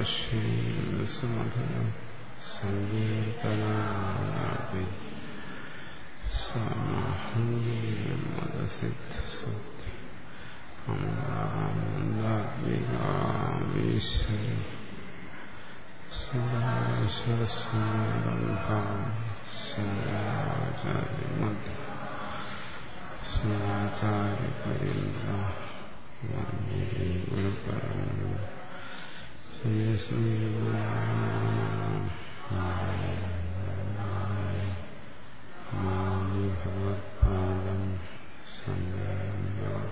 ശീലസമധരം സങ്കീർത്തനാപി സമഹംഗീയമതസിദ്ധസുദ്ധി അമൃതാനന്ദാത്മികാമീശ്വരി സദാശസ്മരംഭാം ശങ്കരാചാര്യമധ്യ സ്മരാചാര്യപര്യന്ത ഗുരുപരമ്പര ഭഗവത്പാദം ശങ്കരം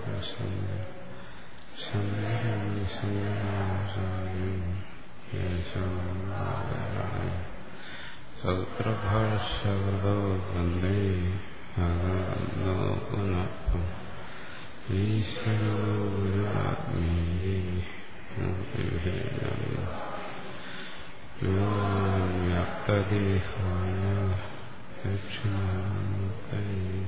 ശങ്കരം ശങ്കരാചാര്യം സത്രഭാഷ്യവൃതോ വന്ദേ ഭഗവന്തോ പുനഃ ഈശ്വരോ ഗുരുരാത്മീയേ വ്യാപ്തദേഹായ ദക്ഷിണാമൂർത്തൈ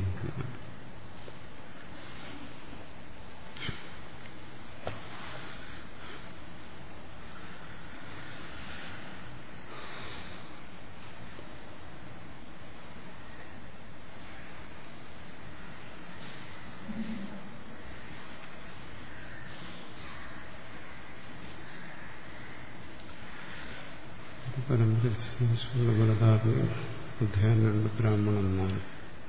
പരമ്പരധാതു അധ്യായം രണ്ട് ബ്രാഹ്മണൻ നാല്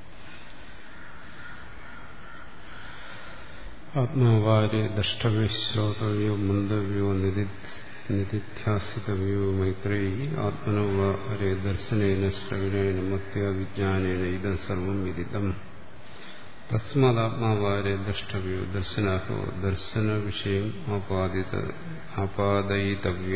ആത്മാവാര്യ ദ്രഷ്ടവ്യ ശ്രോതവ്യോ മന്ദവ്യോ നിധിധ്യാസിതവ്യോ മൈത്രേയി ആത്മനോ വാര്യ ദർശനേന ശ്രവണേന മത്യാവിജ്ഞാനേന ഇതം സർവം വിദിതം തസ്മാത്മാവാര്യ ദ്രഷ്ടവ്യോ ദർശനാഹോ ദർശന വിഷയം ആപാദിത ആപാദയിതവ്യ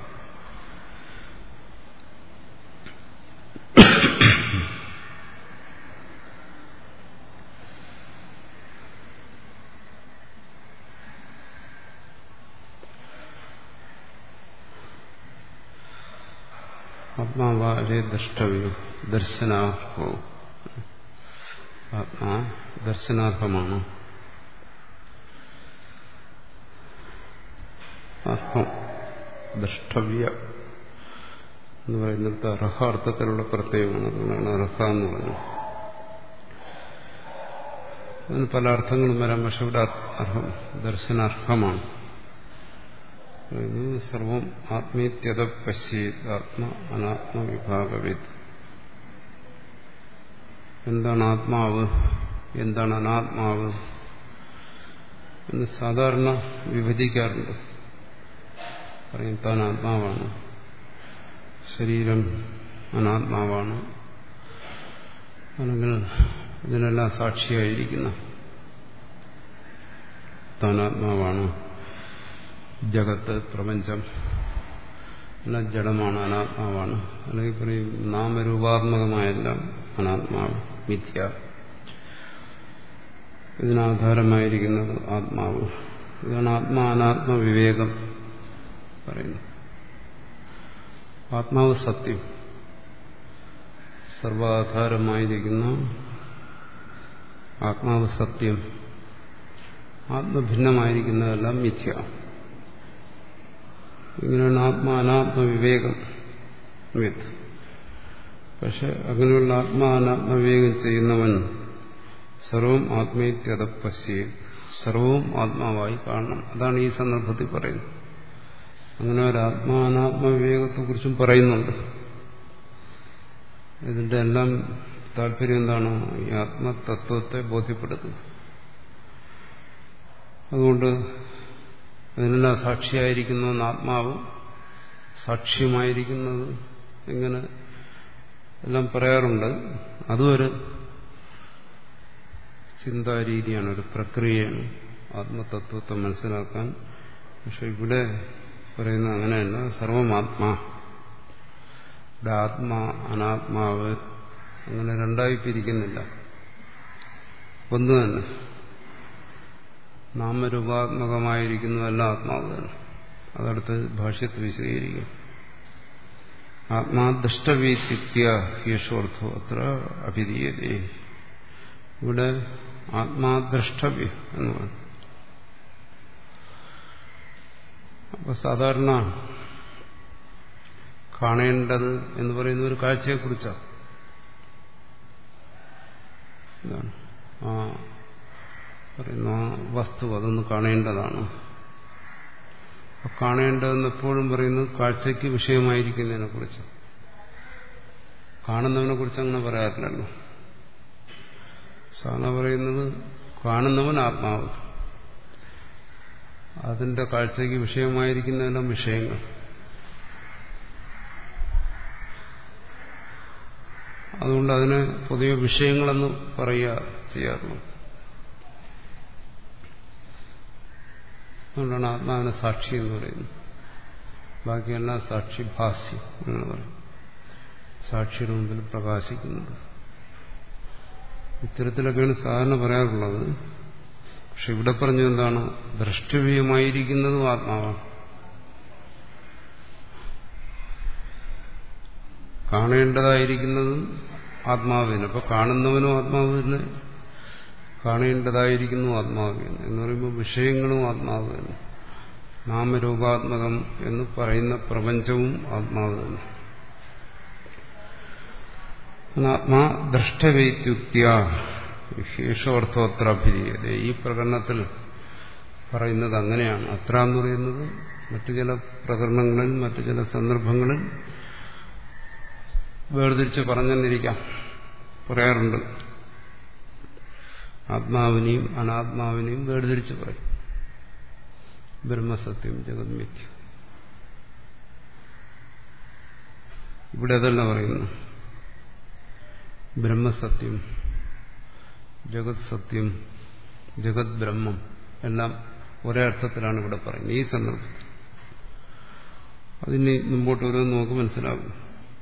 ആത്മാവാരെ ദ്രഷ്ടവ്യോ ദർശനാർഹോ ആത്മാ ദർശനാർഹമാണ് അർഹം ദ്രഷ്ടവ്യ എന്ന് പറയുന്നിടത്ത് അർഹ അർത്ഥത്തിലുള്ള പ്രത്യയമാണ് അതുകൊണ്ടാണ് അർഹ എന്ന് പറഞ്ഞത് അതിന് പല അർത്ഥങ്ങളും വരാം പക്ഷെ ഇവിടെ അർഹം ദർശനാർഹമാണ് സർവം ആത്മീയത പശ്യേത് ആത്മ അനാത്മവിഭാഗവേത് എന്താണ് ആത്മാവ് എന്താണ് അനാത്മാവ് എന്ന് സാധാരണ വിഭജിക്കാറുണ്ട് പറയും താൻ ആത്മാവാണ് ശരീരം അനാത്മാവാണ് അല്ലെങ്കിൽ ഇതിനെല്ലാം സാക്ഷിയായിരിക്കുന്ന താനാത്മാവാണ് ജഗത്ത് പ്രപഞ്ചം എല്ലാം ജഡമാണ് അനാത്മാവാണ് അല്ലെങ്കിൽ പറയും നാമരൂപാത്മകമായെല്ലാം അനാത്മാവ് മിഥ്യ ഇതിനാധാരമായിരിക്കുന്നത് ആത്മാവ് ഇതാണ് ആത്മാ അനാത്മ വിവേകം പറയുന്നു ആത്മാവ് സത്യം സർവാധാരമായിരിക്കുന്ന ആത്മാവ് സത്യം ആത്മഭിന്നമായിരിക്കുന്നതെല്ലാം മിഥ്യ ഇങ്ങനെയാണ് ആത്മാ അനാത്മ വിവേകം വിത്ത് പക്ഷെ അങ്ങനെയുള്ള ആത്മാ അനാത്മ വിവേകം ചെയ്യുന്നവൻ സർവം ആത്മീയത പശ്യ സർവവും ആത്മാവായി കാണണം അതാണ് ഈ സന്ദർഭത്തിൽ പറയുന്നത് അങ്ങനെ ഒരു ആത്മാ അനാത്മ വിവേകത്തെക്കുറിച്ചും പറയുന്നുണ്ട് ഇതിന്റെ എല്ലാം താല്പര്യം എന്താണ് ഈ ആത്മതത്വത്തെ ബോധ്യപ്പെടുത്തുക അതുകൊണ്ട് അതിനെല്ലാം സാക്ഷിയായിരിക്കുന്ന ആത്മാവ് സാക്ഷ്യമായിരിക്കുന്നത് ഇങ്ങനെ എല്ലാം പറയാറുണ്ട് അതും ഒരു ചിന്താരീതിയാണ് ഒരു പ്രക്രിയയാണ് ആത്മതത്വത്തെ മനസ്സിലാക്കാൻ പക്ഷെ ഇവിടെ പറയുന്ന അങ്ങനെയല്ല സർവമാത്മാ ഇവിടെ ആത്മാ അനാത്മാവ് അങ്ങനെ രണ്ടായി പിരിക്കുന്നില്ല ഒന്ന് തന്നെ നാമരൂപാത്മകമായിരിക്കുന്നതല്ല ആത്മാവ് തന്നെ അതടുത്ത് ഭാഷ്യത്ത് വിശദീകരിക്കും ആത്മാദൃഷ്ടവീത്യ യേശോർത്ഥോ അത്ര അഭിധീയതേ ഇവിടെ ആത്മാദ്രഷ്ടവ്യ എന്ന് പറഞ്ഞു അപ്പൊ സാധാരണ കാണേണ്ടത് എന്ന് പറയുന്ന ഒരു കാഴ്ചയെക്കുറിച്ചാണ് ഇതാണ് ആ പറയുന്ന ആ വസ്തു അതൊന്ന് കാണേണ്ടതാണ് കാണേണ്ടതെന്ന് എപ്പോഴും പറയുന്നത് കാഴ്ചയ്ക്ക് വിഷയമായിരിക്കുന്നതിനെ കുറിച്ച് കാണുന്നവനെ കുറിച്ച് അങ്ങനെ പറയാറില്ലല്ലോ സാധാരണ പറയുന്നത് കാണുന്നവൻ ആത്മാവ് അതിന്റെ കാഴ്ചയ്ക്ക് വിഷയമായിരിക്കുന്നതെല്ലാം വിഷയങ്ങൾ അതുകൊണ്ട് അതിനെ പൊതുവെ വിഷയങ്ങളെന്ന് പറയുക ചെയ്യാറുള്ളൂ അതുകൊണ്ടാണ് ആത്മാവിനെ സാക്ഷി എന്ന് പറയുന്നത് ബാക്കിയെല്ലാം സാക്ഷിഭാസ്യം എന്ന് പറയും സാക്ഷിയുടെ മുമ്പിൽ പ്രകാശിക്കുന്നത് ഇത്തരത്തിലൊക്കെയാണ് സാധാരണ പറയാറുള്ളത് പക്ഷെ ഇവിടെ പറഞ്ഞത് എന്താണ് ദ്രഷ്ടവ്യമായിരിക്കുന്നതും ആത്മാവാണ് കാണേണ്ടതായിരിക്കുന്നതും ആത്മാവിന് അപ്പൊ കാണുന്നവനും ആത്മാവിന് കാണേണ്ടതായിരിക്കുന്നു ആത്മാവിന് എന്ന് പറയുമ്പോൾ വിഷയങ്ങളും ആത്മാവ് തന്നെ നാമരൂപാത്മകം എന്ന് പറയുന്ന പ്രപഞ്ചവും ആത്മാവ് തന്നെ ആത്മാ ദ്രഷ്ടവൈത്യുക്തിയ ശേഷോർത്ഥോത്ര അഭിധീയത ഈ പ്രകടനത്തിൽ പറയുന്നത് അങ്ങനെയാണ് അത്ര എന്ന് പറയുന്നത് മറ്റു ചില പ്രകരണങ്ങളിൽ മറ്റു ചില സന്ദർഭങ്ങളിൽ വേർതിരിച്ച് പറഞ്ഞെന്നിരിക്കാം പറയാറുണ്ട് ആത്മാവിനെയും അനാത്മാവിനെയും വേർതിരിച്ച് പറയും ബ്രഹ്മസത്യം ജഗത് മിഥ്യ ഇവിടെ അതല്ല പറയുന്നു ബ്രഹ്മസത്യം ജഗത് സത്യം ജഗത് ബ്രഹ്മം എല്ലാം ഒരേ അർത്ഥത്തിലാണ് ഇവിടെ പറയുന്നത് ഈ സന്ദർഭത്തിൽ അതിന് മുമ്പോട്ട് വരുമെന്ന് നമുക്ക് മനസ്സിലാകും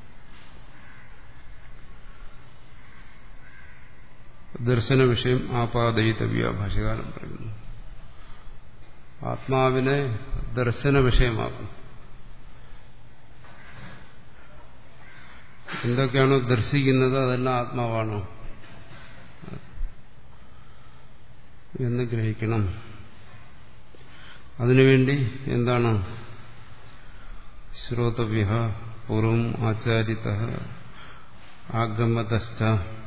ദർശന വിഷയം ആപാദയിതവ്യ ഭാഷകാലം പറയുന്നു ആത്മാവിനെ ദർശന വിഷയമാക്കും എന്തൊക്കെയാണോ ദർശിക്കുന്നത് അതെല്ലാം ആത്മാവാണോ എന്ന് ഗ്രഹിക്കണം അതിനുവേണ്ടി എന്താണ് ശ്രോതവ്യ പൂർവം ആചാരിത ആഗമതശ്ച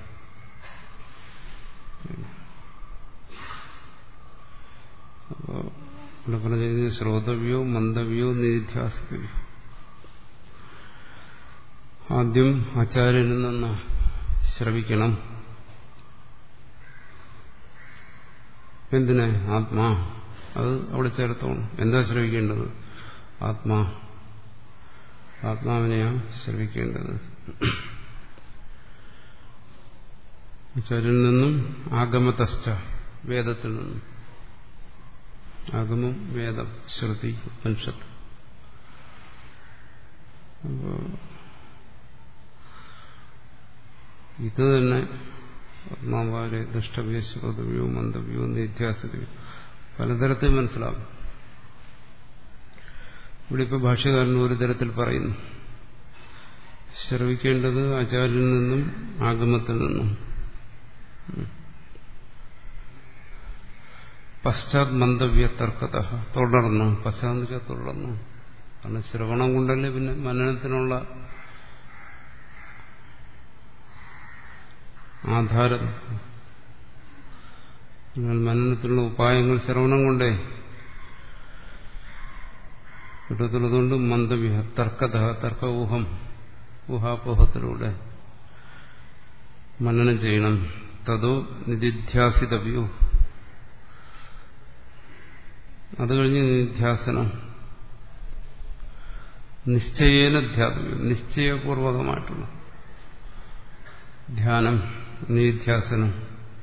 അപ്പോൾ ഇവിടെ പറഞ്ഞത് ശ്രോതവ്യോ മന്ദവ്യോ നിധ്യാസിക്കവ്യോ ആദ്യം ആചാര്യനിൽ നിന്ന് ശ്രവിക്കണം എന്തിനെ ആത്മാ അത് അവിടെ ചേർത്തോണം എന്താ ശ്രവിക്കേണ്ടത് ആത്മാ ആത്മാവിനെയാണ് ശ്രവിക്കേണ്ടത് ആചാര്യനിൽ നിന്നും ആഗമതശ്ച വേദത്തിൽ നിന്നും ആഗമം വേദം ശ്രുതി ഉപനിഷത്ത് അപ്പോ ഇത് തന്നെ ആത്മാവാരെ ദുഷ്ടവ്യോ ശ്രോതവ്യോ മന്ദവ്യോ നിധ്യാസവ്യോ പലതരത്തിൽ മനസ്സിലാകും ഇവിടെ ഇപ്പോൾ ഭാഷ്യകാരൻ ഒരു തരത്തിൽ പറയുന്നു ശ്രവിക്കേണ്ടത് ആചാര്യനിൽ നിന്നും ആഗമത്തിൽ നിന്നും പശ്ചാത് മന്ദവ്യ തർക്കത തുടർന്നു പശ്ചാന്ന് വെച്ചാൽ തുടർന്നു കാരണം ശ്രവണം കൊണ്ടല്ലേ പിന്നെ മനനത്തിനുള്ള ആധാരം നിങ്ങൾ മനനത്തിനുള്ള ഉപായങ്ങൾ ശ്രവണം കൊണ്ടേ കിട്ടത്തുള്ളതുകൊണ്ട് മന്ദവ്യ തർക്കത തർക്ക ഊഹം ഊഹാപോഹത്തിലൂടെ മനനം ചെയ്യണം തതോ നിധിധ്യാസിതവ്യോ അത് കഴിഞ്ഞ് നിധ്യാസനം നിശ്ചയേന ധ്യാതവ്യം നിശ്ചയപൂർവകമായിട്ടുള്ള ധ്യാനം നിധ്യാസനം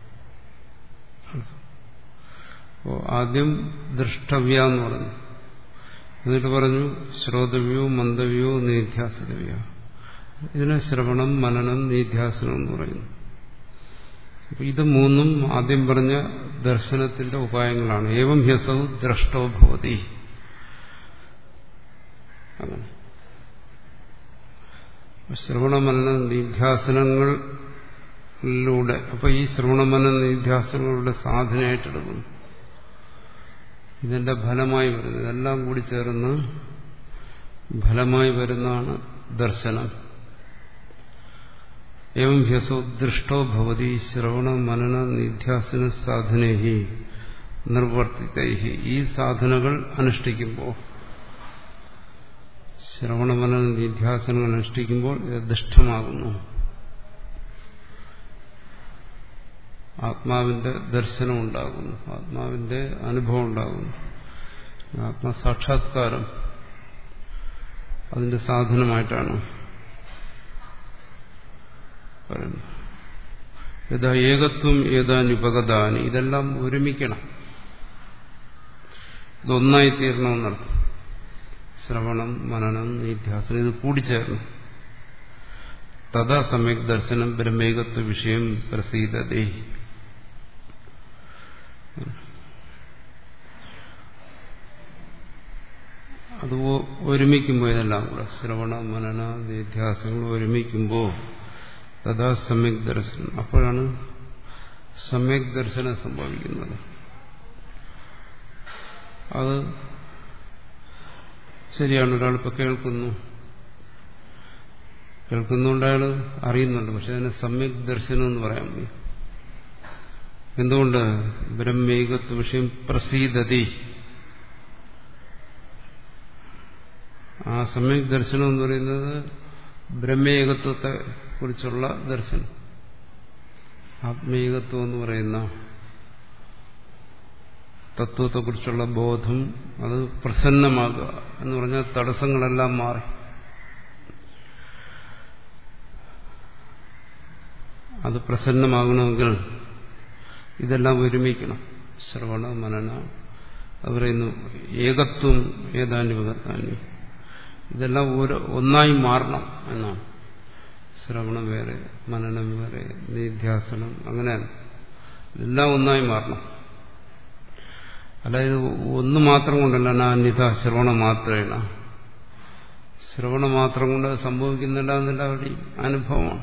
അപ്പോ ആദ്യം ദൃഷ്ടവ്യ എന്ന് പറഞ്ഞു എന്നിട്ട് പറഞ്ഞു ശ്രോതവ്യോ മന്ദവ്യോ നിധ്യാസിതവ്യോ ഇതിനെ ശ്രവണം മനനം നിധ്യാസനം എന്ന് പറയുന്നു അപ്പൊ ഇത് മൂന്നും ആദ്യം പറഞ്ഞ ദർശനത്തിന്റെ ഉപായങ്ങളാണ് ഏവം ഹ്യസൗ ദ്രഷ്ടോ ഭവതി അങ്ങനെ ശ്രവണമനന നിധ്യാസനങ്ങളിലൂടെ അപ്പൊ ഈ ശ്രവണമനന നിധ്യാസനങ്ങളുടെ സാധനയായിട്ടെടുക്കുന്നു ഇതിന്റെ ഫലമായി വരുന്നത് ഇതെല്ലാം കൂടി ചേർന്ന് ഫലമായി വരുന്നതാണ് ദർശനം എവം ഹ്യസോ ദൃഷ്ടോ ഭവതി ശ്രവണ മനന നിധ്യാസന സാധനേ നിർവർത്തിതൈ ഈ സാധനകൾ അനുഷ്ഠിക്കുമ്പോൾ ശ്രവണമനന നിധ്യാസനങ്ങൾ അനുഷ്ഠിക്കുമ്പോൾ ഇത് ദുഷ്ടമാകുന്നു ആത്മാവിന്റെ ദർശനം ഉണ്ടാകുന്നു ആത്മാവിന്റെ അനുഭവം ഉണ്ടാകുന്നു ആത്മസാക്ഷാത്കാരം അതിന്റെ സാധനമായിട്ടാണ് പറയുന്നത് യഥാ ഏകത്വം ഏതാനുപഗതാനി ഇതെല്ലാം ഒരുമിക്കണം ഇതൊന്നായി തീരണമെന്നർത്ഥം ശ്രവണം മനനം നിധ്യാസനം ഇത് കൂടിച്ചേരണം തഥാ സമ്യക് ദർശനം ബ്രഹ്മേകത്വ വിഷയം പ്രസീതതേ അത് ഒരുമിക്കുമ്പോൾ ഇതെല്ലാം കൂടെ ശ്രവണ മനന നിധ്യാസങ്ങൾ ഒരുമിക്കുമ്പോൾ തഥാ സമ്യക് ദർശനം അപ്പോഴാണ് സമ്യക് ദർശനം സംഭവിക്കുന്നത് അത് ശരിയാണ് ഒരാളിപ്പോൾ കേൾക്കുന്നു കേൾക്കുന്നുണ്ട് അയാൾ അറിയുന്നുണ്ട് പക്ഷെ അതിന് സമ്യക് ദർശനം എന്ന് പറയാൻ വയ്യ എന്തുകൊണ്ട് ബ്രഹ്മേകത്വ വിഷയം പ്രസീതതി ആ സമ്യക് ദർശനം എന്ന് പറയുന്നത് ബ്രഹ്മേകത്വത്തെ കുറിച്ചുള്ള ദർശനം ആത്മീകത്വം എന്ന് പറയുന്ന തത്വത്തെക്കുറിച്ചുള്ള ബോധം അത് പ്രസന്നമാകുക എന്ന് പറഞ്ഞാൽ തടസ്സങ്ങളെല്ലാം മാറി അത് പ്രസന്നമാകണമെങ്കിൽ ഇതെല്ലാം ഒരുമിക്കണം ശ്രവണ മനന അത് പറയുന്നു ഏകത്വം ഏതാനുപകത്താനി ഇതെല്ലാം ഒരു ഒന്നായി മാറണം എന്നാണ് ശ്രവണം വേറെ മനനം വേറെ നിധ്യാസനം അങ്ങനെ എല്ലാം ഒന്നായി മാറണം അതായത് ഒന്ന് മാത്രം കൊണ്ടല്ല നാന്യത ശ്രവണം മാത്രമേണ ശ്രവണം മാത്രം കൊണ്ട് സംഭവിക്കുന്നില്ല എന്നെല്ലാവരുടെയും അനുഭവമാണ്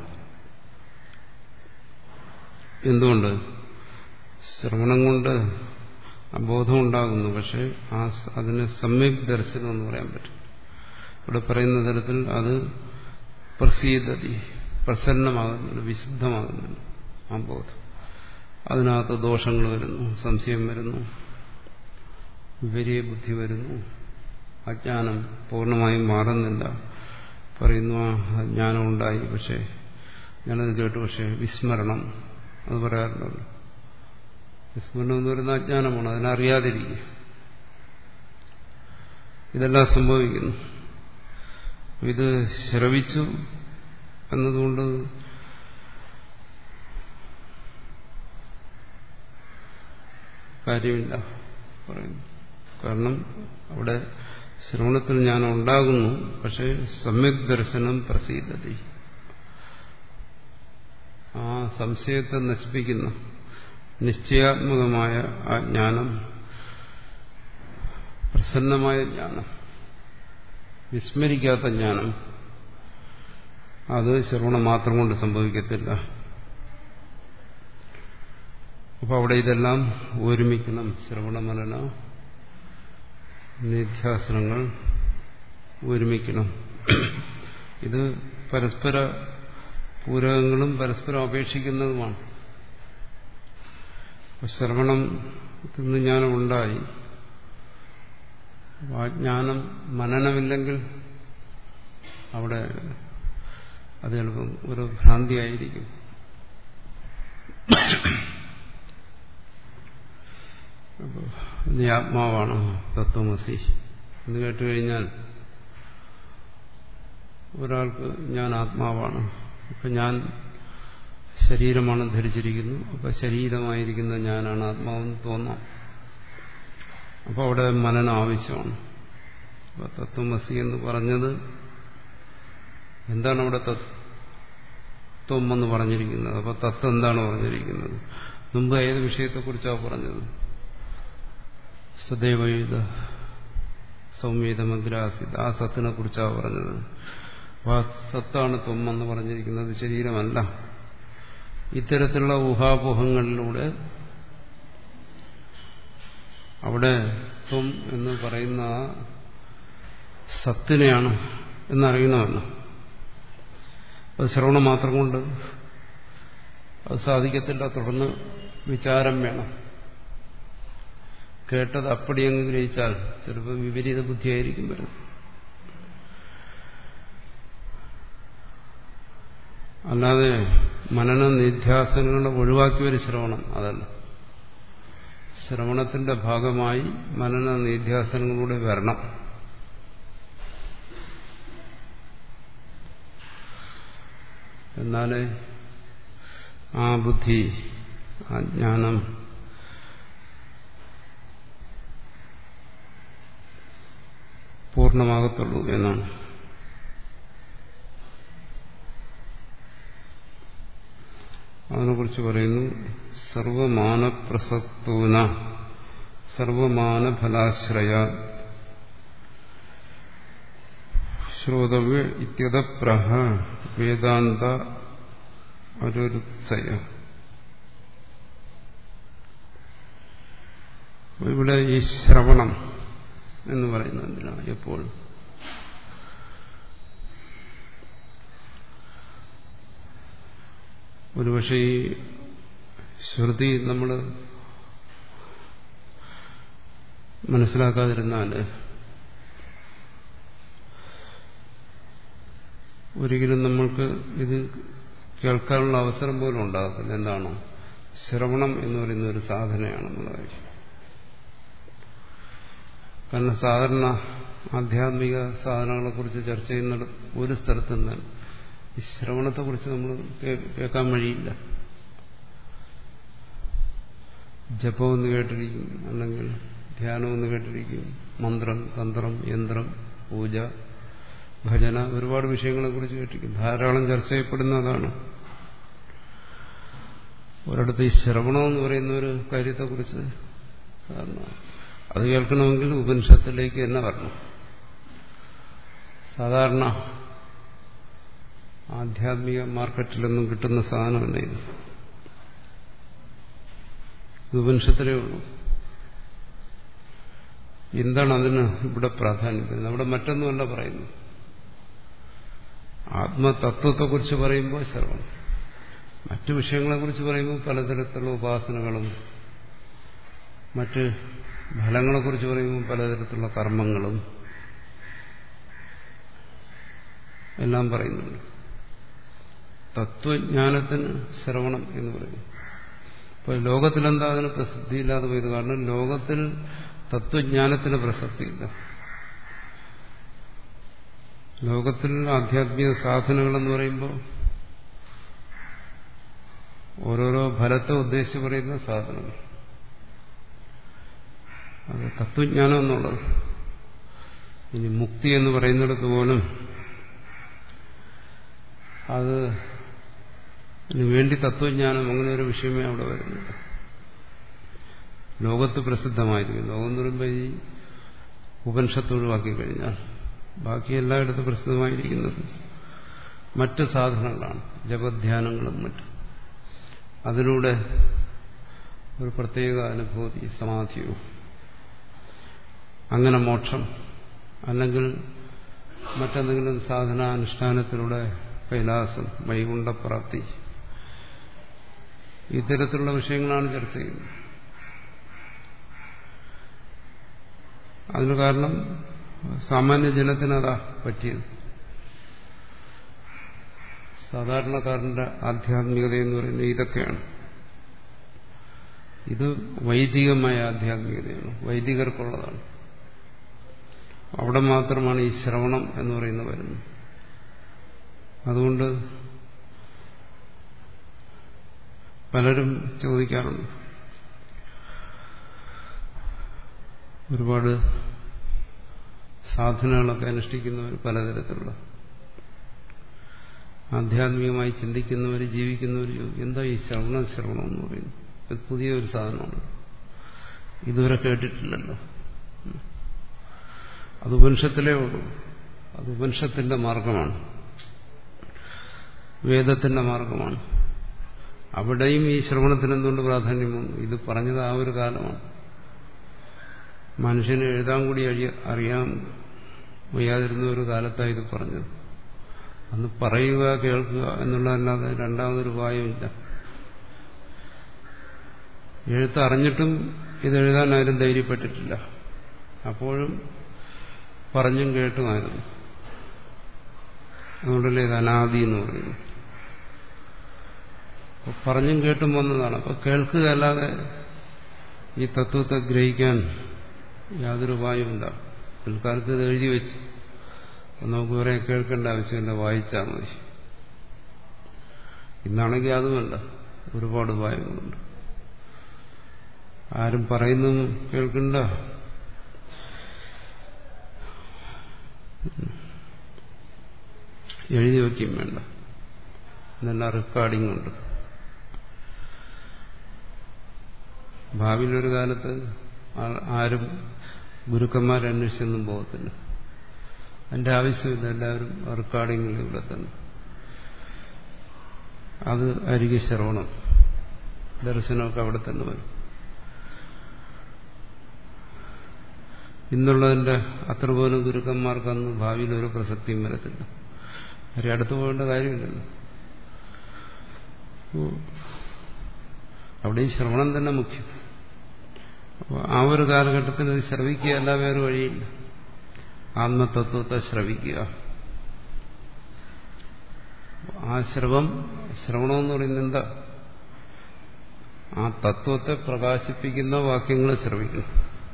എന്തുകൊണ്ട് ശ്രവണം കൊണ്ട് അബോധം ഉണ്ടാകുന്നു പക്ഷെ ആ അതിന് സമ്യക് ദർശനം എന്ന് പറയാൻ പറ്റും ഇവിടെ പറയുന്ന തരത്തിൽ അത് പ്രസീതതി പ്രസന്നമാകുന്നുണ്ട് വിശുദ്ധമാകുന്നുണ്ട് ആ ബോധം അതിനകത്ത് ദോഷങ്ങൾ വരുന്നു സംശയം വരുന്നു വിപരീയ ബുദ്ധി വരുന്നു അജ്ഞാനം പൂർണ്ണമായും മാറുന്നില്ല പറയുന്നു ആ ജ്ഞാനം ഉണ്ടായി പക്ഷേ ഞാനത് കേട്ടു പക്ഷേ വിസ്മരണം അത് പറയാറുണ്ടല്ലോ വിസ്മരണം എന്ന് പറയുന്ന അജ്ഞാനമാണ് അതിനറിയാതിരിക്കുക ഇതെല്ലാം സംഭവിക്കുന്നു ഇത് ശ്രവിച്ചു എന്നതുകൊണ്ട് കാര്യമില്ല പറയുന്നു കാരണം അവിടെ ശ്രവണത്തിൽ ഞാൻ ഉണ്ടാകുന്നു പക്ഷെ സമ്യക് ദർശനം പ്രസീതതി ആ സംശയത്തെ നശിപ്പിക്കുന്ന നിശ്ചയാത്മകമായ ആ ജ്ഞാനം പ്രസന്നമായ ജ്ഞാനം വിസ്മരിക്കാത്ത ജ്ഞാനം അത് ശ്രവണം മാത്രം കൊണ്ട് സംഭവിക്കത്തില്ല അപ്പൊ അവിടെ ഇതെല്ലാം ഒരുമിക്കണം ശ്രവണമലന നിധ്യാസനങ്ങൾ ഒരുമിക്കണം ഇത് പരസ്പര പൂരകങ്ങളും പരസ്പരം അപേക്ഷിക്കുന്നതുമാണ് ശ്രവണം നിന്ന് ജ്ഞാനം ഉണ്ടായി ആ ജ്ഞാനം മനനമില്ലെങ്കിൽ അവിടെ അത് ചിലപ്പം ഒരു ഭ്രാന്തിയായിരിക്കും അപ്പോൾ നീ ആത്മാവാണ് തത്വമസി എന്ന് കേട്ടുകഴിഞ്ഞാൽ ഒരാൾക്ക് ഞാൻ ആത്മാവാണ് ഇപ്പം ഞാൻ ശരീരമാണ് ധരിച്ചിരിക്കുന്നു അപ്പം ശരീരമായിരിക്കുന്ന ഞാനാണ് ആത്മാവെന്ന് തോന്നാം അപ്പോൾ അവിടെ മനനം ആവശ്യമാണ് അപ്പോൾ തത്വമസി എന്ന് പറഞ്ഞത് എന്താണ് അവിടെ തത്വം എന്ന് പറഞ്ഞിരിക്കുന്നത് അപ്പോൾ തത്വം എന്താണ് പറഞ്ഞിരിക്കുന്നത് മുമ്പ് ഏത് വിഷയത്തെക്കുറിച്ചാണ് പറഞ്ഞത് സദൈവയുധ സൗമ്യത മദ്രാസിത് ആ സത്തിനെ കുറിച്ചാണ് പറഞ്ഞത് അപ്പോൾ ആ സത്താണ് ത്വം എന്ന് പറഞ്ഞിരിക്കുന്നത് ശരീരമല്ല ഇത്തരത്തിലുള്ള ഊഹാപോഹങ്ങളിലൂടെ അവിടെ ത്വം എന്ന് പറയുന്ന ആ സത്തിനെയാണ് എന്നറിയണമല്ലോ അത് ശ്രവണം മാത്രം കൊണ്ട് അത് സാധിക്കത്തില്ല തുടർന്ന് വിചാരം വേണം കേട്ടത് അപ്പടി അങ്ങ് ഗ്രഹിച്ചാൽ ചിലപ്പോൾ വിപരീത ബുദ്ധിയായിരിക്കും വരുന്നത് അല്ലാതെ മനന നിധ്യാസനങ്ങളെ ഒഴിവാക്കി ഒരു ശ്രവണം അതല്ല ശ്രവണത്തിന്റെ ഭാഗമായി മനന നിധ്യാസനങ്ങളിലൂടെ വരണം എന്നാലേ ആ ബുദ്ധി ആ ജ്ഞാനം പൂർണ്ണമാകത്തുള്ളൂ എന്നാണ് അതിനെക്കുറിച്ച് പറയുന്നു സർവമാനപ്രസക്തൂന സർവമാനഫലാശ്രയ ശ്രോതവ്യ ഇത്യതപ്രഹ വേദാന്ത ഒരുരുത്സയ ഇവിടെ ഈ ശ്രവണം എന്ന് പറയുന്നത് എന്തിനാണ് എപ്പോഴും ഒരുപക്ഷെ ഈ ശ്രുതി നമ്മൾ മനസ്സിലാക്കാതിരുന്നാൽ ഒരിക്കലും നമ്മൾക്ക് ഇത് കേൾക്കാനുള്ള അവസരം പോലും ഉണ്ടാകത്തില്ല എന്താണോ ശ്രവണം എന്ന് പറയുന്ന ഒരു സാധനയാണെന്നുള്ള കാര്യം കാരണം സാധാരണ ആധ്യാത്മിക സാധനങ്ങളെക്കുറിച്ച് ചർച്ച ചെയ്യുന്ന ഒരു സ്ഥലത്ത് നിന്ന് ഈ ശ്രവണത്തെക്കുറിച്ച് നമ്മൾ കേൾക്കാൻ വഴിയില്ല ജപമെന്ന് കേട്ടിരിക്കും അല്ലെങ്കിൽ ധ്യാനമെന്ന് കേട്ടിരിക്കും മന്ത്രം തന്ത്രം യന്ത്രം പൂജ ഭജന ഒരുപാട് വിഷയങ്ങളെക്കുറിച്ച് കേട്ടിരിക്കും ധാരാളം ചർച്ച ചെയ്യപ്പെടുന്ന അതാണ് ഒരിടത്ത് ഈ ശ്രവണമെന്ന് പറയുന്ന ഒരു കാര്യത്തെക്കുറിച്ച് കാരണം അത് കേൾക്കണമെങ്കിൽ ഉപനിഷത്തിലേക്ക് തന്നെ വരണം സാധാരണ ആധ്യാത്മിക മാർക്കറ്റിലൊന്നും കിട്ടുന്ന സാധനമല്ല ഇത് ഇത് ഉപനിഷത്തിലേ ഉള്ളൂ എന്താണ് അതിന് ഇവിടെ പ്രാധാന്യം അവിടെ മറ്റൊന്നുമല്ല പറയുന്നു ആത്മതത്വത്തെക്കുറിച്ച് പറയുമ്പോൾ ശ്രവണം മറ്റു വിഷയങ്ങളെക്കുറിച്ച് പറയുമ്പോൾ പലതരത്തിലുള്ള ഉപാസനകളും മറ്റ് ഫലങ്ങളെക്കുറിച്ച് പറയുമ്പോൾ പലതരത്തിലുള്ള കർമ്മങ്ങളും എല്ലാം പറയുന്നുണ്ട് തത്വജ്ഞാനത്തിന് ശ്രവണം എന്ന് പറയുന്നു ഇപ്പോൾ ലോകത്തിലെന്താ അതിന് പ്രസക്തിയില്ലാതെ പോയത് കാരണം ലോകത്തിൽ തത്വജ്ഞാനത്തിന് പ്രസക്തിയില്ല ലോകത്തിൽ ആധ്യാത്മിക സാധനങ്ങളെന്ന് പറയുമ്പോൾ ഓരോരോ ഫലത്തെ ഉദ്ദേശിച്ച് പറയുന്ന സാധനങ്ങൾ അത് തത്വജ്ഞാനം എന്നുള്ളത് ഇനി മുക്തി എന്ന് പറയുന്നിടത്ത് പോലും അത് വേണ്ടി തത്വജ്ഞാനം അങ്ങനെ ഒരു വിഷയമേ അവിടെ വരുന്നില്ല ലോകത്ത് പ്രസിദ്ധമായിരിക്കും ലോകം എന്ന് പറയുമ്പോൾ ഈ ഉപനിഷത്ത് ഒഴിവാക്കി കഴിഞ്ഞാൽ ബാക്കി എല്ലായിടത്തും പ്രസിദ്ധമായിരിക്കുന്നത് മറ്റ് സാധനങ്ങളാണ് ജപധ്യാനങ്ങളും മറ്റും അതിലൂടെ ഒരു പ്രത്യേക അനുഭൂതി സമാധിയോ അങ്ങനെ മോക്ഷം അല്ലെങ്കിൽ മറ്റെന്തെങ്കിലും സാധനാനുഷ്ഠാനത്തിലൂടെ കൈലാസം വൈകുണ്ഠപ്രാപ്തി ഇത്തരത്തിലുള്ള വിഷയങ്ങളാണ് ചർച്ച ചെയ്യുന്നത് അതിന് കാരണം സാമാന്യ ജനത്തിനതാ പറ്റിയത് സാധാരണക്കാരന്റെ ആധ്യാത്മികത എന്ന് പറയുന്നത് ഇതൊക്കെയാണ് ഇത് വൈദികമായ ആധ്യാത്മികതയാണ് വൈദികർക്കുള്ളതാണ് അവിടെ മാത്രമാണ് ഈ ശ്രവണം എന്ന് പറയുന്നത് വരുന്നത് അതുകൊണ്ട് പലരും ചോദിക്കാറുണ്ട് ഒരുപാട് സാധനങ്ങളൊക്കെ അനുഷ്ഠിക്കുന്നവർ പലതരത്തിലുള്ള ആധ്യാത്മികമായി ചിന്തിക്കുന്നവർ ജീവിക്കുന്നവർ എന്താ ഈ ശ്രവണം ശ്രവണം എന്ന് പറയുന്നത് ഇത് പുതിയൊരു സാധനമാണ് ഇതുവരെ കേട്ടിട്ടില്ലല്ലോ അത് ഉപനിഷത്തിലേ ഉള്ളൂ അത് ഉപനിഷത്തിന്റെ മാർഗമാണ് വേദത്തിന്റെ മാർഗമാണ് അവിടെയും ഈ ശ്രവണത്തിന് എന്തുകൊണ്ട് പ്രാധാന്യം വന്നു ഇത് പറഞ്ഞത് ആ ഒരു കാലമാണ് മനുഷ്യന് എഴുതാൻ കൂടി അറിയാൻ വയ്യാതിരുന്ന ഒരു കാലത്താണ് ഇത് പറഞ്ഞത് അന്ന് പറയുക കേൾക്കുക എന്നുള്ളതല്ലാതെ രണ്ടാമതൊരു ഉപായമില്ല എഴുത്ത് അറിഞ്ഞിട്ടും ഇതെഴുതാൻ ആരും ധൈര്യപ്പെട്ടിട്ടില്ല അപ്പോഴും പറഞ്ഞും കേട്ടുമായിരുന്നു അതുകൊണ്ടല്ലേ ഇത് അനാദി എന്ന് പറയുന്നു പറഞ്ഞും കേട്ടും വന്നതാണ് അപ്പൊ കേൾക്കുക അല്ലാതെ ഈ തത്വത്തെ ഗ്രഹിക്കാൻ യാതൊരു ഉപായമില്ല പിൽക്കാലത്ത് ഇത് എഴുതി വെച്ച് നമുക്ക് ഇവരെ കേൾക്കേണ്ട ആവശ്യമില്ല വായിച്ചാൽ മതി ഇന്നാണെങ്കിൽ അതുമല്ല ഒരുപാട് ഉപായങ്ങളുണ്ട് ആരും പറയുന്നതും കേൾക്കണ്ട എഴുതി വയ്ക്കും വേണ്ട എന്നെല്ലാം റെക്കോർഡിംഗ് ഉണ്ട് ഭാവിയിലൊരു കാലത്ത് ആരും ഗുരുക്കന്മാരെ അന്വേഷിച്ചൊന്നും പോകത്തില്ല അതിന്റെ ആവശ്യമില്ല എല്ലാവരും റെക്കോർഡിങ്ങിലൂടെ തന്നെ അത് അരികെ ശ്രവണം ദർശനമൊക്കെ അവിടെ തന്നെ വരും ഇന്നുള്ളതിന്റെ അത്ര പോലും ഗുരുക്കന്മാർക്കന്ന് ഭാവിയിൽ ഒരു പ്രസക്തിയും വരത്തില്ല അവരെ അടുത്ത് പോകേണ്ട കാര്യമില്ലല്ലോ അവിടെയും ശ്രവണം തന്നെ മുഖ്യം അപ്പോൾ ആ ഒരു കാലഘട്ടത്തിൽ ഇത് ശ്രവിക്കുകയല്ല വേറെ വഴിയില്ല ആത്മതത്വത്തെ ശ്രവിക്കുക ആ ശ്രവം ശ്രവണമെന്ന് പറയുന്നത് എന്താ ആ തത്വത്തെ പ്രകാശിപ്പിക്കുന്ന വാക്യങ്ങൾ ശ്രവിക്കണം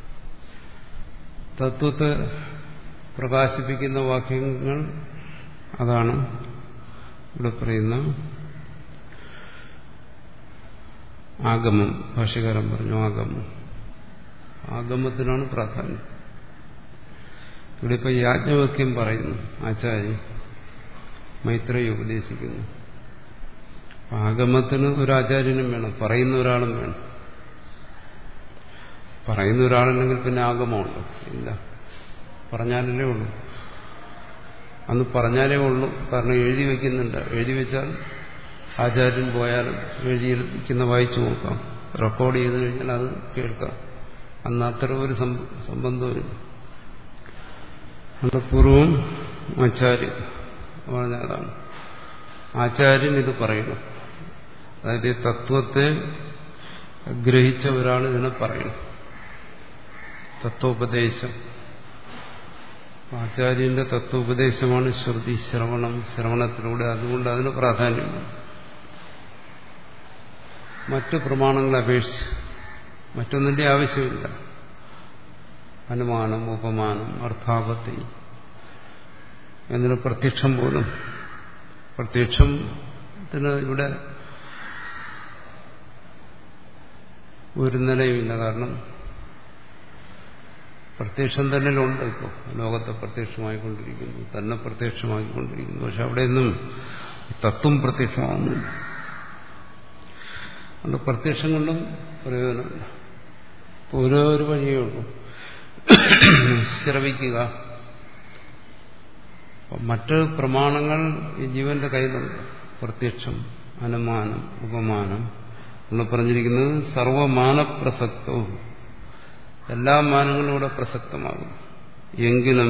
തത്വത്തെ പ്രകാശിപ്പിക്കുന്ന വാക്യങ്ങൾ അതാണ് ഇവിടെ പറയുന്ന ആഗമം ഭാഷകാരൻ പറഞ്ഞു ആഗമം ആഗമത്തിനാണ് പ്രാധാന്യം ഇവിടെ ഇപ്പൊ യാജ്ഞവക്യം പറയുന്നു ആചാര്യ മൈത്രയെ ഉപദേശിക്കുന്നു ആഗമത്തിന് ഒരു ആചാര്യനും വേണം പറയുന്ന ഒരാളും വേണം പറയുന്ന ഒരാളുണ്ടെങ്കിൽ പിന്നെ ആഗമമുണ്ടോ ഇല്ല പറഞ്ഞാലല്ലേ ഉള്ളൂ അന്ന് പറഞ്ഞാലേ ഉള്ളൂ കാരണം എഴുതി വയ്ക്കുന്നുണ്ട് എഴുതി വെച്ചാൽ ആചാര്യൻ പോയാലും എഴുതിയിരിക്കുന്ന വായിച്ചു നോക്കാം റെക്കോർഡ് ചെയ്ത് കഴിഞ്ഞാൽ അത് കേൾക്കാം അന്ന് അത്ര ഒരു സംബന്ധവുമില്ല നമ്മുടെ പൂർവം ആചാര്യൻ പറഞ്ഞതാണ് ആചാര്യൻ ഇത് പറയണം അതായത് ഈ തത്വത്തെ ഗ്രഹിച്ച ഒരാൾ ഇതിനെ പറയണം തത്വോപദേശം ആചാര്യന്റെ തത്വോപദേശമാണ് ശ്രുതി ശ്രവണം ശ്രവണത്തിലൂടെ അതുകൊണ്ട് അതിന് പ്രാധാന്യമാണ് മറ്റു പ്രമാണങ്ങളെ അപേക്ഷിച്ച് മറ്റൊന്നിന്റെ ആവശ്യമില്ല അനുമാനം ഉപമാനം അർത്ഥാപത്തി എന്നൊരു പ്രത്യക്ഷം പോലും പ്രത്യക്ഷത്തിന് ഇവിടെ ഒരു നിലയുമില്ല കാരണം പ്രത്യക്ഷം തന്നിലുണ്ട് ഇപ്പോൾ ലോകത്തെ പ്രത്യക്ഷമായിക്കൊണ്ടിരിക്കുന്നു തന്നെ പ്രത്യക്ഷമായിക്കൊണ്ടിരിക്കുന്നു പക്ഷെ അവിടെയൊന്നും തത്വം പ്രത്യക്ഷമാകുന്നില്ല അതുകൊണ്ട് പ്രത്യക്ഷം കൊണ്ടും പ്രയോജനമില്ല ഓരോ ഒരു വഴിയേ ഉള്ളൂ ശ്രവിക്കുക മറ്റ് പ്രമാണങ്ങൾ ഈ ജീവന്റെ കയ്യിലുണ്ട് പ്രത്യക്ഷം അനുമാനം ഉപമാനം എന്ന് പറഞ്ഞിരിക്കുന്നത് സർവമാനപ്രസക്തവും എല്ലാ മാനങ്ങളും ഇവിടെ പ്രസക്തമാകും എങ്കിലും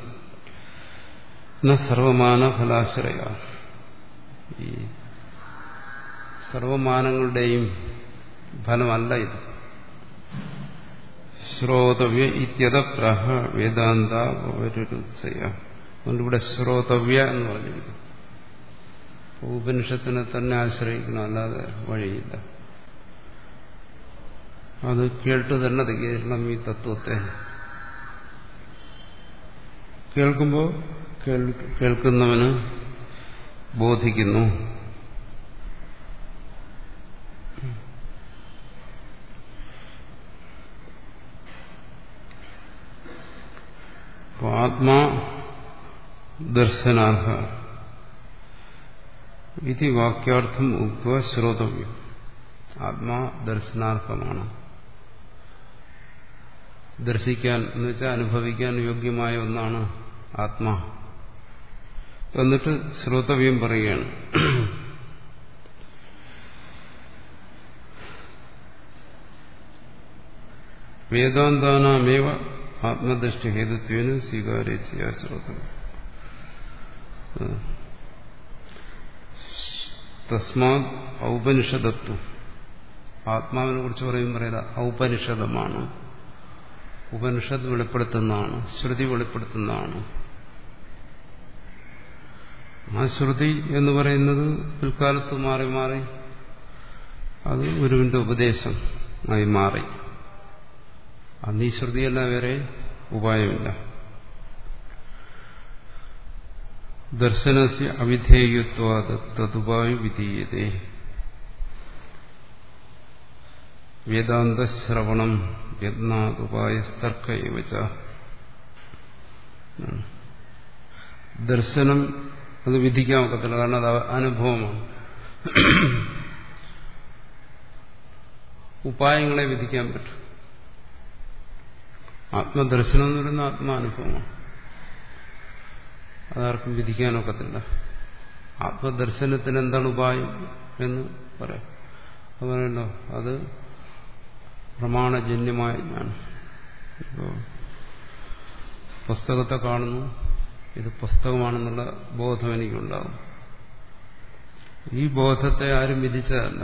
സർവമാന ഫലാശ്രയ ഈ സർവമാനങ്ങളുടെയും ഫലമല്ല ഇത് ശ്രോതവ്യ ഇത്യതപ്രഹ വേദാന്ത അവരുത്സയ അതുകൊണ്ട് ഇവിടെ ശ്രോതവ്യ എന്ന് പറഞ്ഞിരിക്കുന്നു ഉപനിഷത്തിനെ തന്നെ ആശ്രയിക്കണം അല്ലാതെ വഴിയില്ല അത് കേട്ട് തന്നെ തികരണം ഈ തത്വത്തെ കേൾക്കുമ്പോൾ കേൾക്കുന്നവന് ബോധിക്കുന്നു ആത്മാ ദർശനാർഹ ഇത് വാക്യാർത്ഥം ഉക്വ ശ്രോതവ്യം ആത്മാ ദർശനാർത്ഥമാണ് ദർശിക്കാൻ എന്ന് വെച്ചാൽ അനുഭവിക്കാൻ യോഗ്യമായ ഒന്നാണ് ആത്മാ എന്നിട്ട് ശ്രോതവ്യം പറയുകയാണ് വേദാന്താനാമേവ ആത്മദൃഷ്ടി ഹേതുത്വേന സ്വീകാര്യ ചെയ്യാ ശ്രോതം തസ്മാത് ഔപനിഷദത്വം ആത്മാവിനെ കുറിച്ച് പറയും പറയുക ഔപനിഷദമാണ് ഉപനിഷത്ത് വെളിപ്പെടുത്തുന്നതാണ് ശ്രുതി വെളിപ്പെടുത്തുന്നതാണ് ആ ശ്രുതി എന്ന് പറയുന്നത് പിൽക്കാലത്ത് മാറി മാറി അത് ഗുരുവിന്റെ ഉപദേശം ആയി മാറി അന്ന് ഈ ശ്രുതിയല്ല വേറെ ഉപായമില്ല ദർശനസ്യ അവിധേയത്വാത് തതുപായ വിധീയതേ വേദാന്തശ്രവണം യത്നാതുപായസ്തർക്ക ഇവച്ച ദർശനം അത് വിധിക്കാൻ ഒക്കത്തില്ല കാരണം അത് അനുഭവമാണ് ഉപായങ്ങളെ വിധിക്കാൻ പറ്റും ആത്മദർശനം എന്ന് പറയുന്ന ആത്മാനുഭവമാണ് അതാർക്കും വിധിക്കാനൊക്കത്തില്ല ആത്മദർശനത്തിന് എന്താണ് ഉപായം എന്ന് പറയാം അതുപോലെയല്ലോ അത് പ്രമാണജന്യമായ ജ്ഞാനം ഇപ്പോൾ പുസ്തകത്തെ കാണുന്നു ഇത് പുസ്തകമാണെന്നുള്ള ബോധം എനിക്കുണ്ടാകും ഈ ബോധത്തെ ആരും വിധിച്ചതല്ല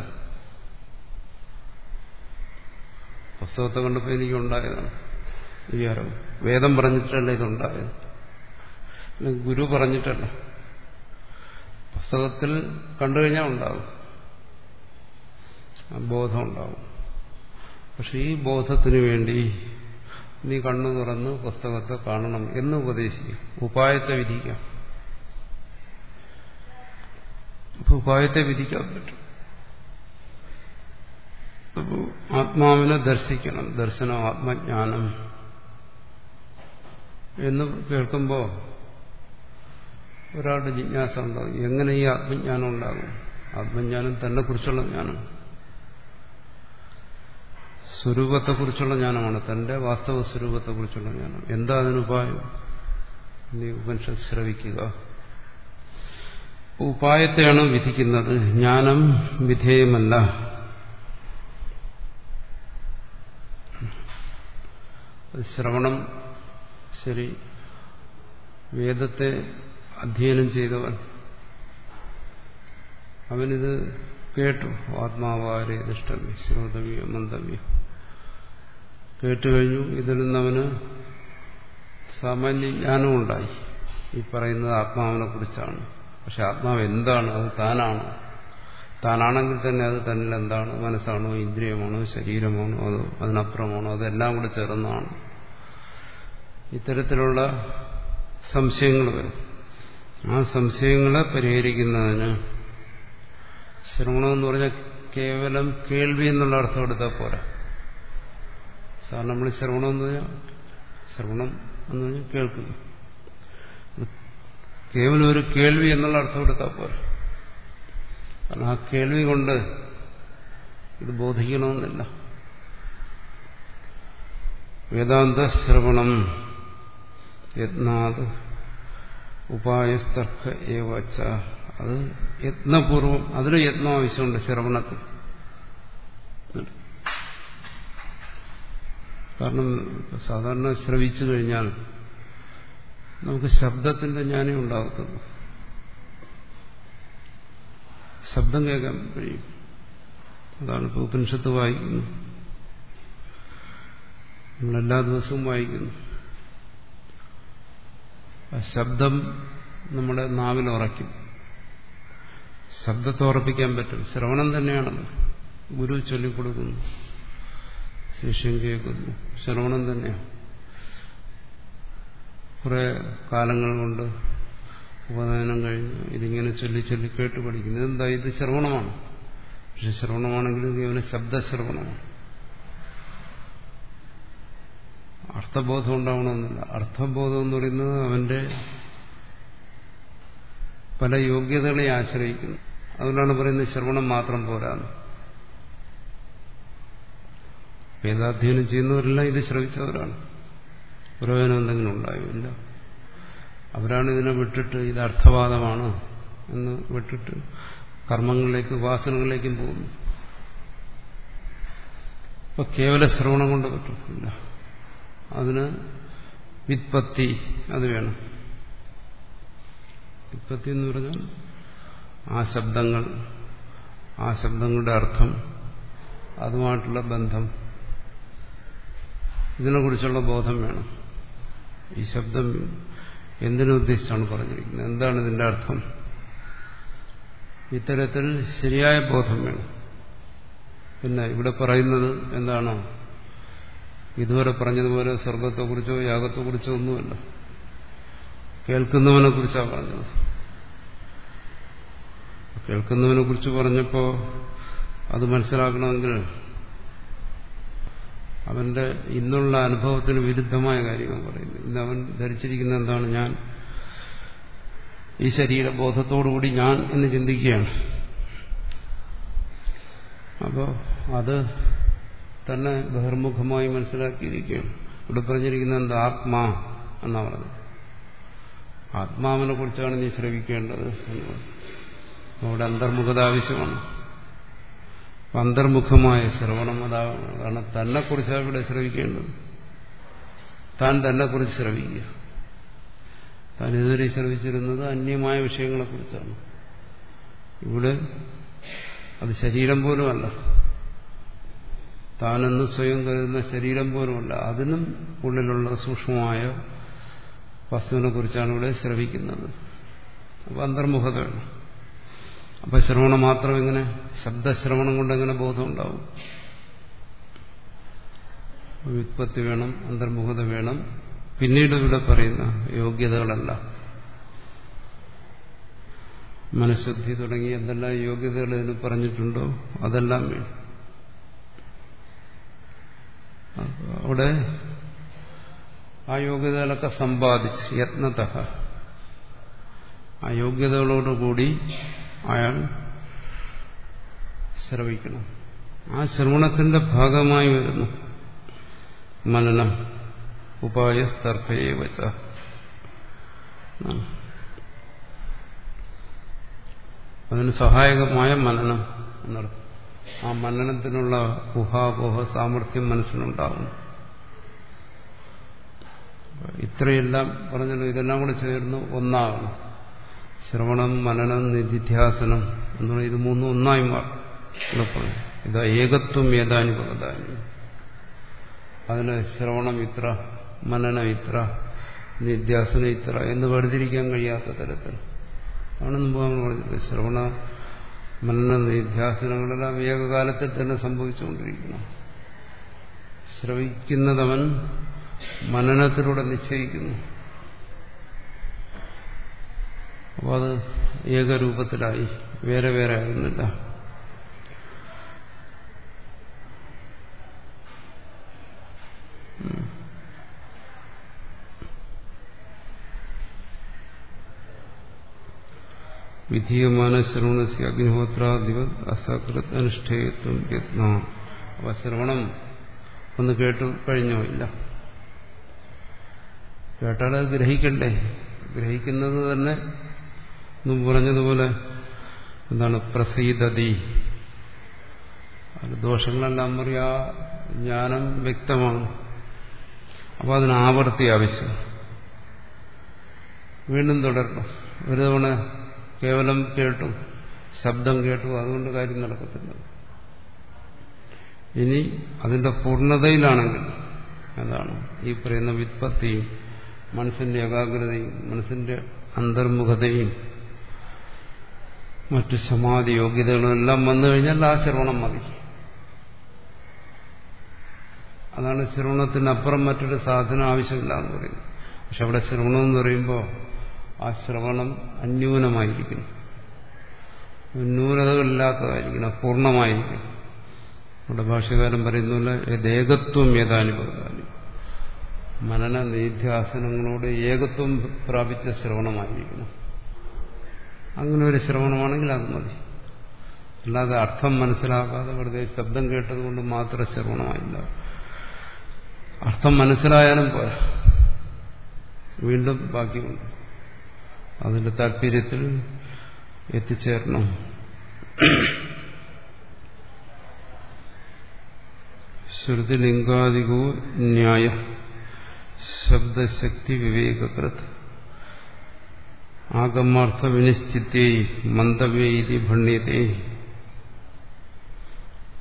പുസ്തകത്തെ കണ്ടപ്പോൾ എനിക്കുണ്ടായതാണ് ഈ അറിവ് വേദം പറഞ്ഞിട്ടല്ല ഇതുണ്ടായത് ഗുരു പറഞ്ഞിട്ടല്ല പുസ്തകത്തിൽ കണ്ടു കഴിഞ്ഞാൽ ഉണ്ടാകും ബോധം ഉണ്ടാകും പക്ഷെ ഈ ബോധത്തിനു വേണ്ടി നീ കണ്ണു തുറന്ന് പുസ്തകത്തെ കാണണം എന്ന് ഉപദേശിക്കും ഉപായത്തെ വിധിക്കാം അപ്പൊ ഉപായത്തെ വിധിക്കാൻ പറ്റും അപ്പോ ആത്മാവിനെ ദർശിക്കണം ദർശനം ആത്മജ്ഞാനം എന്ന് കേൾക്കുമ്പോൾ ഒരാളുടെ ജിജ്ഞാസ ഉണ്ടാകും എങ്ങനെ ഈ ആത്മജ്ഞാനം ഉണ്ടാകും ആത്മജ്ഞാനം തന്നെ കുറിച്ചുള്ള ജ്ഞാനം സ്വരൂപത്തെക്കുറിച്ചുള്ള ജ്ഞാനമാണ് തന്റെ വാസ്തവ സ്വരൂപത്തെക്കുറിച്ചുള്ള ജ്ഞാനം എന്താ അതിനുപായം നീ ഉപനിഷത്ത് ശ്രവിക്കുക ഉപായത്തെയാണ് വിധിക്കുന്നത് ജ്ഞാനം വിധേയമല്ല ശ്രവണം ശരി വേദത്തെ അധ്യയനം ചെയ്തവൻ അവനിത് കേട്ടു ആത്മാവാരെ ദുഷ്ടവ്യ ശ്രോതവ്യ മന്ദവ്യ കേട്ടുകഴിഞ്ഞു ഇതിൽ നിന്നവന് സാമാന്യ ജ്ഞാനമുണ്ടായി ഈ പറയുന്നത് ആത്മാവിനെ കുറിച്ചാണ് പക്ഷെ ആത്മാവ് എന്താണ് അത് താനാണ് താനാണെങ്കിൽ തന്നെ അത് തന്നിൽ എന്താണ് മനസ്സാണോ ഇന്ദ്രിയമാണോ ശരീരമാണോ അതോ അതിനപ്പുറമാണോ അതെല്ലാം കൂടെ ചേർന്നതാണ് ഇത്തരത്തിലുള്ള സംശയങ്ങൾ വരും ആ സംശയങ്ങളെ പരിഹരിക്കുന്നതിന് ശ്രവണം എന്ന് പറഞ്ഞാൽ കേവലം കേൾവി എന്നുള്ള അർത്ഥം എടുത്താൽ പോരാ സാർ നമ്മൾ ശ്രവണം എന്ന് പറഞ്ഞാൽ ശ്രവണം എന്ന് പറഞ്ഞാൽ കേൾക്കുക കേവലം ഒരു കേൾവി എന്നുള്ള അർത്ഥം എടുത്താൽ പോരാ കാരണം ആ കേൾവി കൊണ്ട് ഇത് ബോധിക്കണമെന്നില്ല വേദാന്ത ശ്രവണം യത്നാത് ഉപായസ്തർക്ക ഏവച്ച അത് യത്നപൂർവം അതിന് യത്നം ആവശ്യമുണ്ട് ശ്രവണത്തിൽ കാരണം സാധാരണ ശ്രവിച്ചു കഴിഞ്ഞാൽ നമുക്ക് ശബ്ദത്തിന്റെ ജ്ഞാനേ ഉണ്ടാകത്തുള്ളൂ ശബ്ദം കേൾക്കാൻ കഴിയും അതാണ് ഇപ്പോൾ ഉപനിഷത്ത് വായിക്കുന്നു നമ്മളെല്ലാ ദിവസവും വായിക്കുന്നു ആ ശബ്ദം നമ്മുടെ നാവിൽ ഉറയ്ക്കും ശബ്ദത്തെ ഉറപ്പിക്കാൻ പറ്റും ശ്രവണം തന്നെയാണത് ഗുരു ചൊല്ലിക്കൊടുക്കുന്നു ശിഷ്യം കേൾക്കുന്നു ശ്രവണം തന്നെയാണ് കുറെ കാലങ്ങൾ കൊണ്ട് ഉപനയനം കഴിഞ്ഞ് ഇതിങ്ങനെ ചൊല്ലി ചൊല്ലി കേട്ട് പഠിക്കുന്നു ഇതെന്താ ഇത് ശ്രവണമാണ് പക്ഷെ ശ്രവണമാണെങ്കിലും കേവലം ശബ്ദശ്രവണമാണ് അർത്ഥബോധം ഉണ്ടാവണമെന്നില്ല അർത്ഥബോധം എന്ന് പറയുന്നത് അവന്റെ പല യോഗ്യതകളെ ആശ്രയിക്കുന്നു അതുകൊണ്ടാണ് പറയുന്നത് ശ്രവണം മാത്രം പോരാന്ന് വേദാധ്യയനം ചെയ്യുന്നവരെല്ലാം ഇത് ശ്രവിച്ചവരാണ് പ്രയോജനം എന്തെങ്കിലും ഉണ്ടായോ ഇല്ല അവരാണ് ഇതിനെ വിട്ടിട്ട് ഇത് അർത്ഥവാദമാണ് എന്ന് വിട്ടിട്ട് കർമ്മങ്ങളിലേക്കും വാസനകളിലേക്കും പോകുന്നു ഇപ്പൊ കേവല ശ്രവണം കൊണ്ട് പറ്റില്ല അതിന് വിത്പത്തി അത് വേണം വിത്പത്തി എന്ന് പറഞ്ഞാൽ ആ ശബ്ദങ്ങൾ ആ ശബ്ദങ്ങളുടെ അർത്ഥം അതുമായിട്ടുള്ള ബന്ധം ഇതിനെക്കുറിച്ചുള്ള ബോധം വേണം ഈ ശബ്ദം എന്തിനുദ്ദേശിച്ചാണ് പറഞ്ഞിരിക്കുന്നത് എന്താണ് ഇതിന്റെ അർത്ഥം ഇത്തരത്തിൽ ശരിയായ ബോധം വേണം പിന്നെ ഇവിടെ പറയുന്നത് എന്താണോ ഇതുവരെ പറഞ്ഞതുപോലെ സ്വർഗത്തെക്കുറിച്ചോ യാഗത്തെക്കുറിച്ചോ ഒന്നുമല്ല കേൾക്കുന്നവനെ കുറിച്ചാണ് പറഞ്ഞത് കേൾക്കുന്നവനെ കുറിച്ച് പറഞ്ഞപ്പോൾ അത് മനസ്സിലാക്കണമെങ്കിൽ അവന്റെ ഇന്നുള്ള അനുഭവത്തിന് വിരുദ്ധമായ കാര്യങ്ങൾ പറയുന്നു ഇന്ന് അവൻ ധരിച്ചിരിക്കുന്ന എന്താണ് ഞാൻ ഈ ശരീരബോധത്തോടുകൂടി ഞാൻ എന്ന് ചിന്തിക്കുകയാണ് അപ്പോൾ അത് തന്നെ ബഹിർമുഖമായി മനസ്സിലാക്കിയിരിക്കുകയാണ് ഇവിടെ പറഞ്ഞിരിക്കുന്നത് എന്താ ആത്മാ എന്നാ പറഞ്ഞത് ആത്മാവിനെ കുറിച്ചാണ് നീ ശ്രവിക്കേണ്ടത് എന്ന് പറഞ്ഞു അവിടെ അന്തർമുഖത ആവശ്യമാണ് അന്തർമുഖമായ ശ്രവണം അതാണ് കാരണം തന്നെക്കുറിച്ചാണ് ഇവിടെ ശ്രവിക്കേണ്ടത് താൻ തന്നെക്കുറിച്ച് ശ്രവിക്കുക താൻ ഇതുവരെ ശ്രവിച്ചിരുന്നത് അന്യമായ വിഷയങ്ങളെക്കുറിച്ചാണ് ഇവിടെ അത് ശരീരം പോലുമല്ല താനെന്ന് സ്വയം കരുതുന്ന ശരീരം പോലുമല്ല അതിനും ഉള്ളിലുള്ള സൂക്ഷ്മമായ വസ്തുവിനെ കുറിച്ചാണ് ഇവിടെ ശ്രവിക്കുന്നത് അപ്പോൾ അന്തർമുഖത വേണം അപ്പൊ ശ്രവണം മാത്രം എങ്ങനെ ശബ്ദശ്രവണം കൊണ്ട് എങ്ങനെ ബോധം ഉണ്ടാവും വ്യുത്പത്തി വേണം അന്തർമുഖത വേണം പിന്നീട് ഇവിടെ പറയുന്ന യോഗ്യതകളല്ല മനഃശുദ്ധി തുടങ്ങി എന്തെല്ലാം യോഗ്യതകൾ ഇതിന് പറഞ്ഞിട്ടുണ്ടോ അതെല്ലാം വേണം അവിടെ ആ യോഗ്യതകളൊക്കെ സമ്പാദിച്ച് യത്നത ആ യോഗ്യതകളോടുകൂടി അയാൾ ശ്രവിക്കണം ആ ശ്രവണത്തിന്റെ ഭാഗമായി വരുന്നു മനനം ഉപായസ്തർക്കയെ വച്ച അതിന് സഹായകമായ മനനം എന്നർത്ഥം ആ മനനത്തിനുള്ള ഊഹാപോഹ സാമർഥ്യം മനസ്സിനുണ്ടാകും ഇത്രയെല്ലാം പറഞ്ഞല്ലോ ഇതെല്ലാം കൂടെ ചേർന്ന് ഒന്നാകണം ശ്രവണം മനനം നിധിധ്യാസനം എന്നുള്ള ഇത് മൂന്നും ഒന്നായി മാറും ഇത് ഏകത്വം ഏതാനുപകതാനി അതിന് ശ്രവണം ഇത്ര മനനം ഇത്ര നിധ്യാസനം ഇത്ര എന്ന് വേർതിരിക്കാൻ കഴിയാത്ത തരത്തിൽ ആണ് മുമ്പ് നമ്മൾ പറഞ്ഞത് ശ്രവണ മനന നിധ്യാസനങ്ങളെല്ലാം ഏകകാലത്തിൽ തന്നെ സംഭവിച്ചുകൊണ്ടിരിക്കുന്നു ശ്രവിക്കുന്നതവൻ മനനത്തിലൂടെ നിശ്ചയിക്കുന്നു അപ്പോൾ അത് ഏകരൂപത്തിലായി വേറെ വേറെ ആകുന്നില്ല വിധീയമാന ശ്രവണസ്യ അഗ്നിഹോത്രാധിപ അസകൃത് അനുഷ്ഠേയത്വം യത്ന അപ്പൊ ശ്രവണം ഒന്ന് കേട്ടു കഴിഞ്ഞോ ഇല്ല കേട്ടാൽ അത് ഗ്രഹിക്കണ്ടേ ഗ്രഹിക്കുന്നത് തന്നെ മുമ്പ് പറഞ്ഞതുപോലെ എന്താണ് പ്രസീതതി അത് ദോഷങ്ങളെല്ലാം പറയാ ജ്ഞാനം വ്യക്തമാണ് അപ്പോൾ അതിന് ആവർത്തി ആവശ്യം വീണ്ടും തുടരണം ഒരു തവണ കേവലം കേട്ടു ശബ്ദം കേട്ടു അതുകൊണ്ട് കാര്യം നടക്കത്തില്ല ഇനി അതിന്റെ പൂർണ്ണതയിലാണെങ്കിൽ അതാണ് ഈ പറയുന്ന വിത്പത്തിയും മനസ്സിന്റെ ഏകാഗ്രതയും മനസ്സിന്റെ അന്തർമുഖതയും മറ്റു സമാധി യോഗ്യതകളും എല്ലാം വന്നു കഴിഞ്ഞാൽ ആ ശ്രവണം മതി അതാണ് ശ്രവണത്തിനപ്പുറം മറ്റൊരു സാധനം ആവശ്യമില്ല എന്ന് പറയുന്നത് പക്ഷെ അവിടെ ശ്രവണം എന്ന് പറയുമ്പോൾ ആ ശ്രവണം അന്യൂനമായിരിക്കണം ന്യൂനതകളില്ലാത്തതായിരിക്കണം പൂർണ്ണമായിരിക്കണം നമ്മുടെ ഭാഷകാരൻ പറയുന്നില്ല ഏകത്വം ഏതാനുഭവതാനും മനന നിധ്യാസനങ്ങളോട് ഏകത്വം പ്രാപിച്ച ശ്രവണമായിരിക്കണം അങ്ങനെ ഒരു ശ്രവണമാണെങ്കിൽ അത് മതി അല്ലാതെ അർത്ഥം മനസ്സിലാക്കാതെ വെറുതെ ശബ്ദം കേട്ടതുകൊണ്ട് മാത്രം ശ്രവണമായില്ല അർത്ഥം മനസ്സിലായാലും പോരാ വീണ്ടും ബാക്കിയുണ്ട് അതിന്റെ താല്പര്യത്തിൽ എത്തിച്ചേരണം ശ്രുതിലിംഗാദികോ ന്യായ ശബ്ദശക്തി വിവേകകൃത് ആഗമാർത്ഥ വിനിശ്ചിത്തേ മന്ദവ്യൈതി ഭണ്യത്തെ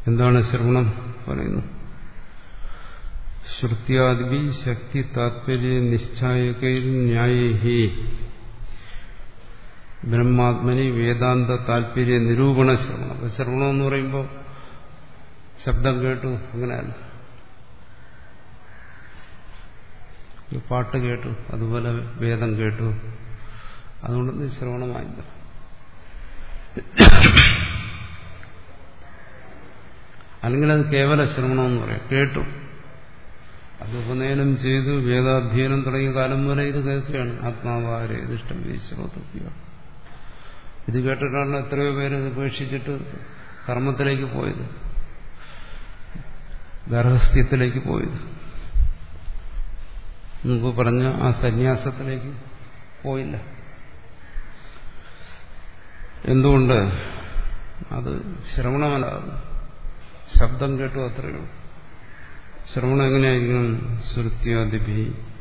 എന്താണ് ശ്രവണം പറയുന്നു ശ്രുത്യാദിപി ശക്തി താത്പര്യ നിശ്ചായകൈ ന്യായഹി ബ്രഹ്മാത്മനി വേദാന്ത താല്പര്യ നിരൂപണ ശ്രവണം അപ്പൊ ശ്രവണം എന്ന് പറയുമ്പോൾ ശബ്ദം കേട്ടു അങ്ങനെയല്ല പാട്ട് കേട്ടു അതുപോലെ വേദം കേട്ടു അതുകൊണ്ട് ശ്രവണമായില്ല അല്ലെങ്കിൽ അത് കേവല ശ്രവണമെന്ന് പറയാം കേട്ടു അത് ഉപനയനം ചെയ്തു വേദാധ്യയനം തുടങ്ങിയ കാലം വരെ ഇത് കേൾക്കുകയാണ് ആത്മാവാരെ ഇതിഷ്ടം ശ്രോതൃപ്യ ഇത് കേട്ടിട്ടാണ് എത്രയോ പേര് ഇത് ഉപേക്ഷിച്ചിട്ട് കർമ്മത്തിലേക്ക് പോയത് ഗർഹസ്ഥ്യത്തിലേക്ക് പോയത് മുമ്പ് പറഞ്ഞ ആ സന്യാസത്തിലേക്ക് പോയില്ല എന്തുകൊണ്ട് അത് ശ്രവണമല്ല ശബ്ദം കേട്ടു അത്രയേ ഉള്ളൂ ശ്രവണം എങ്ങനെയായിരിക്കണം ശ്രുത്യാദിഭി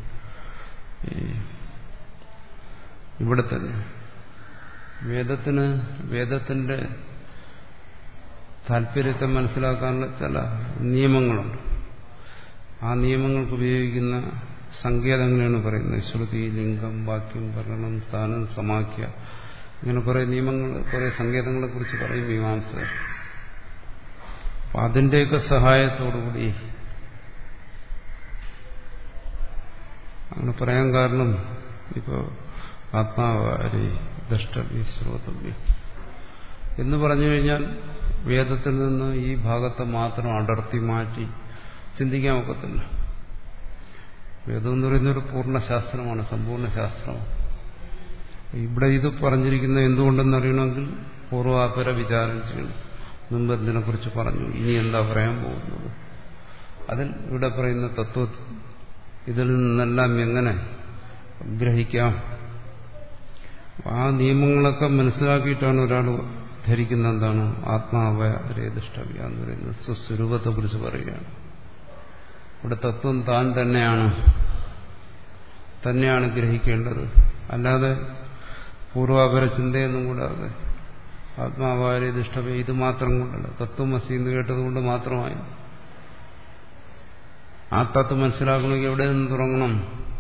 ഇവിടെ തന്നെ വേദത്തിന് വേദത്തിന്റെ താല്പര്യത്തെ മനസ്സിലാക്കാനുള്ള ചില നിയമങ്ങളുണ്ട് ആ നിയമങ്ങൾക്ക് ഉപയോഗിക്കുന്ന സങ്കേതങ്ങളാണ് പറയുന്നത് ശ്രുതി ലിംഗം വാക്യം വർണ്ണം സ്ഥാനം സമാഖ്യ ഇങ്ങനെ കുറെ നിയമങ്ങൾ കുറെ സങ്കേതങ്ങളെ കുറിച്ച് പറയും മീമാംസ അപ്പൊ അതിന്റെയൊക്കെ സഹായത്തോടുകൂടി അങ്ങനെ പറയാൻ കാരണം ഇപ്പോ ആത്മാവാരി ദ്രഷ്ടവ്യ ശ്രോതവ്യ എന്ന് പറഞ്ഞു കഴിഞ്ഞാൽ വേദത്തിൽ നിന്ന് ഈ ഭാഗത്തെ മാത്രം അടർത്തി മാറ്റി ചിന്തിക്കാൻ ഒക്കത്തില്ല വേദം എന്ന് പറയുന്ന ഒരു പൂർണ്ണ ശാസ്ത്രമാണ് സമ്പൂർണ്ണ ശാസ്ത്രമാണ് ഇവിടെ ഇത് പറഞ്ഞിരിക്കുന്നത് എന്തുകൊണ്ടെന്ന് അറിയണമെങ്കിൽ പൂർവാപര വിചാരം ചെയ്യണം മുമ്പ് ഇതിനെക്കുറിച്ച് പറഞ്ഞു ഇനി എന്താ പറയാൻ പോകുന്നത് അതിൽ ഇവിടെ പറയുന്ന തത്വ ഇതിൽ നിന്നെല്ലാം എങ്ങനെ ഗ്രഹിക്കാം ആ നിയമങ്ങളൊക്കെ മനസ്സിലാക്കിയിട്ടാണ് ഒരാൾ ധരിക്കുന്ന എന്താണ് ആത്മാവരേതിഷ്ടവ്യ എന്ന് പറയുന്നത് സ്വസ്വരൂപത്തെ കുറിച്ച് പറയുകയാണ് ഇവിടെ തത്വം താൻ തന്നെയാണ് തന്നെയാണ് ഗ്രഹിക്കേണ്ടത് അല്ലാതെ പൂർവാപര ചിന്തയൊന്നും കൂടാതെ ആത്മാവാരേതിഷ്ടവ്യ ഇത് മാത്രം കൊണ്ടല്ല തത്വമസി എന്ന് കേട്ടതുകൊണ്ട് മാത്രമായി ആ തത്വം മനസ്സിലാക്കണമെങ്കിൽ എവിടെ നിന്ന് തുടങ്ങണം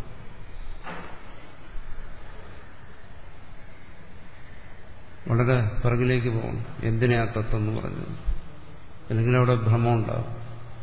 വളരെ പിറകിലേക്ക് പോകണം എന്തിനാ തത്വം എന്ന് പറഞ്ഞത് അല്ലെങ്കിൽ അവിടെ ഭ്രമം ഉണ്ടാകും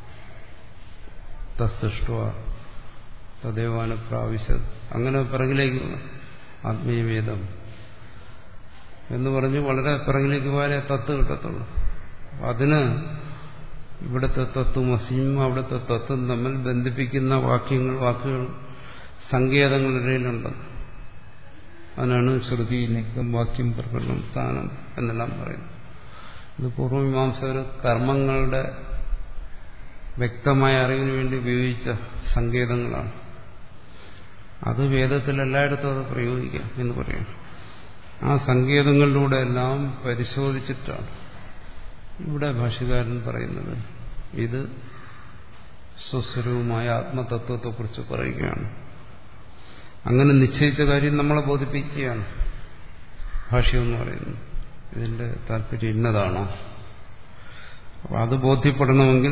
തസ്സൃഷ്ട തദേവാന പ്രാവശ്യ അങ്ങനെ പിറകിലേക്ക് ആത്മീയവേദം എന്ന് പറഞ്ഞ് വളരെ പിറകിലേക്ക് പോയാലേ തത്വം കിട്ടത്തുള്ളൂ അതിന് ഇവിടുത്തെ തത്വമസിയും അവിടുത്തെ തത്വം തമ്മിൽ ബന്ധിപ്പിക്കുന്ന വാക്യങ്ങൾ വാക്കുകൾ സങ്കേതങ്ങളിടയിലുണ്ട് അതിനാണ് ശ്രുതി നിക്തം വാക്യം പ്രകടനം സ്ഥാനം എന്നെല്ലാം പറയുന്നത് ഇത് പൂർവമീമാംസകർ കർമ്മങ്ങളുടെ വ്യക്തമായ അറിവിന് വേണ്ടി ഉപയോഗിച്ച സങ്കേതങ്ങളാണ് അത് വേദത്തിൽ എല്ലായിടത്തും അത് പ്രയോഗിക്കാം എന്ന് പറയണം ആ സങ്കേതങ്ങളിലൂടെ എല്ലാം പരിശോധിച്ചിട്ടാണ് ഇവിടെ ഭാഷ്യകാരൻ പറയുന്നത് ഇത് സ്വസ്വരൂപമായ ആത്മതത്വത്തെക്കുറിച്ച് പറയുകയാണ് അങ്ങനെ നിശ്ചയിച്ച കാര്യം നമ്മളെ ബോധിപ്പിക്കുകയാണ് ഭാഷ്യം എന്ന് പറയുന്നത് ഇതിന്റെ താല്പര്യം ഇന്നതാണോ അപ്പൊ അത് ബോധ്യപ്പെടണമെങ്കിൽ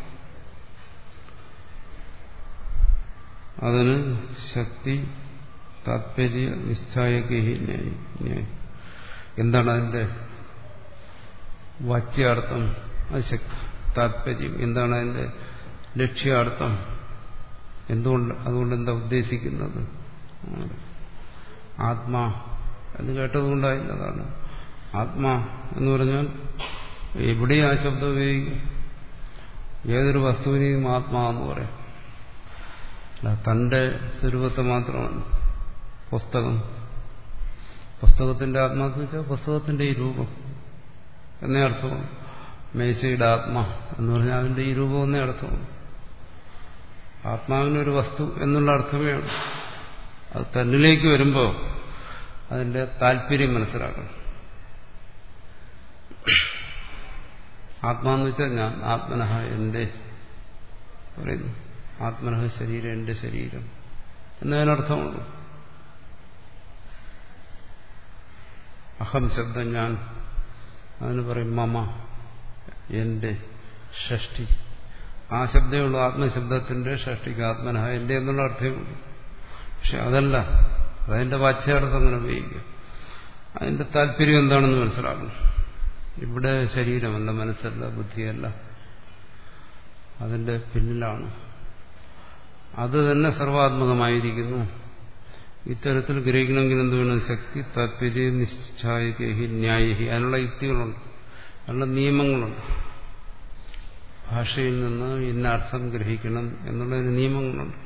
അതിന് ശക്തി താത്പര്യ നിശ്ചായകി എന്താണ് അതിന്റെ വാച്യാർത്ഥം അത് ശക്തി താത്പര്യം എന്താണ് അതിന്റെ ലക്ഷ്യാർത്ഥം എന്തുകൊണ്ട് അതുകൊണ്ട് എന്താ ഉദ്ദേശിക്കുന്നത് ആത്മാ എന്ന് കേട്ടതുകൊണ്ടായില്ല കാരണം ആത്മാ എന്ന് പറഞ്ഞാൽ എവിടെയും ആ ശബ്ദം ഉപയോഗിക്കും ഏതൊരു വസ്തുവിനെയും ആത്മാ എന്ന് പറയാം അല്ല തന്റെ സ്വരൂപത്തെ മാത്രമാണ് പുസ്തകം പുസ്തകത്തിന്റെ ആത്മാന്ന് വെച്ചാൽ പുസ്തകത്തിന്റെ ഈ രൂപം എന്നേ അർത്ഥമാണ് മേശയുടെ ആത്മാ എന്ന് പറഞ്ഞാൽ അതിന്റെ ഈ രൂപം എന്നേ അർത്ഥമാണ് ആത്മാവിനൊരു വസ്തു എന്നുള്ള അർത്ഥമേ ഉള്ളൂ അത് തന്നിലേക്ക് വരുമ്പോൾ അതിന്റെ താല്പര്യം മനസ്സിലാക്കണം ആത്മാന്ന് വെച്ചാൽ ഞാൻ ആത്മനഹ എന്റെ പറയുന്നു ആത്മനഹ ശരീരം എന്റെ ശരീരം എന്നതിനർത്ഥമുള്ളൂ അഹം ശബ്ദം ഞാൻ അതിന് പറയും മമ എന്റെ ഷഷ്ടി ആ ശബ്ദമുള്ള ആത്മശബ്ദത്തിന്റെ ഷഷ്ടിക്ക് ആത്മനഹ എന്റെ എന്നുള്ള അർത്ഥമുള്ളൂ പക്ഷെ അതല്ല അതതിന്റെ വാച്യാർത്ഥം അങ്ങനെ ഉപയോഗിക്കും അതിന്റെ താല്പര്യം എന്താണെന്ന് മനസ്സിലാക്കണം ഇവിടെ ശരീരമല്ല മനസ്സല്ല ബുദ്ധിയല്ല അതിന്റെ പിന്നിലാണ് അത് തന്നെ സർവാത്മകമായിരിക്കുന്നു ഇത്തരത്തിൽ ഗ്രഹിക്കണമെങ്കിൽ എന്ത് വേണം ശക്തി താല്പര്യ നിശ്ചായകി ന്യായഹി അതിനുള്ള യുക്തികളുണ്ട് അതിനുള്ള നിയമങ്ങളുണ്ട് ഭാഷയിൽ നിന്ന് ഇന്ന അർത്ഥം ഗ്രഹിക്കണം എന്നുള്ള നിയമങ്ങളുണ്ട്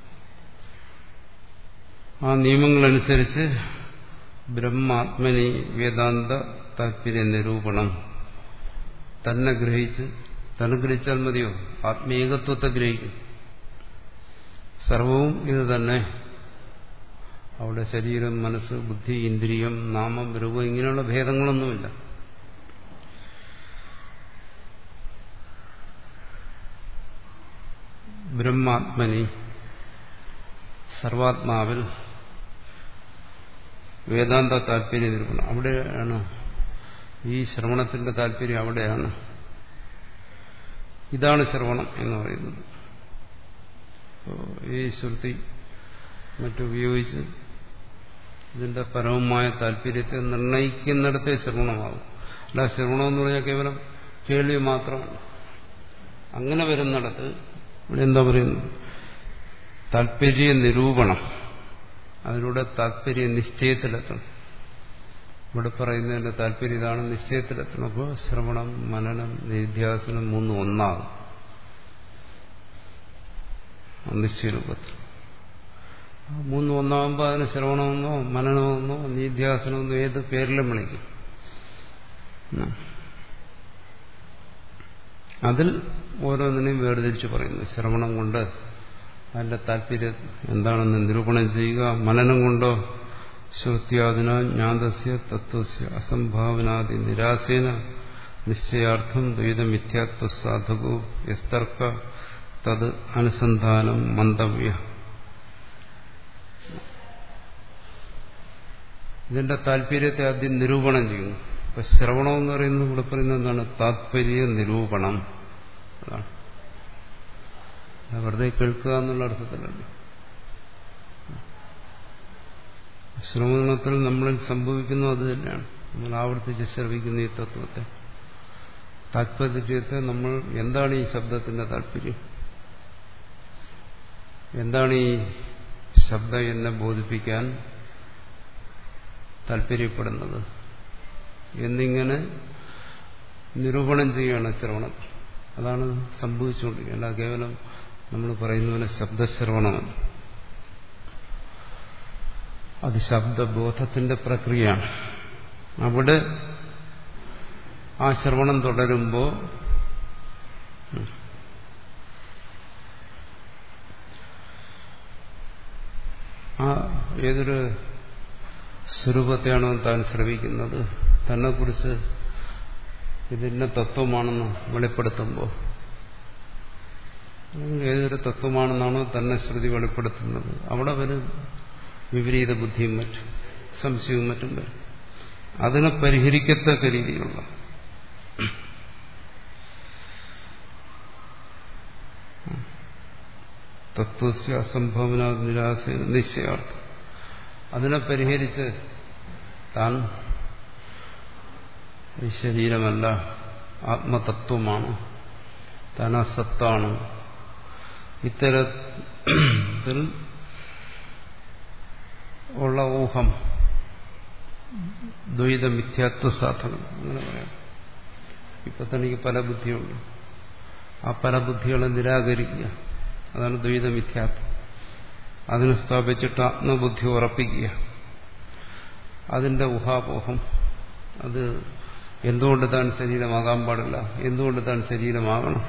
ആ നിയമങ്ങളനുസരിച്ച് ബ്രഹ്മാത്മനി വേദാന്ത താല്പര്യ നിരൂപണം തന്നെ ഗ്രഹിച്ച് തന്നെ ഗ്രഹിച്ചാൽ മതിയോ ആത്മീകത്വത്തെ ഗ്രഹിക്കും സർവവും ഇത് തന്നെ അവിടെ ശരീരം മനസ്സ് ബുദ്ധി ഇന്ദ്രിയം നാമം രൂപം ഇങ്ങനെയുള്ള ഭേദങ്ങളൊന്നുമില്ല ബ്രഹ്മാത്മനി സർവാത്മാവിൽ വേദാന്ത താല്പര്യം നിരൂപണം അവിടെയാണ് ഈ ശ്രവണത്തിന്റെ താല്പര്യം അവിടെയാണ് ഇതാണ് ശ്രവണം എന്ന് പറയുന്നത് ഈ ശ്രുതി മറ്റുപയോഗിച്ച് ഇതിന്റെ പരമമായ താല്പര്യത്തെ നിർണയിക്കുന്നിടത്തെ ശ്രവണമാകും അല്ല ശ്രവണം എന്ന് പറഞ്ഞാൽ കേവലം കേൾവി മാത്രമാണ് അങ്ങനെ വരുന്നിടത്ത് ഇവിടെ എന്താ പറയുന്നത് താല്പര്യ നിരൂപണം അതിലൂടെ താല്പര്യ നിശ്ചയത്തിലെത്തണം ഇവിടെ പറയുന്നതിന്റെ താല്പര്യം ഇതാണ് നിശ്ചയത്തിലെത്തണം അപ്പോൾ ശ്രവണം മനനം നിധ്യാസനം മൂന്നും ഒന്നാകും നിശ്ചയരൂപത്തിൽ മൂന്ന് ഒന്നാകുമ്പോൾ അതിന് ശ്രവണമെന്നോ മനനമെന്നോ നിധ്യാസനമെന്നോ ഏത് പേരിലും വിളിക്കും അതിൽ ഓരോന്നിനെയും വേർതിരിച്ച് പറയുന്നു ശ്രവണം കൊണ്ട് അതിന്റെ താല്പര്യം എന്താണെന്ന് നിരൂപണം ചെയ്യുക മനനം കൊണ്ടോ ശ്രുത്യാദിന ജ്ഞാതസ്യ തത്വസ്യ അസംഭാവനാദി നിരാസേന നിശ്ചയാർത്ഥം ദ്വൈത മിഥ്യാത്വ സാധകോ യസ്തർക്ക തത് അനുസന്ധാനം മന്തവ്യ ഇതിന്റെ താല്പര്യത്തെ ആദ്യം നിരൂപണം ചെയ്യുന്നു ഇപ്പൊ ശ്രവണം എന്ന് പറയുന്നത് ഇവിടെ പറയുന്നത് എന്താണ് താത്പര്യ നിരൂപണം അതാണ് വെറുതെ കേൾക്കുക എന്നുള്ള അർത്ഥത്തിലല്ല ശ്രവണത്തിൽ നമ്മളിൽ സംഭവിക്കുന്നു അത് തന്നെയാണ് നമ്മൾ ആവർത്തിച്ച് ശ്രവിക്കുന്ന ഈ തത്വത്തെ താത്പര്യത്തെ നമ്മൾ എന്താണ് ഈ ശബ്ദത്തിന്റെ താല്പര്യം എന്താണ് ഈ ശബ്ദം എന്നെ ബോധിപ്പിക്കാൻ താല്പര്യപ്പെടുന്നത് എന്നിങ്ങനെ നിരൂപണം ചെയ്യുകയാണ് ശ്രവണത്തിൽ അതാണ് സംഭവിച്ചുകൊണ്ടിരിക്കുന്നത് അല്ല കേവലം നമ്മൾ പറയുന്ന പോലെ ശബ്ദശ്രവണമല്ല അത് ശബ്ദബോധത്തിന്റെ പ്രക്രിയയാണ് അവിടെ ആ ശ്രവണം തുടരുമ്പോൾ ആ ഏതൊരു സ്വരൂപത്തെയാണോ താൻ ശ്രവിക്കുന്നത് തന്നെക്കുറിച്ച് ഇതിന്ന തത്വമാണെന്ന് വെളിപ്പെടുത്തുമ്പോൾ ഏതൊരു തത്വമാണെന്നാണോ തന്നെ ശ്രുതി വെളിപ്പെടുത്തുന്നത് അവിടെ വരും വിപരീത ബുദ്ധിയും മറ്റും സംശയവും മറ്റും വരും അതിനെ പരിഹരിക്കത്തക്ക രീതിയിലുള്ള തത്വസ്യ അസംഭവന നിരാശ നിശ്ചയാർത്ഥം അതിനെ പരിഹരിച്ച് താൻ ഈ ശരീരമല്ല ആത്മതത്വമാണ് താൻ അസത്താണ് ഇത്തരത്തിൽ ഉള്ള ഊഹം ദ്വൈത മിഥ്യാത്വ സാധനം അങ്ങനെ പറയാം ഇപ്പൊ തനിക്ക് പല ബുദ്ധിയുണ്ട് ആ പല ബുദ്ധികളെ നിരാകരിക്കുക അതാണ് ദ്വൈത മിഥ്യാത്വം അതിനെ സ്ഥാപിച്ചിട്ട് ആത്മബുദ്ധി ഉറപ്പിക്കുക അതിന്റെ ഊഹാപോഹം അത് എന്തുകൊണ്ട് താൻ ശരീരമാകാൻ പാടില്ല എന്തുകൊണ്ട് താൻ ശരീരമാകണം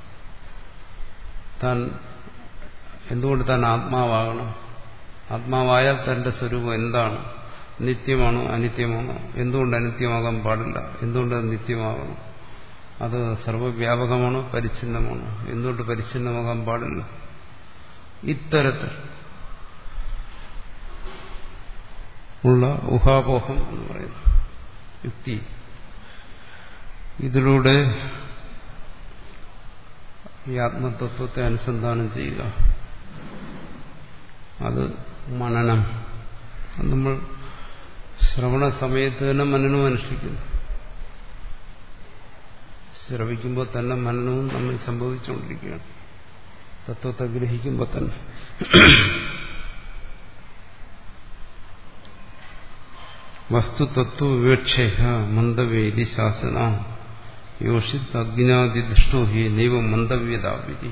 താൻ എന്തുകൊണ്ട് താൻ ആത്മാവാകണം ആത്മാവായാൽ തന്റെ സ്വരൂപം എന്താണ് നിത്യമാണോ അനിത്യമാണോ എന്തുകൊണ്ട് അനിത്യമാകാൻ പാടില്ല എന്തുകൊണ്ട് അത് നിത്യമാകണം അത് സർവവ്യാപകമാണോ പരിച്ഛിന്നമാണോ എന്തുകൊണ്ട് പരിച്ഛിന്നമാകാൻ പാടില്ല ഇത്തരത്തിൽ ഉള്ള ഊഹാപോഹം എന്ന് പറയുന്നു യുക്തി ഇതിലൂടെ ഈ ആത്മതത്വത്തെ അനുസന്ധാനം ചെയ്യുക അത് മനനം അത് നമ്മൾ ശ്രവണ സമയത്ത് തന്നെ മനനവും അനുഷ്ഠിക്കുന്നു ശ്രവിക്കുമ്പോൾ തന്നെ മനനവും നമ്മൾ സംഭവിച്ചുകൊണ്ടിരിക്കുകയാണ് തത്വത്തെ ഗ്രഹിക്കുമ്പോൾ തന്നെ വസ്തുതത്വ വിവക്ഷേഹ മന്ദവേദി ശാസന യോഷിത് അജ്ഞാതിദുഷ്ടോ ഹി നൈവ മന്ദവ്യതാവിധി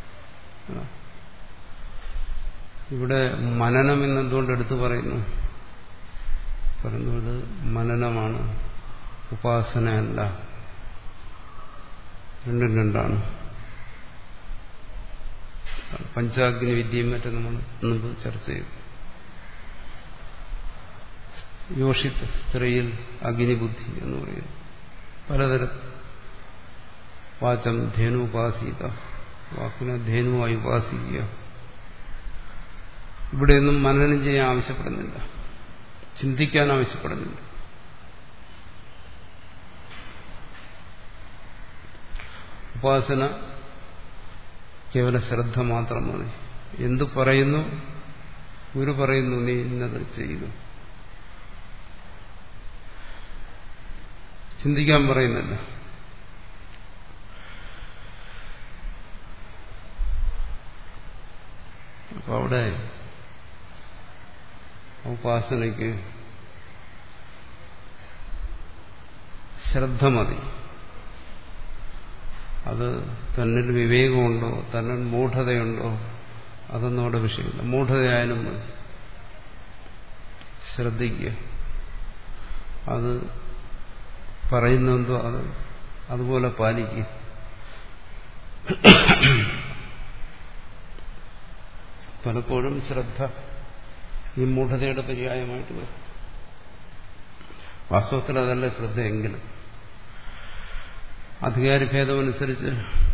ഇവിടെ മനനം എന്നെന്തുകൊണ്ട് എടുത്തു പറയുന്നു പറയുന്നത് മനനമാണ് ഉപാസനയല്ല രണ്ടും രണ്ടാണ് പഞ്ചാഗ്നി വിദ്യയും മറ്റും നമ്മൾ മുമ്പ് ചർച്ച ചെയ്തു യോഷിത്ത് സ്ത്രീയിൽ അഗ്നിബുദ്ധി എന്ന് പറയുന്നു പലതരം വാചം ധേനു ഉപാസിത വാക്കിനെ ധേനുവായി ഉപാസിക്കുക ഇവിടെയൊന്നും മനനം ചെയ്യാൻ ആവശ്യപ്പെടുന്നില്ല ചിന്തിക്കാൻ ആവശ്യപ്പെടുന്നില്ല ഉപാസന കേവല ശ്രദ്ധ മാത്രം മതി എന്തു പറയുന്നു ഗുരു പറയുന്നു നീ ഇന്നത് ചെയ്യുന്നു ചിന്തിക്കാൻ പറയുന്നില്ല അപ്പൊ അവിടെ ഉപാസനയ്ക്ക് ശ്രദ്ധ മതി അത് തന്നിൽ വിവേകമുണ്ടോ തന്നിൽ മൂഢതയുണ്ടോ അതൊന്നും അവിടെ വിഷയമില്ല മൂഢതയായാലും മതി ശ്രദ്ധിക്കുക അത് പറയുന്നെന്തോ അത് അതുപോലെ പാലിക്കുക പലപ്പോഴും ശ്രദ്ധ ഈ മൂഢതയുടെ പര്യായമായിട്ട് വരും വാസ്തവത്തിൽ അതല്ല ശ്രദ്ധയെങ്കിലും അധികാരഭേദമനുസരിച്ച്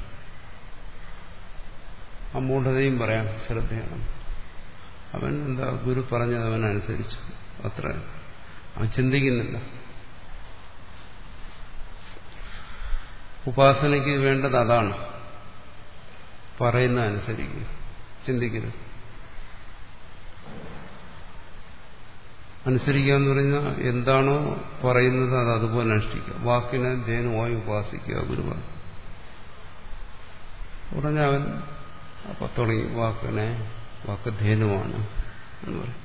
ആ മൂഢതയും പറയാം ശ്രദ്ധയാണ് അവൻ എന്താ ഗുരു പറഞ്ഞത് അവൻ അനുസരിച്ചു അത്ര അവൻ ചിന്തിക്കുന്നില്ല ഉപാസനയ്ക്ക് വേണ്ടത് അതാണ് പറയുന്ന അനുസരിക്കുക ചിന്തിക്കരുത് അനുസരിക്കുക എന്ന് പറഞ്ഞാൽ എന്താണോ പറയുന്നത് അത് അതുപോലെ അനുഷ്ഠിക്കുക വാക്കിനെ ധേനുവായി ഉപാസിക്കുക ഗുരുവാൻ ഉടനെ അവൻ അപ്പൊ തുടങ്ങി വാക്കിനെ വാക്ക് ധേനുവാണ് എന്ന് പറയും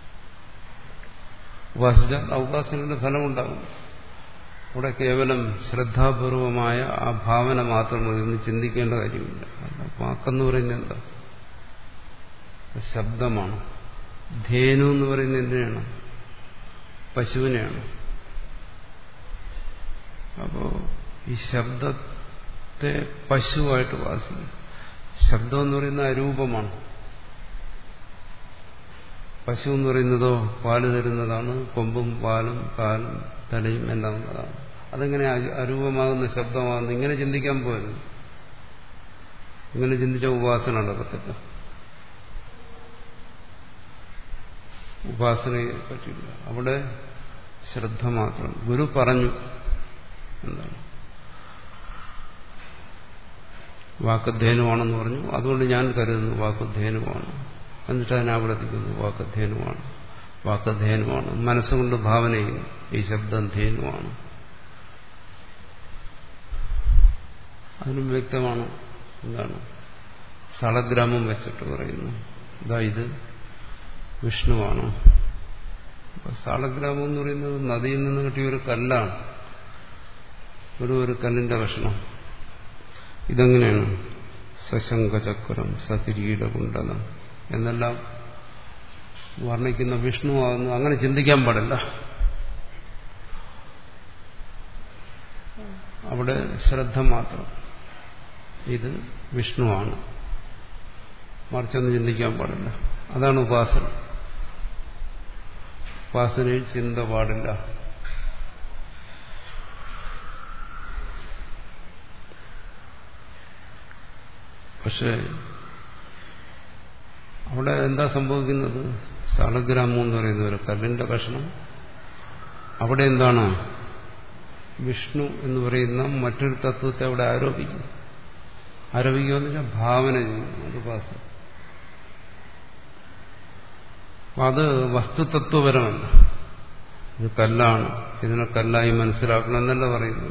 ഉപാസിച്ചാൽ ആ ഉപാസനയുടെ ഫലമുണ്ടാകും ഇവിടെ കേവലം ശ്രദ്ധാപൂർവമായ ആ ഭാവന മാത്രം മതി ഒന്നും ചിന്തിക്കേണ്ട കാര്യമില്ല അല്ല വാക്കെന്ന് പറയുന്നത് എന്താ ശബ്ദമാണ് ധേനു എന്ന് പറയുന്നത് എന്തിനാണ് പശുവിനെയാണ് അപ്പോ ഈ ശബ്ദത്തെ പശുവായിട്ട് ഉപാസിക്കും ശബ്ദം എന്ന് പറയുന്ന അരൂപമാണ് പശു എന്ന് പറയുന്നതോ പാല് തരുന്നതാണ് കൊമ്പും പാലും കാലും തലയും എല്ലാം ഉള്ളതാണ് അതെങ്ങനെ അരൂപമാകുന്ന ശബ്ദമാകുന്നു ഇങ്ങനെ ചിന്തിക്കാൻ പോരുന്നു ഇങ്ങനെ ചിന്തിച്ച ഉപാസന നടക്കത്തില്ല ഉപാസനയെ പറ്റില്ല അവിടെ ശ്രദ്ധ മാത്രം ഗുരു പറഞ്ഞു എന്താണ് വാക്ക് ധേനുവാണെന്ന് പറഞ്ഞു അതുകൊണ്ട് ഞാൻ കരുതുന്നു വാക്ക് ധേനുവാണ് എന്നിട്ട് അതിനാവർത്തിക്കുന്നു വാക്ക് ധേനുവാണ് വാക്ക് ധേനുവാണ് മനസ്സുകൊണ്ട് ഭാവന ചെയ്യുന്നു ഈ ശബ്ദം ധേനുവാണ് അതിനും വ്യക്തമാണ് എന്താണ് സളഗ്രാമം വെച്ചിട്ട് പറയുന്നു ഇതാ ഇത് വിഷ്ണുവാണ് അപ്പൊ സാളഗ്രാമം എന്ന് പറയുന്നത് നദിയിൽ നിന്ന് കിട്ടിയ ഒരു കല്ലാണ് ഒരു ഒരു കല്ലിന്റെ കഷ്ണം ഇതെങ്ങനെയാണ് സശങ്കചക്രം സതിരീടകുണ്ടനം എന്നെല്ലാം വർണ്ണിക്കുന്ന വിഷ്ണുവാകുന്നു അങ്ങനെ ചിന്തിക്കാൻ പാടില്ല അവിടെ ശ്രദ്ധ മാത്രം ഇത് വിഷ്ണുവാണ് മറിച്ചൊന്നും ചിന്തിക്കാൻ പാടില്ല അതാണ് ഉപാസന ഉപാസനയിൽ ചിന്ത പാടില്ല പക്ഷേ അവിടെ എന്താ സംഭവിക്കുന്നത് സാളഗ്രാമം എന്ന് പറയുന്ന ഒരു കല്ലിന്റെ കഷ്ണം അവിടെ എന്താണ് വിഷ്ണു എന്ന് പറയുന്ന മറ്റൊരു തത്വത്തെ അവിടെ ആരോപിക്കും ആരോപിക്കുക എന്ന് വെച്ചാൽ ഭാവന ചെയ്യുന്നു അത് ഉപാസന അത് വസ്തുതത്വപരമല്ല ഇത് കല്ലാണ് ഇതിനെ കല്ലായി മനസ്സിലാക്കണം എന്നല്ല പറയുന്നത്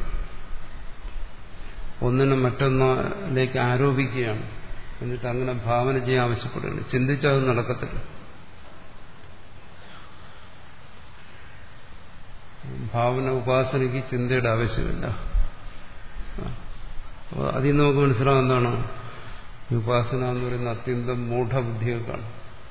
ഒന്നിനെ മറ്റൊന്നിലേക്ക് ആരോപിക്കുകയാണ് എന്നിട്ട് അങ്ങനെ ഭാവന ചെയ്യാൻ ആവശ്യപ്പെടുകയാണ് ചിന്തിച്ചത് നടക്കത്തില്ല ഭാവന ഉപാസനയ്ക്ക് ചിന്തയുടെ ആവശ്യമില്ല അപ്പോൾ അതിൽ നിന്ന് നമുക്ക് മനസ്സിലാവും എന്താണ് ഈ ഉപാസന എന്ന് പറയുന്ന അത്യന്തം മൂഢബുദ്ധികൾക്കാണ്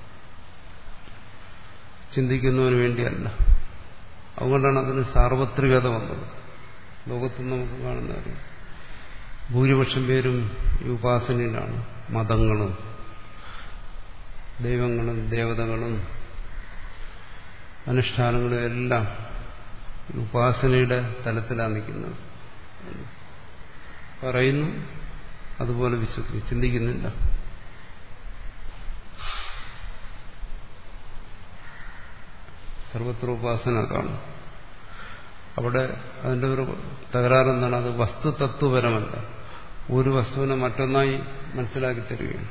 ചിന്തിക്കുന്നതിന് വേണ്ടിയല്ല അതുകൊണ്ടാണ് അതിന് സാർവത്രികത വന്നത് ലോകത്ത് നമുക്ക് കാണുന്ന കാര്യം ഭൂരിപക്ഷം പേരും ഈ ഉപാസനയിലാണ് മതങ്ങളും ദൈവങ്ങളും ദേവതകളും അനുഷ്ഠാനങ്ങളും എല്ലാം ഉപാസനയുടെ തലത്തിലാണ് നിൽക്കുന്നത് പറയുന്നു അതുപോലെ വിശ്വസിക്കും ചിന്തിക്കുന്നില്ല സർവത്ര ഉപാസന കാണും അവിടെ അതിന്റെ ഒരു തകരാറെന്താണ് അത് വസ്തുതത്വപരമല്ല ഒരു വസ്തുവിനെ മറ്റൊന്നായി മനസ്സിലാക്കി തരികയാണ്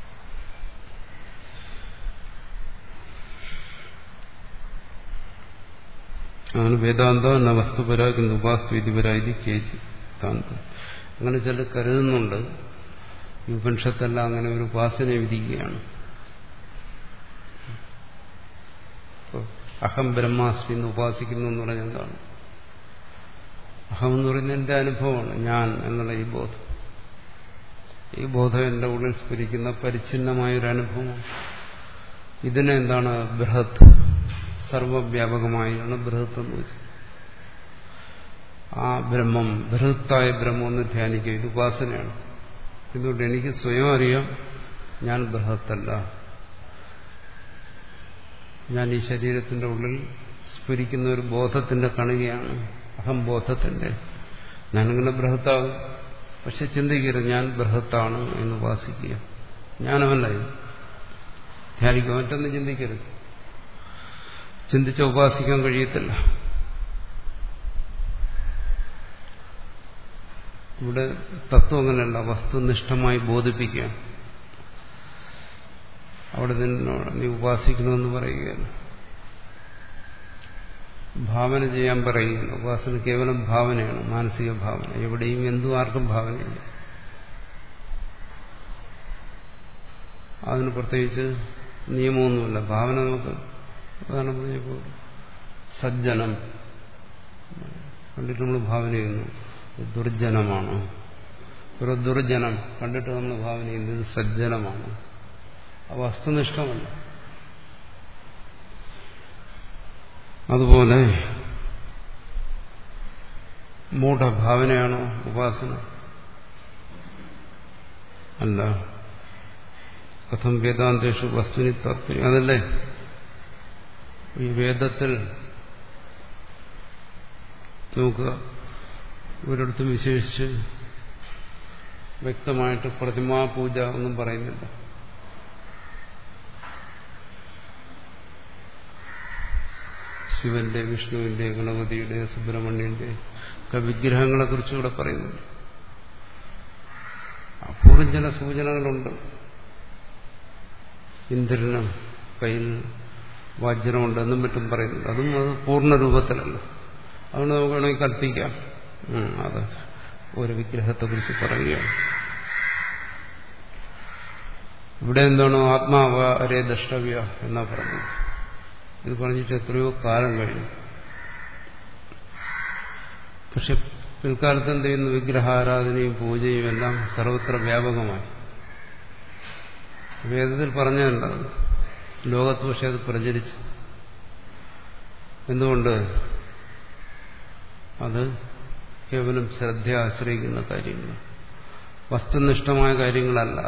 അങ്ങനെ വേദാന്ത ന വസ്തുപര കിന്തു ഉപാസ്തുവിധിപരായി കേജി താന്തം അങ്ങനെ ചില കരുതുന്നുണ്ട് ഈ ഉപനിഷത്തെല്ലാം അങ്ങനെ ഒരു ഉപാസനയെ വിധിക്കുകയാണ് അഹം ബ്രഹ്മാസ്മി എന്ന് ഉപാസിക്കുന്നു എന്ന് പറഞ്ഞാൽ എന്താണ് അഹം എന്ന് പറയുന്നത് എന്റെ അനുഭവമാണ് ഞാൻ എന്നുള്ള ഈ ബോധം ഈ ബോധം എന്റെ ഉള്ളിൽ സ്ഫുരിക്കുന്ന പരിച്ഛിന്നമായൊരു അനുഭവം ഇതിനെ എന്താണ് ബൃഹത് സർവവ്യാപകമായാണ് ബൃഹത്ത് എന്ന് വെച്ചത് ആ ബ്രഹ്മം ബൃഹത്തായ ബ്രഹ്മം എന്ന് ധ്യാനിക്കുക ഇത് ഉപാസനയാണ് എന്തുകൊണ്ട് എനിക്ക് സ്വയം അറിയാം ഞാൻ ബൃഹത്തല്ല ഞാൻ ഈ ശരീരത്തിന്റെ ഉള്ളിൽ സ്ഫുരിക്കുന്ന ഒരു ബോധത്തിന്റെ കണികയാണ് അഹംബോധത്തിന്റെ ഞാനിങ്ങനെ ബൃഹത്താകും പക്ഷെ ചിന്തിക്കരുത് ഞാൻ ബൃഹത്താണ് എന്ന് ഉപാസിക്കുക ഞാനവല്ല ധ്യാനിക്കുക മറ്റൊന്നും ചിന്തിക്കരുത് ചിന്തിച്ച ഉപാസിക്കാൻ കഴിയത്തില്ല ഇവിടെ തത്വം അങ്ങനെയല്ല വസ്തുനിഷ്ഠമായി ബോധിപ്പിക്കുക അവിടെ നിന്നോട് നീ ഉപാസിക്കണമെന്ന് പറയുകയാണ് ഭാവന ചെയ്യാൻ പറയുകയാണ് ഉപാസന കേവലം ഭാവനയാണ് മാനസിക ഭാവന എവിടെയും എന്തും ആർക്കും ഭാവനയില്ല അതിന് പ്രത്യേകിച്ച് നിയമമൊന്നുമില്ല ഭാവന നമുക്ക് അതാണ് പറഞ്ഞപ്പോൾ സജ്ജനം കണ്ടിട്ട് നമ്മൾ ഭാവന ചെയ്യുന്നു ദുർജനമാണ് ഒരു ദുർജനം കണ്ടിട്ട് നമ്മൾ ഭാവന ചെയ്യുന്നത് സജ്ജനമാണ് ആ വസ്തുനിഷ്ഠമല്ല അതുപോലെ മൂഢഭാവനയാണോ ഉപാസന അല്ല കഥം വേദാന്തേഷു വസ്തുനി താത്പര്യം അതല്ലേ ഈ വേദത്തിൽ നോക്കുക ഒരിടത്തും വിശേഷിച്ച് വ്യക്തമായിട്ട് പ്രതിമാപൂജ ഒന്നും പറയുന്നില്ല ശിവന്റെ വിഷ്ണുവിന്റെ ഗണപതിയുടെ സുബ്രഹ്മണ്യന്റെ ഒക്കെ വിഗ്രഹങ്ങളെ കുറിച്ചുകൂടെ പറയുന്നുണ്ട് അപൂർവം ചില സൂചനകളുണ്ട് ഇന്ദ്രനും കയ്യിൽ വജ്രമുണ്ടെന്നും മറ്റും പറയുന്നുണ്ട് അതും അത് പൂർണ്ണ രൂപത്തിലല്ല അതുകൊണ്ട് നമുക്ക് വേണമെങ്കിൽ കൽപ്പിക്കാം അത് ഒരു വിഗ്രഹത്തെക്കുറിച്ച് പറയുകയാണ് ഇവിടെ എന്താണോ ആത്മാവ അരേ ദ്രഷ്ടവ്യ എന്നാ പറഞ്ഞത് ഇത് പറഞ്ഞിട്ട് എത്രയോ കാലം കഴിഞ്ഞു പക്ഷെ പിൽക്കാലത്ത് എന്ത് ചെയ്യുന്നു വിഗ്രഹാരാധനയും പൂജയും എല്ലാം സർവത്ര വ്യാപകമായി വേദത്തിൽ പറഞ്ഞുണ്ടത് ലോകത്ത് പക്ഷെ അത് പ്രചരിച്ചു എന്തുകൊണ്ട് അത് കേവലം ശ്രദ്ധ ആശ്രയിക്കുന്ന കാര്യങ്ങൾ വസ്തുനിഷ്ഠമായ കാര്യങ്ങളല്ല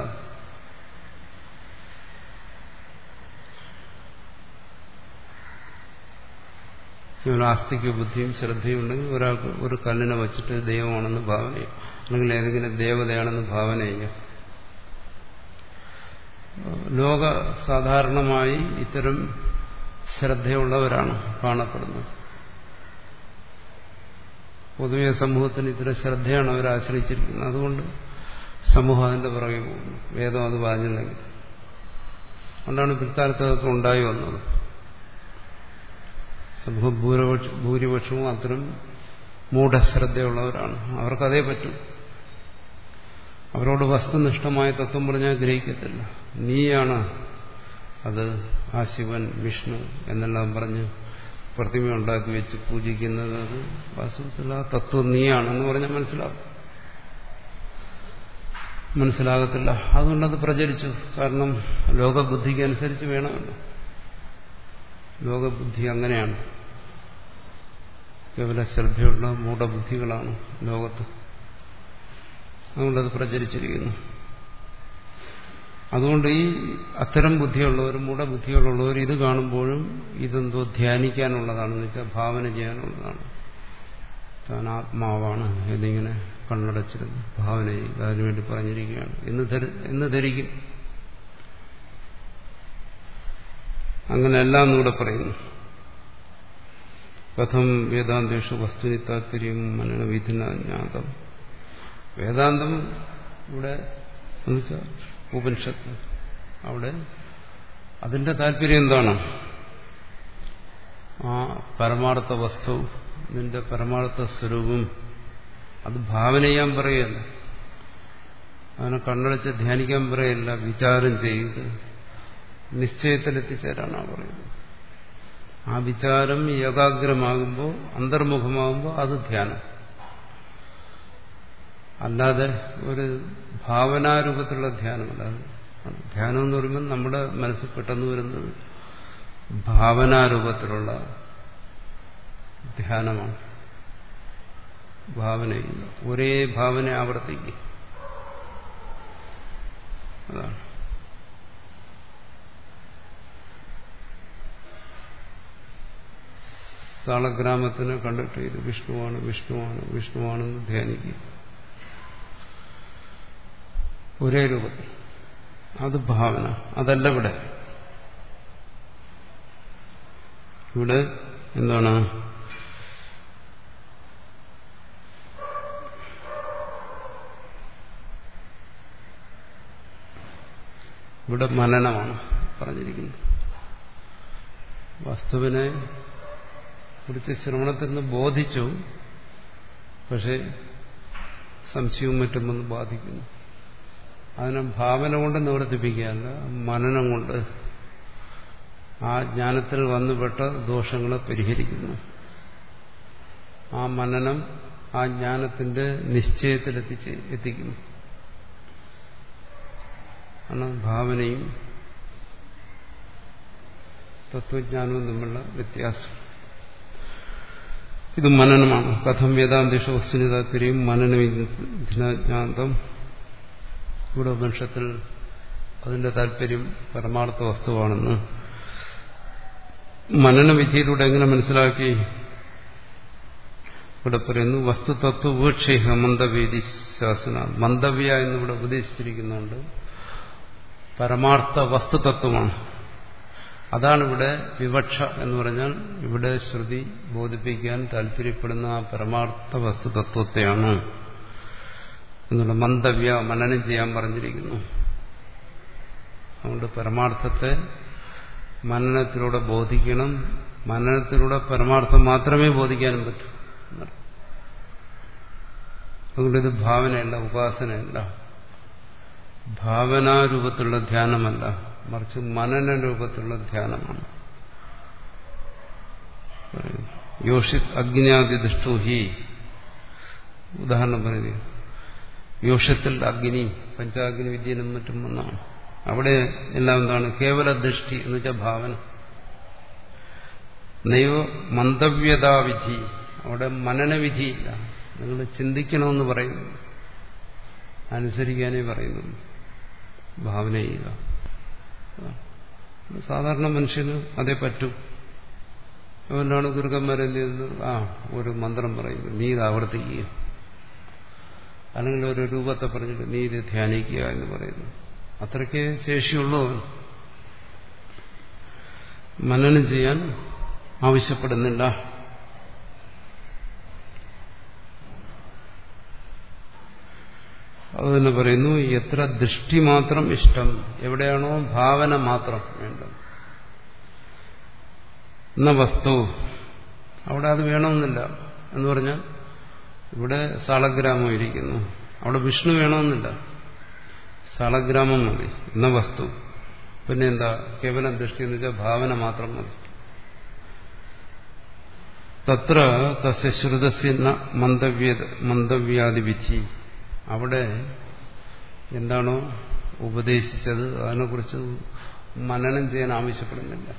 കേവലം ആസ്തിക ബുദ്ധിയും ശ്രദ്ധയും ഉണ്ടെങ്കിൽ ഒരാൾക്ക് ഒരു കല്ലിനെ വച്ചിട്ട് ദൈവമാണെന്ന് ഭാവന ചെയ്യും അല്ലെങ്കിൽ ഏതെങ്കിലും ദേവതയാണെന്ന് ഭാവന ചെയ്യാം ലോക സാധാരണമായി ഇത്തരം ശ്രദ്ധയുള്ളവരാണ് കാണപ്പെടുന്നത് പൊതുവെ സമൂഹത്തിന് ഇത്തരം ശ്രദ്ധയാണ് അവർ ആശ്രയിച്ചിരിക്കുന്നത് അതുകൊണ്ട് സമൂഹം അതിന്റെ പുറകെ പോകുന്നു വേദം അത് പറഞ്ഞില്ലെങ്കിൽ അതുകൊണ്ടാണ് പിൽക്കാലത്ത് അതൊക്കെ ഉണ്ടായി വന്നത് സമൂഹ ഭൂരിപക്ഷ ഭൂരിപക്ഷവും അത്തരം മൂഢശ്രദ്ധയുള്ളവരാണ് അവർക്കതേ പറ്റും അവരോട് വസ്തുനിഷ്ഠമായ തത്വം പറഞ്ഞാൽ ഗ്രഹിക്കത്തില്ല നീയാണ് അത് ആ ശിവൻ വിഷ്ണു എന്നെല്ലാം പറഞ്ഞ് പ്രതിമ ഉണ്ടാക്കി വെച്ച് പൂജിക്കുന്നത് അത് വാസ്തവത്തിൽ ആ തത്വം നീയാണെന്ന് പറഞ്ഞാൽ മനസ്സിലാക്കും മനസ്സിലാകത്തില്ല അതുകൊണ്ടത് പ്രചരിച്ചു കാരണം ലോകബുദ്ധിക്ക് അനുസരിച്ച് വേണമല്ലോ ലോകബുദ്ധി അങ്ങനെയാണ് കേവല ശ്രദ്ധയുള്ള മൂഢബുദ്ധികളാണ് ലോകത്ത് അതുകൊണ്ടത് പ്രചരിച്ചിരിക്കുന്നു അതുകൊണ്ട് ഈ അത്തരം ബുദ്ധിയുള്ളവർ മൂഢബുദ്ധികളുള്ളവർ ഇത് കാണുമ്പോഴും ഇതെന്തോ ധ്യാനിക്കാനുള്ളതാണെന്ന് വെച്ചാൽ ഭാവന ചെയ്യാനുള്ളതാണ് താൻ ആത്മാവാണ് എന്നിങ്ങനെ കണ്ണടച്ചിരുന്ന് ഭാവന ചെയ്യുക അതിനുവേണ്ടി പറഞ്ഞിരിക്കുകയാണ് എന്ന് എന്ന് ധരിക്കും അങ്ങനെ എല്ലാം കൂടെ പറയുന്നു കഥം വേദാന്തേഷു വസ്തുനി താല്പര്യം മനന വിധിനാജ്ഞാതം വേദാന്തം ഇവിടെ എന്നുവെച്ചാൽ ഉപനിഷത്ത് അവിടെ അതിന്റെ താല്പര്യം എന്താണ് ആ പരമാർത്ഥ വസ്തു നിന്റെ പരമാർത്ഥ സ്വരൂപം അത് ഭാവന ചെയ്യാൻ പറയല്ല അതിനെ കണ്ണടച്ച് ധ്യാനിക്കാൻ പറയല്ല വിചാരം ചെയ്ത് നിശ്ചയത്തിലെത്തിച്ചേരാനാണ് പറയുന്നത് ആ വിചാരം ഏകാഗ്രമാകുമ്പോൾ അന്തർമുഖമാകുമ്പോൾ അത് ധ്യാനം അല്ലാതെ ഒരു ഭാവനാരൂപത്തിലുള്ള ധ്യാനമല്ല ധ്യാനം എന്ന് പറയുമ്പോൾ നമ്മുടെ മനസ്സിൽ പെട്ടെന്ന് വരുന്നത് ഭാവനാരൂപത്തിലുള്ള ധ്യാനമാണ് ഭാവനയില്ല ഒരേ ഭാവന ആവർത്തിക്കുക അതാണ് താളഗ്രാമത്തിനെ കണ്ടിട്ട് ഇത് വിഷ്ണുവാണ് വിഷ്ണുവാണ് വിഷ്ണുവാണെന്ന് ധ്യാനിക്കുക ഒരേ രൂപത്തിൽ അത് ഭാവന അതല്ല ഇവിടെ ഇവിടെ എന്താണ് ഇവിടെ മനനമാണ് പറഞ്ഞിരിക്കുന്നത് വസ്തുവിനെ കുറിച്ച് ശ്രവണത്തിൽ നിന്ന് ബോധിച്ചു പക്ഷെ സംശയവും മറ്റും വന്ന് ബാധിക്കുന്നു അതിനെ ഭാവന കൊണ്ട് നിവർത്തിപ്പിക്കുകയല്ല മനനം കൊണ്ട് ആ ജ്ഞാനത്തിൽ വന്നുപെട്ട ദോഷങ്ങളെ പരിഹരിക്കുന്നു ആ മനനം ആ ജ്ഞാനത്തിന്റെ നിശ്ചയത്തിലെത്തിച്ച് എത്തിക്കുന്നു ആണ് ഭാവനയും തത്വജ്ഞാനവും തമ്മിലുള്ള വ്യത്യാസം ഇത് മനനമാണ് കഥം വേദാന്തേഷ വസ്തുനി താല്പര്യം മനനവിജ്ഞാന്തം ഇവിടെ വംശത്തിൽ അതിന്റെ താല്പര്യം പരമാർത്ഥ വസ്തുവാണെന്ന് മനനവിധിയിലൂടെ എങ്ങനെ മനസ്സിലാക്കി ഇവിടെ പറയുന്നു വസ്തുതത്വ ഉപേക്ഷ മന്ദവേദി ശാസന മന്ദവ്യ എന്നിവിടെ ഉപദേശിച്ചിരിക്കുന്നുണ്ട് പരമാർത്ഥ വസ്തുതത്വമാണ് അതാണ് ഇവിടെ വിവക്ഷ എന്ന് പറഞ്ഞാൽ ഇവിടെ ശ്രുതി ബോധിപ്പിക്കാൻ താല്പര്യപ്പെടുന്ന ആ പരമാർത്ഥ വസ്തുതത്വത്തെയാണ് എന്നുള്ള മന്ദവ്യ മനനം ചെയ്യാൻ പറഞ്ഞിരിക്കുന്നു അതുകൊണ്ട് പരമാർത്ഥത്തെ മനനത്തിലൂടെ ബോധിക്കണം മനനത്തിലൂടെ പരമാർത്ഥം മാത്രമേ ബോധിക്കാനും പറ്റൂ അതുകൊണ്ട് ഇത് ഭാവനയല്ല ഉപാസനയല്ല ഭാവനാരൂപത്തിലുള്ള ധ്യാനമല്ല മറിച്ച് മനന രൂപത്തിലുള്ള ധ്യാനമാണ് യോഷിത് അഗ്നിയാദി ദുഷ്ടു ഹി ഉദാഹരണം പറയുക യോഷത്തിൽ അഗ്നി പഞ്ചാഗ്നി വിദ്യയിലും മറ്റും ഒന്നാണ് അവിടെ എല്ലാം എന്താണ് കേവല ദൃഷ്ടി എന്ന് വെച്ചാൽ ഭാവന നൈവ മന്ദവ്യതാവിധി അവിടെ മനനവിധിയില്ല നിങ്ങൾ ചിന്തിക്കണമെന്ന് പറയുന്നു അനുസരിക്കാനേ പറയുന്നു ഭാവന ചെയ്യുക സാധാരണ മനുഷ്യന് അതേ പറ്റൂ അതുകൊണ്ടാണ് ഗുരുക്കന്മാരെന്ത് ചെയ്യുന്നത് ആ ഒരു മന്ത്രം പറയുന്നു നീ ഇത് ആവർത്തിക്കുക അല്ലെങ്കിൽ ഒരു രൂപത്തെ പറഞ്ഞിട്ട് നീ ഇത് ധ്യാനിക്കുക എന്ന് പറയുന്നു അത്രയ്ക്ക് ശേഷിയുള്ളൂ മനനം ചെയ്യാൻ ആവശ്യപ്പെടുന്നില്ല അത് തന്നെ പറയുന്നു എത്ര ദൃഷ്ടി മാത്രം ഇഷ്ടം എവിടെയാണോ ഭാവന മാത്രം വേണ്ടത് എന്ന വസ്തു അവിടെ അത് വേണമെന്നില്ല എന്ന് പറഞ്ഞാൽ ഇവിടെ സാളഗ്രാമം ഇരിക്കുന്നു അവിടെ വിഷ്ണു വേണമെന്നില്ല സാളഗ്രാമം മതി എന്ന വസ്തു പിന്നെ എന്താ കേവലം ദൃഷ്ടി എന്ന് വെച്ചാൽ ഭാവന മാത്രം മതി തത്ര തസ്യ ശ്രുതസ്യ മന്ദവ്യ മന്ദവ്യാദിവിധി അവിടെ എന്താണോ ഉപദേശിച്ചത് അതിനെക്കുറിച്ച് മനനം ചെയ്യാൻ ആവശ്യപ്പെടുന്നില്ല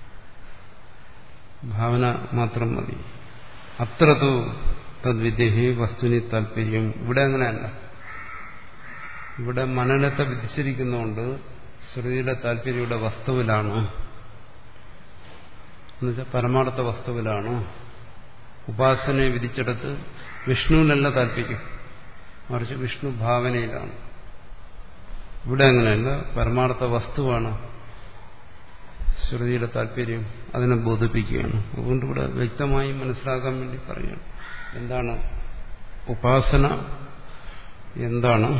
ഭാവന മാത്രം മതി അത്രതു തദ്വിദ്യഹി വസ്തുനി താല്പര്യം ഇവിടെ അങ്ങനെയല്ല ഇവിടെ മനനത്തെ വിധിച്ചിരിക്കുന്നതുകൊണ്ട് ശ്രുതിയുടെ താല്പര്യം ഇവിടെ വസ്തുവിലാണ് എന്നുവെച്ചാൽ പരമാർത്ഥ വസ്തുവിലാണ് ഉപാസനയെ വിധിച്ചെടുത്ത് വിഷ്ണുവിനല്ല താല്പര്യം മറിച്ച് വിഷ്ണു ഭാവനയിലാണ് ഇവിടെ അങ്ങനെയല്ല പരമാർത്ഥ വസ്തുവാണ് ശ്രുതിയുടെ താല്പര്യം അതിനെ ബോധിപ്പിക്കുകയാണ് അതുകൊണ്ട് ഇവിടെ വ്യക്തമായി മനസ്സിലാക്കാൻ വേണ്ടി പറയുകയാണ് എന്താണ് ഉപാസന എന്താണ്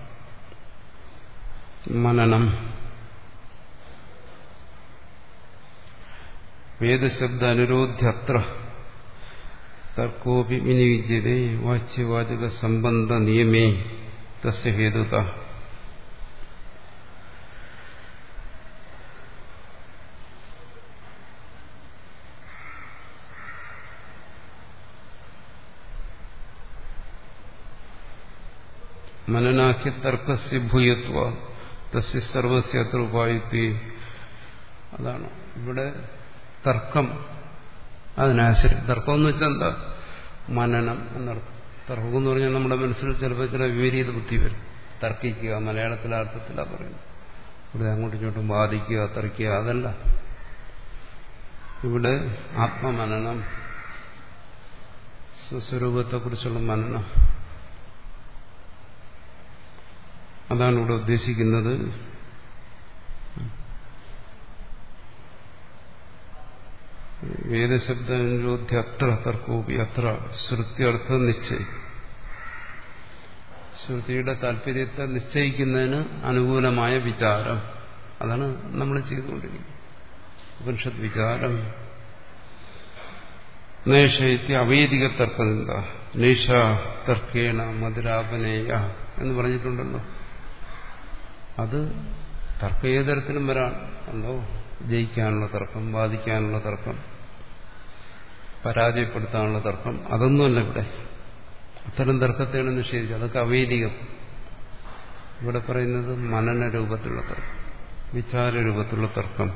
മനനം വേദശബ്ദ അനുരോധ്യത്ര തർക്കോപി വിനിയുജ്യതേ വാച്യവാചക സംബന്ധ നിയമേ തസ്യ ഹേതുത മനനാഖ്യ തർക്കസ്യ ഭൂയത്വ തസ്യ സർവസ്യ അത്ര ഉപായുക്തി അതാണ് ഇവിടെ തർക്കം അതിനാശ്രയം തർക്കം എന്ന് വെച്ചാൽ എന്താ മനനം എന്നർത്ഥം തർക്കം എന്ന് പറഞ്ഞാൽ നമ്മുടെ മനസ്സിൽ ചിലപ്പോൾ ചില വിപരീത ബുദ്ധി വരും തർക്കിക്കുക മലയാളത്തിലെ അർത്ഥത്തിലാണ് പറയുന്നത് ഇവിടെ അങ്ങോട്ടും ഇങ്ങോട്ടും ബാധിക്കുക തർക്കുക അതല്ല ഇവിടെ ആത്മമനനം സ്വസ്വരൂപത്തെക്കുറിച്ചുള്ള മനനം അതാണ് ഇവിടെ ഉദ്ദേശിക്കുന്നത് വേദശബ്ദനിരോധ്യ അത്ര തർക്കോപി അത്ര ശ്രുത്യർത്ഥ നിശ്ചയം ശ്രുതിയുടെ താല്പര്യത്തെ നിശ്ചയിക്കുന്നതിന് അനുകൂലമായ വിചാരം അതാണ് നമ്മൾ ചെയ്തുകൊണ്ടിരിക്കുന്നത് ഉപനിഷത്ത് വിചാരം നേഷയത്തി അവൈദിക തർക്കനിന്ദ നേഷ തർക്കേണ മധുരാപനേയ എന്ന് പറഞ്ഞിട്ടുണ്ടല്ലോ അത് തർക്കം ഏത് തരത്തിലും വരാം എന്തോ ജയിക്കാനുള്ള തർക്കം ബാധിക്കാനുള്ള തർക്കം പരാജയപ്പെടുത്താനുള്ള തർക്കം അതൊന്നുമല്ല ഇവിടെ അത്തരം തർക്കത്തെയാണ് നിഷേധിച്ചത് അതൊക്കെ അവൈദികം ഇവിടെ പറയുന്നത് മനന രൂപത്തിലുള്ള തർക്കം വിചാര രൂപത്തിലുള്ള തർക്കം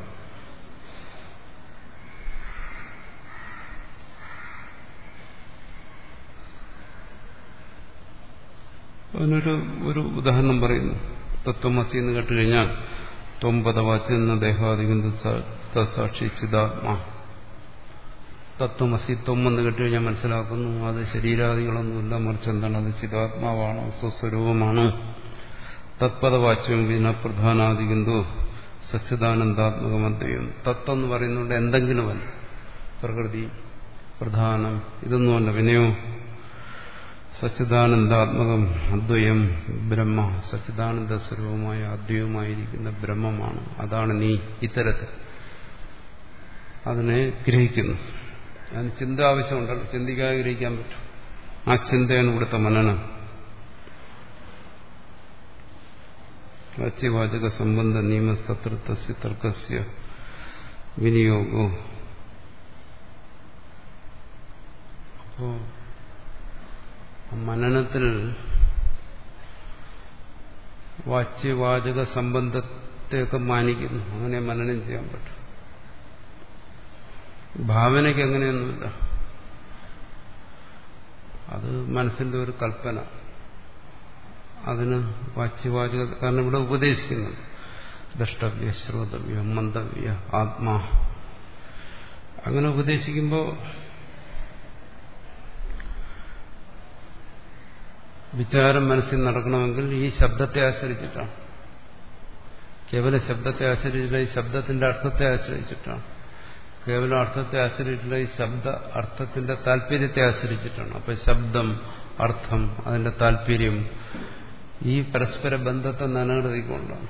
അതിനൊരു ഒരു ഉദാഹരണം പറയുന്നു തത്വമസി എന്ന് കേട്ടുകഴിഞ്ഞാൽ ത്വംപദവാച്ച് എന്ന ദേഹാദിബിന്ദു സാക്ഷി ചിതാത്മാ തത്വമസി ത്വം എന്ന് കേട്ടുകഴിഞ്ഞാൽ മനസ്സിലാക്കുന്നു അത് ശരീരാദികളൊന്നുമില്ല മറിച്ച് എന്താണ് അത് ചിതാത്മാവാണോ സ്വസ്വരൂപമാണോ തത്പദവാച്യം വിന പ്രധാനാദിബിന്ദു സച്ചിദാനന്ദാത്മകമദ്വയം തത്വം എന്ന് പറയുന്നുണ്ട് എന്തെങ്കിലുമല്ല പ്രകൃതി പ്രധാനം ഇതൊന്നുമല്ല വിനയോ സച്ചിദാനന്ദാത്മകം അദ്വയം ബ്രഹ്മ സച്ചിദാനന്ദ സ്വരൂപമായ അദ്വയമായിരിക്കുന്ന ബ്രഹ്മമാണ് അതാണ് നീ ഇത്തരത്തിൽ അതിനെ ഗ്രഹിക്കുന്നു അതിന് ചിന്ത ആവശ്യമുണ്ടല്ലോ ചിന്തിക്കാതെ ഗ്രഹിക്കാൻ പറ്റും ആ ചിന്തയാണ് ഇവിടുത്തെ മനനം വാച്യവാചക സംബന്ധ നിയമസ്തത്ര തസ്യ തർക്കസ്യ വിനിയോഗോ അപ്പോ മനനത്തിൽ വാച്യവാചക സംബന്ധത്തെയൊക്കെ മാനിക്കുന്നു അങ്ങനെ മനനം ചെയ്യാൻ പറ്റും ഭാവനയ്ക്ക് അങ്ങനെയൊന്നുമില്ല അത് മനസ്സിന്റെ ഒരു കൽപ്പന അതിന് വാച്യവാചക കാരണം ഇവിടെ ഉപദേശിക്കുന്നു ദ്രഷ്ടവ്യ ശ്രോതവ്യ മന്ദവ്യ ആത്മാ അങ്ങനെ ഉപദേശിക്കുമ്പോൾ വിചാരം മനസ്സിൽ നടക്കണമെങ്കിൽ ഈ ശബ്ദത്തെ ആശ്രയിച്ചിട്ടാണ് കേവല ശബ്ദത്തെ ആശ്രയിച്ചില്ല ഈ ശബ്ദത്തിന്റെ അർത്ഥത്തെ ആശ്രയിച്ചിട്ടാണ് കേവലം അർത്ഥത്തെ ആശ്രയിച്ചില്ല ഈ ശബ്ദ അർത്ഥത്തിന്റെ താല്പര്യത്തെ ആശ്രയിച്ചിട്ടാണ് അപ്പൊ ശബ്ദം അർത്ഥം അതിന്റെ താല്പര്യം ഈ പരസ്പര ബന്ധത്തെ നിലനിർത്തിക്കൊണ്ടാണ്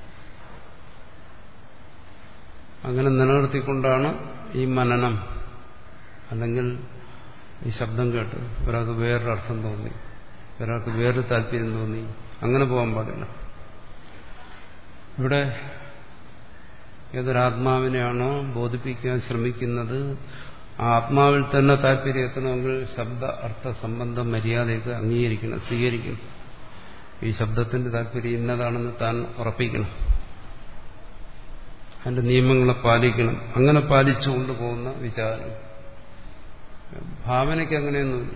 അങ്ങനെ നിലനിർത്തിക്കൊണ്ടാണ് ഈ മനനം അല്ലെങ്കിൽ ഈ ശബ്ദം കേട്ട് ഒരാൾക്ക് വേറൊരു അർത്ഥം തോന്നി ഒരാൾക്ക് വേറൊരു താല്പര്യം തോന്നി അങ്ങനെ പോകാൻ പാടില്ല ഇവിടെ ഏതൊരാത്മാവിനെയാണോ ബോധിപ്പിക്കാൻ ശ്രമിക്കുന്നത് ആ ആത്മാവിൽ തന്നെ താല്പര്യം എത്തണമെങ്കിൽ ശബ്ദ അർത്ഥ സംബന്ധം മര്യാദയൊക്കെ അംഗീകരിക്കണം സ്വീകരിക്കണം ഈ ശബ്ദത്തിന്റെ താല്പര്യം ഇന്നതാണെന്ന് താൻ ഉറപ്പിക്കണം അതിന്റെ നിയമങ്ങളെ പാലിക്കണം അങ്ങനെ പാലിച്ചു കൊണ്ടുപോകുന്ന വിചാരം ഭാവനയ്ക്ക് അങ്ങനെയൊന്നുമില്ല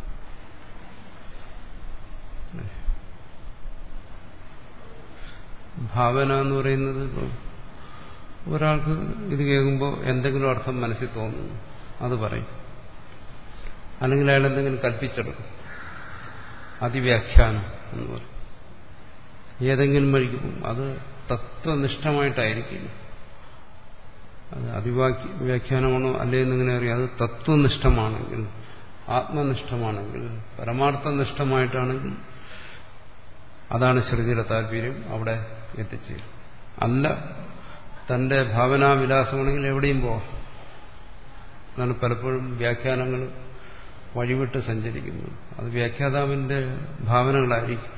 ഭാവന എന്ന് പറയുന്നത് ഇപ്പോൾ ഒരാൾക്ക് ഇത് കേൾക്കുമ്പോൾ എന്തെങ്കിലും അർത്ഥം മനസ്സിൽ തോന്നുന്നു അത് പറയും അല്ലെങ്കിൽ അയാൾ എന്തെങ്കിലും കൽപ്പിച്ചെടുക്കും അതിവ്യാഖ്യാനം എന്ന് പറയും ഏതെങ്കിലും വഴിക്ക് പോകും അത് തത്വനിഷ്ഠമായിട്ടായിരിക്കും അത് അതിവാക്യ വ്യാഖ്യാനമാണോ അല്ലേ എന്നിങ്ങനെ അറിയാം അത് തത്വനിഷ്ഠമാണെങ്കിൽ ആത്മനിഷ്ഠമാണെങ്കിൽ പരമാർത്ഥനിഷ്ഠമായിട്ടാണെങ്കിൽ അതാണ് ശ്രുതിയുടെ താല്പര്യം അവിടെ എത്തിച്ചേരും അല്ല തന്റെ ഭാവനാവിലാസമാണെങ്കിൽ എവിടെയും പോവാം അതാണ് പലപ്പോഴും വ്യാഖ്യാനങ്ങൾ വഴിവിട്ട് സഞ്ചരിക്കുന്നത് അത് വ്യാഖ്യാതാവിന്റെ ഭാവനകളായിരിക്കും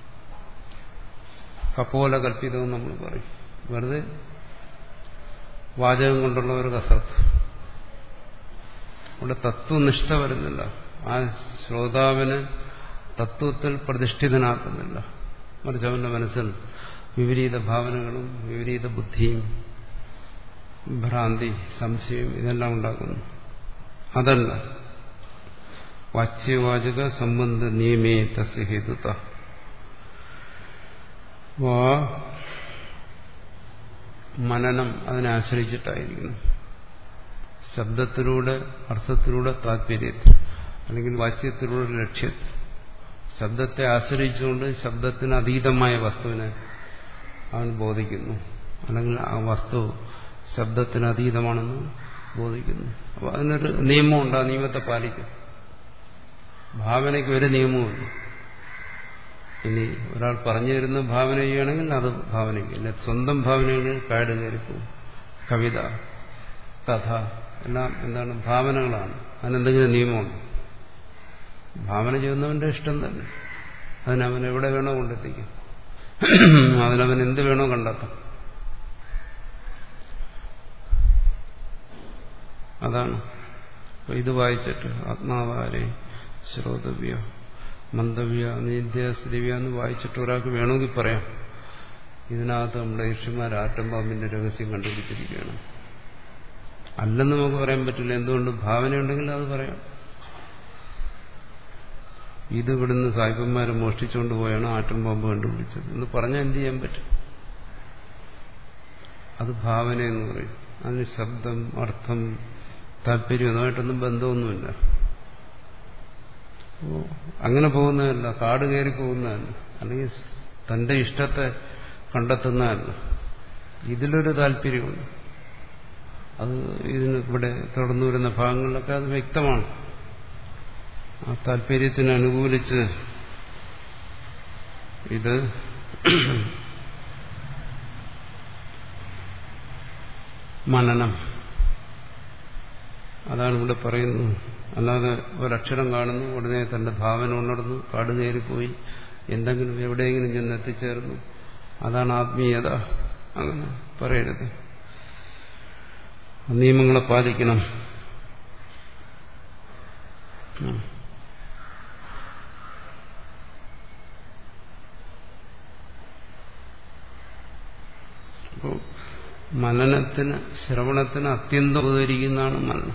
കപ്പോല കൽപ്പിതമെന്ന് നമ്മൾ പറയും വെറുതെ വാചകം കൊണ്ടുള്ള ഒരു കസർത്ത് അവിടെ തത്വനിഷ്ഠ വരുന്നില്ല ആ ശ്രോതാവിന് തത്വത്തിൽ പ്രതിഷ്ഠിതനാക്കുന്നില്ല മറിച്ച് അവന്റെ മനസ്സിൽ വിപരീത ഭാവനകളും വിപരീത ബുദ്ധിയും ഭ്രാന്തി സംശയം ഇതെല്ലാം ഉണ്ടാക്കുന്നു അതല്ല വാച്യവാചക സംബന്ധ നിയമേ തസ്യ ഹേതുത മനനം അതിനെ ആശ്രയിച്ചിട്ടായിരിക്കുന്നു ശബ്ദത്തിലൂടെ അർത്ഥത്തിലൂടെ താല്പര്യത്തിൽ അല്ലെങ്കിൽ വാച്യത്തിലൂടെ ലക്ഷ്യത്തിൽ ശബ്ദത്തെ ആശ്രയിച്ചുകൊണ്ട് ശബ്ദത്തിന് അതീതമായ വസ്തുവിനെ അവൻ ബോധിക്കുന്നു അല്ലെങ്കിൽ ആ വസ്തു ശബ്ദത്തിന് അതീതമാണെന്ന് ബോധിക്കുന്നു അപ്പോൾ അതിനൊരു നിയമമുണ്ട് ആ നിയമത്തെ പാലിക്കും ഭാവനയ്ക്ക് ഒരു നിയമവുമില്ല ഇനി ഒരാൾ പറഞ്ഞു തരുന്ന ഭാവന ചെയ്യുകയാണെങ്കിൽ അത് ഭാവനയ്ക്ക് അല്ലെ സ്വന്തം ഭാവനകളിൽ കാട് കയറിപ്പോവും കവിത കഥ എല്ലാം എന്താണ് ഭാവനകളാണ് അതിനെന്തെങ്കിലും നിയമമുണ്ട് ഭാവന ചെയ്യുന്നവന്റെ ഇഷ്ടം തന്നെ അതിനവൻ എവിടെ വേണോ കൊണ്ടെത്തിക്കും അതിനവൻ എന്ത് വേണോ കണ്ടെത്താം അതാണ് അപ്പൊ ഇത് വായിച്ചിട്ട് ആത്മാവാരെ ശ്രോതവ്യ മന്ദവ്യ നീന്ത്യ സ്ത്രീവ്യ എന്ന് വായിച്ചിട്ട് ഒരാൾക്ക് വേണമെങ്കിൽ പറയാം ഇതിനകത്ത് നമ്മുടെ ഋഷിമാർ ആറ്റം പാമ്പിന്റെ രഹസ്യം കണ്ടുപിടിച്ചിരിക്കുകയാണ് അല്ലെന്ന് നമുക്ക് പറയാൻ പറ്റില്ല എന്തുകൊണ്ട് ഭാവനയുണ്ടെങ്കിൽ അത് പറയാം ഇത് ഇവിടുന്ന് സായിപ്പന്മാർ മോഷ്ടിച്ചുകൊണ്ട് പോയാണ് ആറ്റം പാമ്പ് കണ്ടുപിടിച്ചത് എന്ന് പറഞ്ഞാൽ എന്ത് ചെയ്യാൻ പറ്റും അത് ഭാവന എന്ന് പറയും അതിന് ശബ്ദം അർത്ഥം താല്പര്യം അതുമായിട്ടൊന്നും ബന്ധമൊന്നുമില്ല അങ്ങനെ പോകുന്നതല്ല കാട് കയറി പോകുന്നതല്ല അല്ലെങ്കിൽ തന്റെ ഇഷ്ടത്തെ കണ്ടെത്തുന്നതല്ല ഇതിലൊരു താല്പര്യമുണ്ട് അത് ഇതിന് ഇവിടെ തുടർന്നു വരുന്ന ഭാഗങ്ങളിലൊക്കെ അത് വ്യക്തമാണ് ആ താല്പര്യത്തിന് അനുകൂലിച്ച് ഇത് മനനം അതാണ് ഇവിടെ പറയുന്നത് അല്ലാതെ ഒരക്ഷരം കാണുന്നു ഉടനെ തന്റെ ഭാവന ഉണർന്നു കാട് കയറിപ്പോയി എന്തെങ്കിലും എവിടെയെങ്കിലും ചെന്ന് എത്തിച്ചേർന്നു അതാണ് ആത്മീയത അങ്ങനെ പറയരുത് നിയമങ്ങളെ പാലിക്കണം അപ്പോൾ മനനത്തിന് ശ്രവണത്തിന് അത്യന്തം ഉപകരിക്കുന്നതാണ് മനനം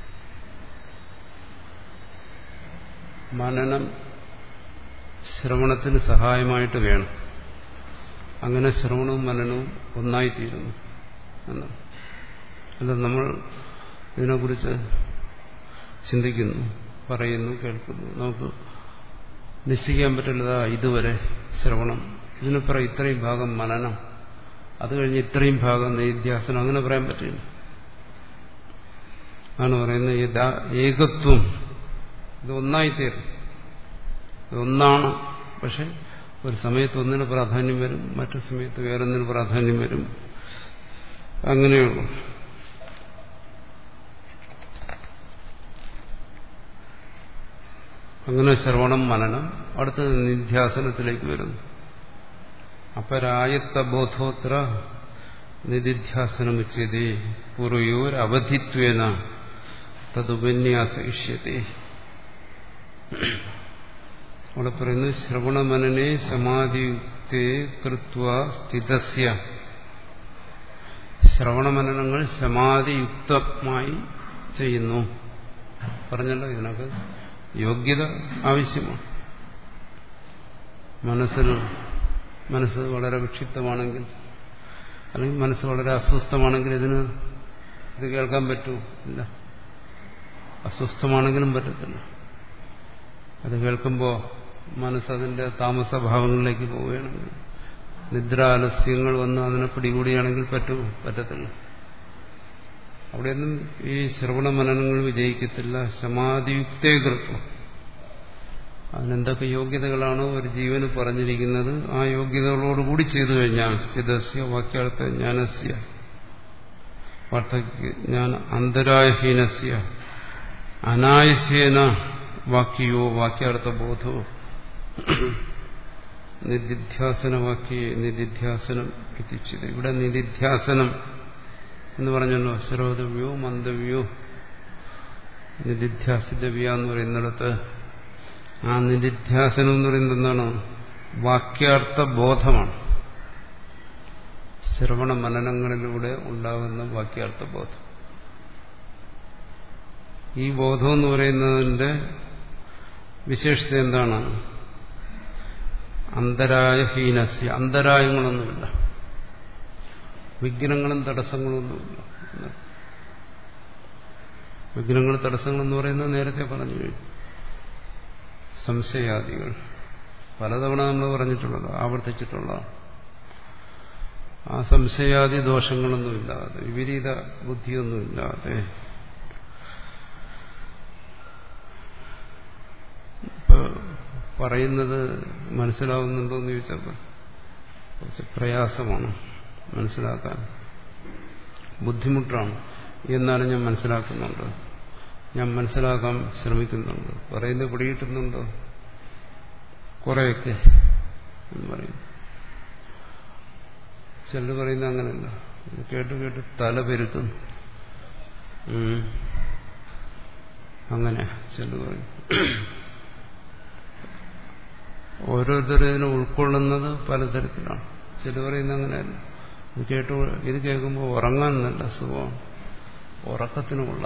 മനനം ശ്രവണത്തിന് സഹായമായിട്ട് വേണം അങ്ങനെ ശ്രവണവും മനനവും ഒന്നായിത്തീരുന്നു എന്നാണ് അല്ല നമ്മൾ ഇതിനെക്കുറിച്ച് ചിന്തിക്കുന്നു പറയുന്നു കേൾക്കുന്നു നമുക്ക് നിശ്ചയിക്കാൻ പറ്റില്ലതാ ഇതുവരെ ശ്രവണം ഇതിനപ്പുറം ഇത്രയും ഭാഗം മനനം അത് കഴിഞ്ഞ് ഇത്രയും ഭാഗം നൈധ്യാസനം അങ്ങനെ പറയാൻ പറ്റില്ല ആണ് പറയുന്നത് ഏകത്വം ഇത് ഒന്നായിത്തീരും ഇതൊന്നാണ് പക്ഷെ ഒരു സമയത്ത് ഒന്നിന് പ്രാധാന്യം വരും മറ്റു സമയത്ത് വേറൊന്നിന് പ്രാധാന്യം വരും അങ്ങനെയുള്ളൂ അങ്ങനെ ശ്രവണം മനനം അടുത്ത നിധ്യാസനത്തിലേക്ക് വരുന്നു അപരായത്തബോധോത്ര നിധിധ്യാസനമുച്ചതേ പൂർവയോരവധിത്വേന തതുപന്യാസയിഷ്യത്തെ അവിടെ പറയുന്നു ശ്രവണമനനെ സമാധിയുക്തേ കൃത്വ സ്ഥിതസ്യ ശ്രവണമനനങ്ങൾ സമാധിയുക്തമായി ചെയ്യുന്നു പറഞ്ഞല്ലോ ഇതിനൊക്കെ യോഗ്യത ആവശ്യമാണ് മനസ്സിൽ മനസ്സ് വളരെ വിക്ഷിപ്തമാണെങ്കിൽ അല്ലെങ്കിൽ മനസ്സ് വളരെ അസ്വസ്ഥമാണെങ്കിൽ ഇതിന് ഇത് കേൾക്കാൻ പറ്റൂ ഇല്ല അസ്വസ്ഥമാണെങ്കിലും പറ്റത്തില്ല അത് കേൾക്കുമ്പോൾ മനസ്സതിന്റെ താമസഭാവങ്ങളിലേക്ക് പോവുകയാണെങ്കിൽ നിദ്രാലസ്യങ്ങൾ വന്ന് അതിനെ പിടികൂടിയാണെങ്കിൽ പറ്റുമോ പറ്റത്തില്ല അവിടെയൊന്നും ഈ ശ്രവണ മനനങ്ങൾ വിജയിക്കത്തില്ല സമാധിയുക്തേ കൃത്വം അതിനെന്തൊക്കെ യോഗ്യതകളാണോ ഒരു ജീവന് പറഞ്ഞിരിക്കുന്നത് ആ യോഗ്യതകളോടുകൂടി ചെയ്തു കഴിഞ്ഞാൽ സ്ഥിതസ്യ വാക്യാർത്ഥ ജ്ഞാനസ്യ വാർത്തജ്ഞാന അന്തരായഹീനസ്യ അനായസ്യേന വാക്യോ വാക്യാർത്ഥബോധോ നിധിധ്യാസനവാക്യേ നിധിധ്യാസനം എത്തിച്ചത് ഇവിടെ നിധിധ്യാസനം എന്ന് പറഞ്ഞല്ലോ ശ്രോതവ്യോ മന്ദവ്യോ നിധിധ്യാസിതവ്യ എന്ന് പറയുന്നിടത്ത് ആ നിധിധ്യാസനം എന്ന് പറയുന്നത് എന്താണ് വാക്യാർത്ഥ ബോധമാണ് ശ്രവണ മനനങ്ങളിലൂടെ ഉണ്ടാകുന്ന വാക്യാർത്ഥ ബോധം ഈ ബോധം എന്ന് പറയുന്നതിന്റെ വിശേഷത എന്താണ് അന്തരായ ഹീനസ്യ അന്തരായങ്ങളൊന്നുമില്ല വിഘ്നങ്ങളും തടസ്സങ്ങളൊന്നുമില്ല വിഘ്നങ്ങൾ തടസ്സങ്ങളെന്ന് പറയുന്നത് നേരത്തെ പറഞ്ഞു കഴിഞ്ഞു സംശയാദികൾ പലതവണ നമ്മൾ പറഞ്ഞിട്ടുള്ളത് ആവർത്തിച്ചിട്ടുള്ളതാണ് ആ സംശയാദി ദോഷങ്ങളൊന്നുമില്ലാതെ വിപരീത ബുദ്ധിയൊന്നുമില്ലാതെ പറയുന്നത് മനസ്സിലാവുന്നുണ്ടോ എന്ന് ചോദിച്ചപ്പോൾ കുറച്ച് പ്രയാസമാണ് മനസ്സിലാക്കാൻ ബുദ്ധിമുട്ടാണ് എന്നാലും ഞാൻ മനസ്സിലാക്കുന്നുണ്ട് ഞാൻ മനസ്സിലാക്കാൻ ശ്രമിക്കുന്നുണ്ട് പറയുന്നത് പിടികിട്ടുന്നുണ്ടോ കുറെയൊക്കെ എന്ന് പറയും ചിലർ പറയുന്നത് അങ്ങനെയല്ല കേട്ട് കേട്ട് തല പെരുക്കുന്നു അങ്ങനെ ചിലർ പറയും ഓരോരുത്തരും ഇതിനെ ഉൾക്കൊള്ളുന്നത് പലതരത്തിലാണ് ചില പറയുന്നത് അങ്ങനെയല്ല ഇത് കേട്ട് ഇത് കേൾക്കുമ്പോൾ ഉറങ്ങാൻ നല്ല സുഖമാണ് ഉറക്കത്തിനുമുള്ള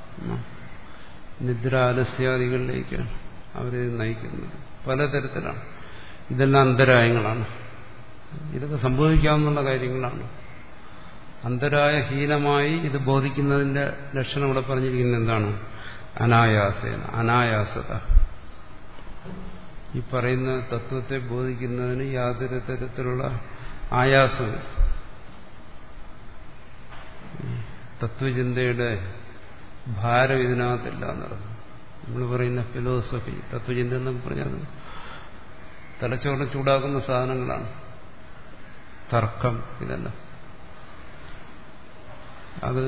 നിദ്രാലസ്യാദികളിലേക്കാണ് അവരെ നയിക്കുന്നത് പലതരത്തിലാണ് ഇതെല്ലാം അന്തരായങ്ങളാണ് ഇതൊക്കെ സംഭവിക്കാവുന്ന കാര്യങ്ങളാണ് അന്തരായ ഹീനമായി ഇത് ബോധിക്കുന്നതിന്റെ ലക്ഷണം ഇവിടെ പറഞ്ഞിരിക്കുന്നത് എന്താണ് അനായാസേന അനായാസത ഈ പറയുന്ന തത്വത്തെ ബോധിക്കുന്നതിന് യാതൊരു തരത്തിലുള്ള ആയാസവും തത്വചിന്തയുടെ ഭാരം ഇതിനകത്തില്ല എന്നറിഞ്ഞു നമ്മൾ പറയുന്ന ഫിലോസഫി തത്വചിന്ത എന്നൊക്കെ പറഞ്ഞാൽ തലച്ചോറിനെ ചൂടാക്കുന്ന സാധനങ്ങളാണ് തർക്കം ഇതല്ല അത്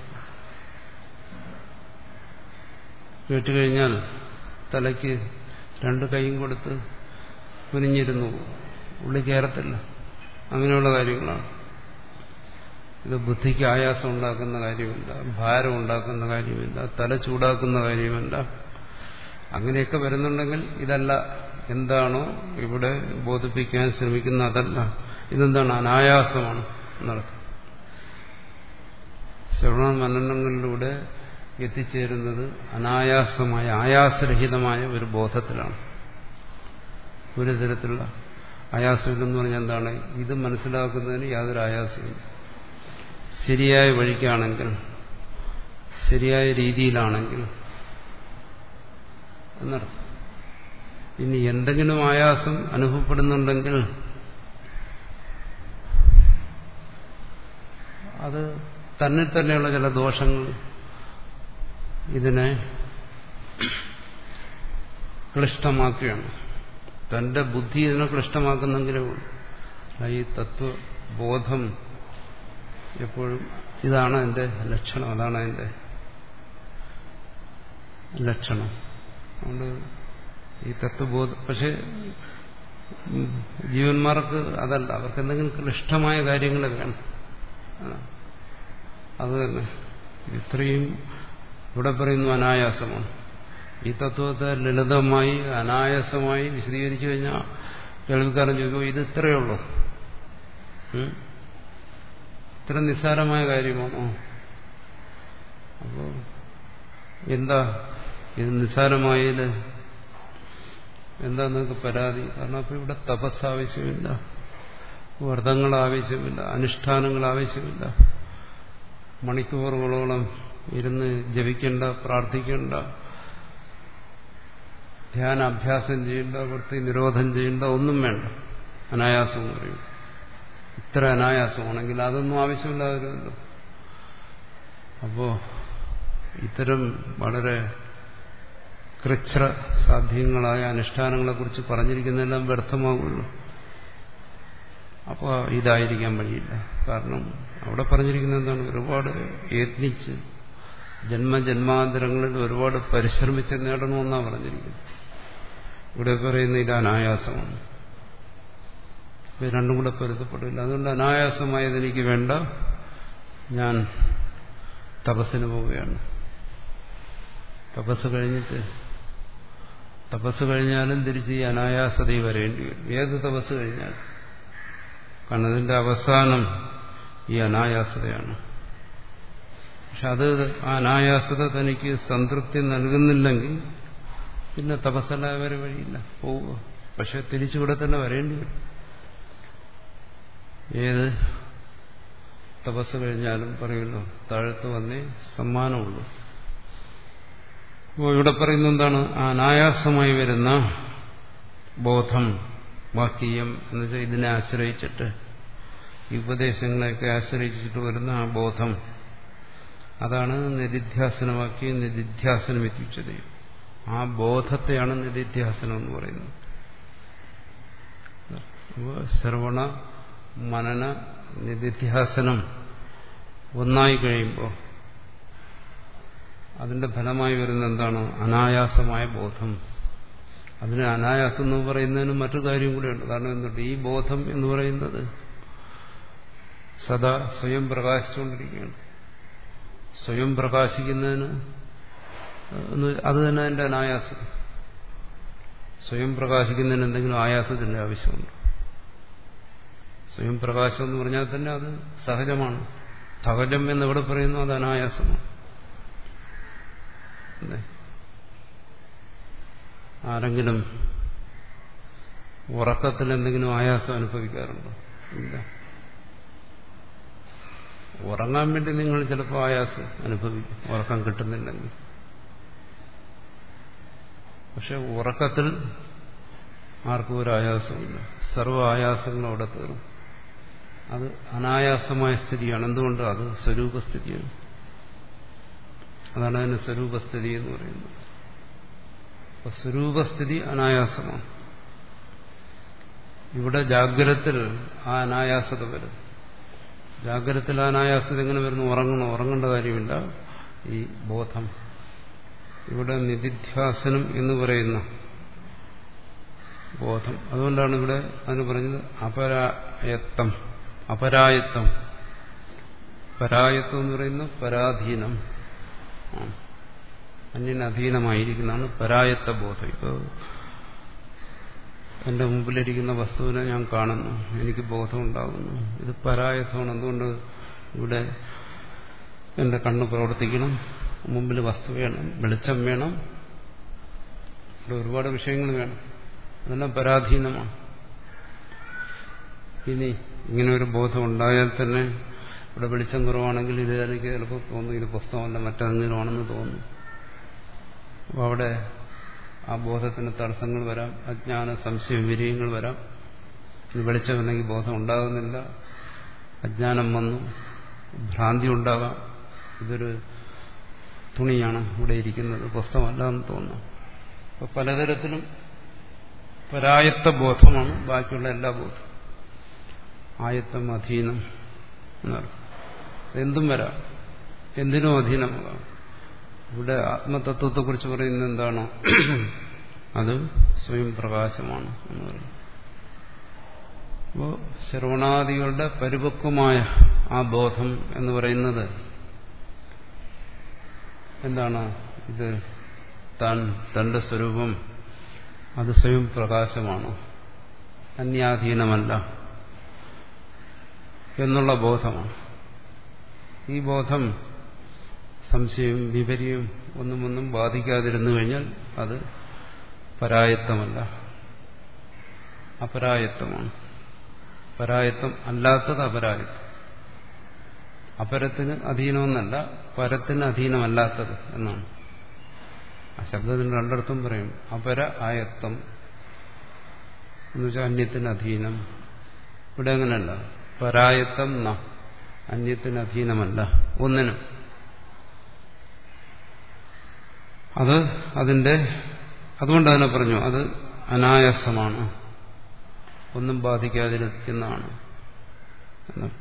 കേട്ടുകഴിഞ്ഞാൽ തലയ്ക്ക് രണ്ട് കൈയും കൊടുത്ത് കുനിഞ്ഞിരുന്നു ഉള്ളി കയറത്തില്ല അങ്ങനെയുള്ള കാര്യങ്ങളാണ് ഇത് ബുദ്ധിക്ക് ആയാസം ഉണ്ടാക്കുന്ന കാര്യമില്ല ഭാരം ഉണ്ടാക്കുന്ന കാര്യമില്ല തല ചൂടാക്കുന്ന കാര്യമില്ല അങ്ങനെയൊക്കെ വരുന്നുണ്ടെങ്കിൽ ഇതല്ല എന്താണോ ഇവിടെ ബോധിപ്പിക്കാൻ ശ്രമിക്കുന്ന അതല്ല ഇതെന്താണ് അനായാസമാണ് എന്നർത്ഥം ശ്രവണ മനനങ്ങളിലൂടെ എത്തിച്ചേരുന്നത് അനായാസമായ ആയാസരഹിതമായ ഒരു ബോധത്തിലാണ് ഒരു തരത്തിലുള്ള ആയാസമില്ലെന്ന് പറഞ്ഞാൽ എന്താണ് ഇത് മനസ്സിലാക്കുന്നതിന് യാതൊരു ആയാസമില്ല ശരിയായ വഴിക്കാണെങ്കിൽ ശരിയായ രീതിയിലാണെങ്കിൽ എന്നർത്ഥം ഇനി എന്തെങ്കിലും ആയാസം അനുഭവപ്പെടുന്നുണ്ടെങ്കിൽ അത് തന്നിൽ തന്നെയുള്ള ചില ദോഷങ്ങൾ ഇതിനെ ക്ലിഷ്ടമാക്കുകയാണ് തന്റെ ബുദ്ധി ഇതിനെ ക്ലിഷ്ടമാക്കുന്നെങ്കിലേ ഉള്ളൂ ഈ തത്വബോധം എപ്പോഴും ഇതാണ് എൻ്റെ ലക്ഷണം അതാണ് എൻ്റെ ലക്ഷണം അതുകൊണ്ട് ഈ തത്വബോധം പക്ഷെ ജീവന്മാർക്ക് അതല്ല അവർക്ക് എന്തെങ്കിലും ക്ലിഷ്ടമായ കാര്യങ്ങൾ വേണം അത് തന്നെ ഇത്രയും ഇവിടെ പറയുന്നു അനായാസമാണ് ഈ തത്വത്തെ ലളിതമായി അനായാസമായി വിശദീകരിച്ചു കഴിഞ്ഞാൽ കേൾവിക്കാരൻ ചോദിക്കുമോ ഇത് ഇത്രയേ ഉള്ളൂ ഇത്ര നിസ്സാരമായ കാര്യമാണോ അപ്പോ എന്താ ഇത് നിസ്സാരമായതിൽ എന്താ നിങ്ങൾക്ക് പരാതി കാരണം അപ്പൊ ഇവിടെ തപസ് ആവശ്യമില്ല വ്രതങ്ങൾ ആവശ്യമില്ല അനുഷ്ഠാനങ്ങൾ ആവശ്യമില്ല മണിക്കൂറുകളോളം ഇരുന്ന് ജപിക്കേണ്ട പ്രാർത്ഥിക്കേണ്ട ധ്യാനാഭ്യാസം ചെയ്യേണ്ട വൃത്തി നിരോധം ചെയ്യേണ്ട ഒന്നും വേണ്ട അനായാസം എന്ന് പറയും ഇത്ര അനായാസമാണെങ്കിൽ അതൊന്നും ആവശ്യമില്ലാതിരുമല്ലോ അപ്പോ ഇത്തരം വളരെ കൃച്ഛ്ര സാധ്യങ്ങളായ അനുഷ്ഠാനങ്ങളെക്കുറിച്ച് പറഞ്ഞിരിക്കുന്നതെല്ലാം വ്യർത്ഥമാകുമല്ലോ അപ്പോൾ ഇതായിരിക്കാൻ വഴിയില്ല കാരണം അവിടെ പറഞ്ഞിരിക്കുന്നത് എന്താണ് ഒരുപാട് യത്നിച്ച് ജന്മജന്മാന്തരങ്ങളിൽ ഒരുപാട് പരിശ്രമിച്ച് നേടണമെന്നാണ് പറഞ്ഞിരിക്കുന്നത് ഇവിടെ പറയുന്ന ഇത് അനായാസമാണ് ഇത് രണ്ടും കൂടെ പൊരുത്തപ്പെടില്ല അതുകൊണ്ട് അനായാസമായത് എനിക്ക് വേണ്ട ഞാൻ തപസ്സിന് പോവുകയാണ് തപസ് കഴിഞ്ഞിട്ട് തപസ് കഴിഞ്ഞാലും തിരിച്ച് ഈ അനായാസതയിൽ വരേണ്ടി വരും ഏത് തപസ് കഴിഞ്ഞാലും കാരണം അതിന്റെ അവസാനം ഈ അനായാസതയാണ് പക്ഷെ അത് ആ അനായാസത തനിക്ക് സംതൃപ്തി നൽകുന്നില്ലെങ്കിൽ പിന്നെ തപസ്സല്ലാതെ വരെ വഴിയില്ല പോവുക പക്ഷെ തിരിച്ചിവിടെ തന്നെ വരേണ്ടി വരും ഏത് തപസ് കഴിഞ്ഞാലും പറയുമല്ലോ താഴത്ത് വന്നേ സമ്മാനമുള്ളൂ അപ്പോൾ ഇവിടെ പറയുന്ന എന്താണ് ആ അനായാസമായി വരുന്ന ബോധം വാക്യം എന്ന് വെച്ചാൽ ഇതിനെ ആശ്രയിച്ചിട്ട് ഈ ഉപദേശങ്ങളെയൊക്കെ ആശ്രയിച്ചിട്ട് വരുന്ന ആ ബോധം അതാണ് നിരിധ്യാസനമാക്കി നിരിധ്യാസനം എത്തിച്ചത് ആ ബോധത്തെയാണ് നിരിധ്യാസനം എന്ന് പറയുന്നത് അപ്പോൾ ശ്രവണ മനന നിരിധ്യാസനം ഒന്നായി കഴിയുമ്പോൾ അതിന്റെ ഫലമായി വരുന്ന എന്താണ് അനായാസമായ ബോധം അതിന് അനായാസം എന്ന് പറയുന്നതിന് മറ്റു കാര്യം കൂടെയുണ്ട് കാരണം എന്തുകൊണ്ട് ഈ ബോധം എന്ന് പറയുന്നത് സദാ സ്വയം പ്രകാശിച്ചുകൊണ്ടിരിക്കുകയാണ് സ്വയം പ്രകാശിക്കുന്നതിന് അത് തന്നെ അതിന്റെ അനായാസം സ്വയം പ്രകാശിക്കുന്നതിന് എന്തെങ്കിലും ആയാസത്തിന്റെ ആവശ്യമുണ്ട് സ്വയം പ്രകാശം എന്ന് പറഞ്ഞാൽ തന്നെ അത് സഹജമാണ് സഹജം എന്നെവിടെ പറയുന്നു അത് അനായാസമാണ് ആരെങ്കിലും ഉറക്കത്തിൽ എന്തെങ്കിലും ആയാസം അനുഭവിക്കാറുണ്ടോ ഇല്ല ഉറങ്ങാൻ വേണ്ടി നിങ്ങൾ ചിലപ്പോൾ ആയാസം അനുഭവിക്കും ഉറക്കം കിട്ടുന്നില്ലെങ്കിൽ പക്ഷെ ഉറക്കത്തിൽ ആർക്കും ഒരു ആയാസമില്ല സർവ്വ ആയാസങ്ങളും അവിടെ തീർന്നു അത് അനായാസമായ സ്ഥിതിയാണ് എന്തുകൊണ്ട് അത് സ്വരൂപസ്ഥിതിയാണ് അതാണ് അതിന് സ്വരൂപസ്ഥിതി എന്ന് പറയുന്നത് അപ്പൊ സ്വരൂപസ്ഥിതി അനായാസമാണ് ഇവിടെ ജാഗ്രത്തിൽ ആ അനായാസത വരുന്നു ജാഗ്രത്തിൽ ആ അനായാസത എങ്ങനെ വരുന്നു ഉറങ്ങണം ഉറങ്ങേണ്ട കാര്യമില്ല ഈ ബോധം ഇവിടെ നിധിധ്യാസനം എന്ന് പറയുന്ന ബോധം അതുകൊണ്ടാണ് ഇവിടെ അതിന് പറഞ്ഞത് അപരായത്വം അപരായത്വം പരായത്വം എന്ന് പറയുന്ന പരാധീനം അന്യന് അധീനമായിരിക്കുന്നതാണ് പരായത്ത ബോധം ഇപ്പോൾ എന്റെ മുമ്പിലിരിക്കുന്ന വസ്തുവിനെ ഞാൻ കാണുന്നു എനിക്ക് ബോധമുണ്ടാകുന്നു ഇത് പരായത്വമാണ് എന്തുകൊണ്ട് ഇവിടെ എന്റെ കണ്ണ് പ്രവർത്തിക്കണം മുമ്പിൽ വസ്തു വേണം വെളിച്ചം വേണം ഇവിടെ ഒരുപാട് വിഷയങ്ങൾ വേണം അതെല്ലാം പരാധീനമാണ് ഇനി ഇങ്ങനെ ഒരു ബോധം ഉണ്ടായാൽ തന്നെ ഇവിടെ വെളിച്ചം കുറവാണെങ്കിൽ ഇത് എനിക്ക് ചിലപ്പോൾ തോന്നുന്നു ഇത് പുസ്തകമല്ല മറ്റെന്തെങ്കിലും ആണെന്ന് തോന്നുന്നു അപ്പോൾ അവിടെ ആ ബോധത്തിന് തടസ്സങ്ങൾ വരാം അജ്ഞാന സംശയ വിരയങ്ങൾ വരാം ഇത് വെളിച്ചമില്ലെങ്കിൽ ബോധം ഉണ്ടാകുന്നില്ല അജ്ഞാനം വന്നു ഭ്രാന്തി ഉണ്ടാകാം ഇതൊരു തുണിയാണ് ഇവിടെ ഇരിക്കുന്നത് പുസ്തകമല്ല എന്ന് തോന്നുന്നു അപ്പോൾ പലതരത്തിലും പരായത്ത ബോധമാണ് ബാക്കിയുള്ള എല്ലാ ബോധം ആയത്തം അധീനം എന്നർത്ഥം എന്തും വരാം എന്തിനും അധീനമാകാം ഇവിടെ ആത്മതത്വത്തെക്കുറിച്ച് പറയുന്നത് എന്താണ് അത് സ്വയം പ്രകാശമാണ് എന്ന് പറയുന്നത് അപ്പോൾ ശ്രവണാദികളുടെ പരിപക്വമായ ആ ബോധം എന്ന് പറയുന്നത് എന്താണ് ഇത് താൻ തന്റെ സ്വരൂപം അത് സ്വയം പ്രകാശമാണ് അന്യാധീനമല്ല എന്നുള്ള ബോധമാണ് ഈ ബോധം സംശയവും വിപരിയും ഒന്നും ഒന്നും ബാധിക്കാതിരുന്നു കഴിഞ്ഞാൽ അത് പരായത്തമല്ല അപരായത്വമാണ് പരായത്വം അല്ലാത്തത് അപരായത്വം അപരത്തിന് അധീനമെന്നല്ല പരത്തിന് അധീനമല്ലാത്തത് എന്നാണ് ആ ശബ്ദത്തിന് രണ്ടിടത്തും പറയും അപര ആയത്വം എന്നുവെച്ചാൽ അന്യത്തിന് അധീനം ഇവിടെ അങ്ങനെയല്ല പരായത്വം ന അന്യത്തിന് അധീനമല്ല ഒന്നിനും അത് അതിന്റെ അതുകൊണ്ട് തന്നെ പറഞ്ഞു അത് അനായാസമാണ് ഒന്നും ബാധിക്കാതിരിക്കുന്നതാണ് എന്നർത്ഥം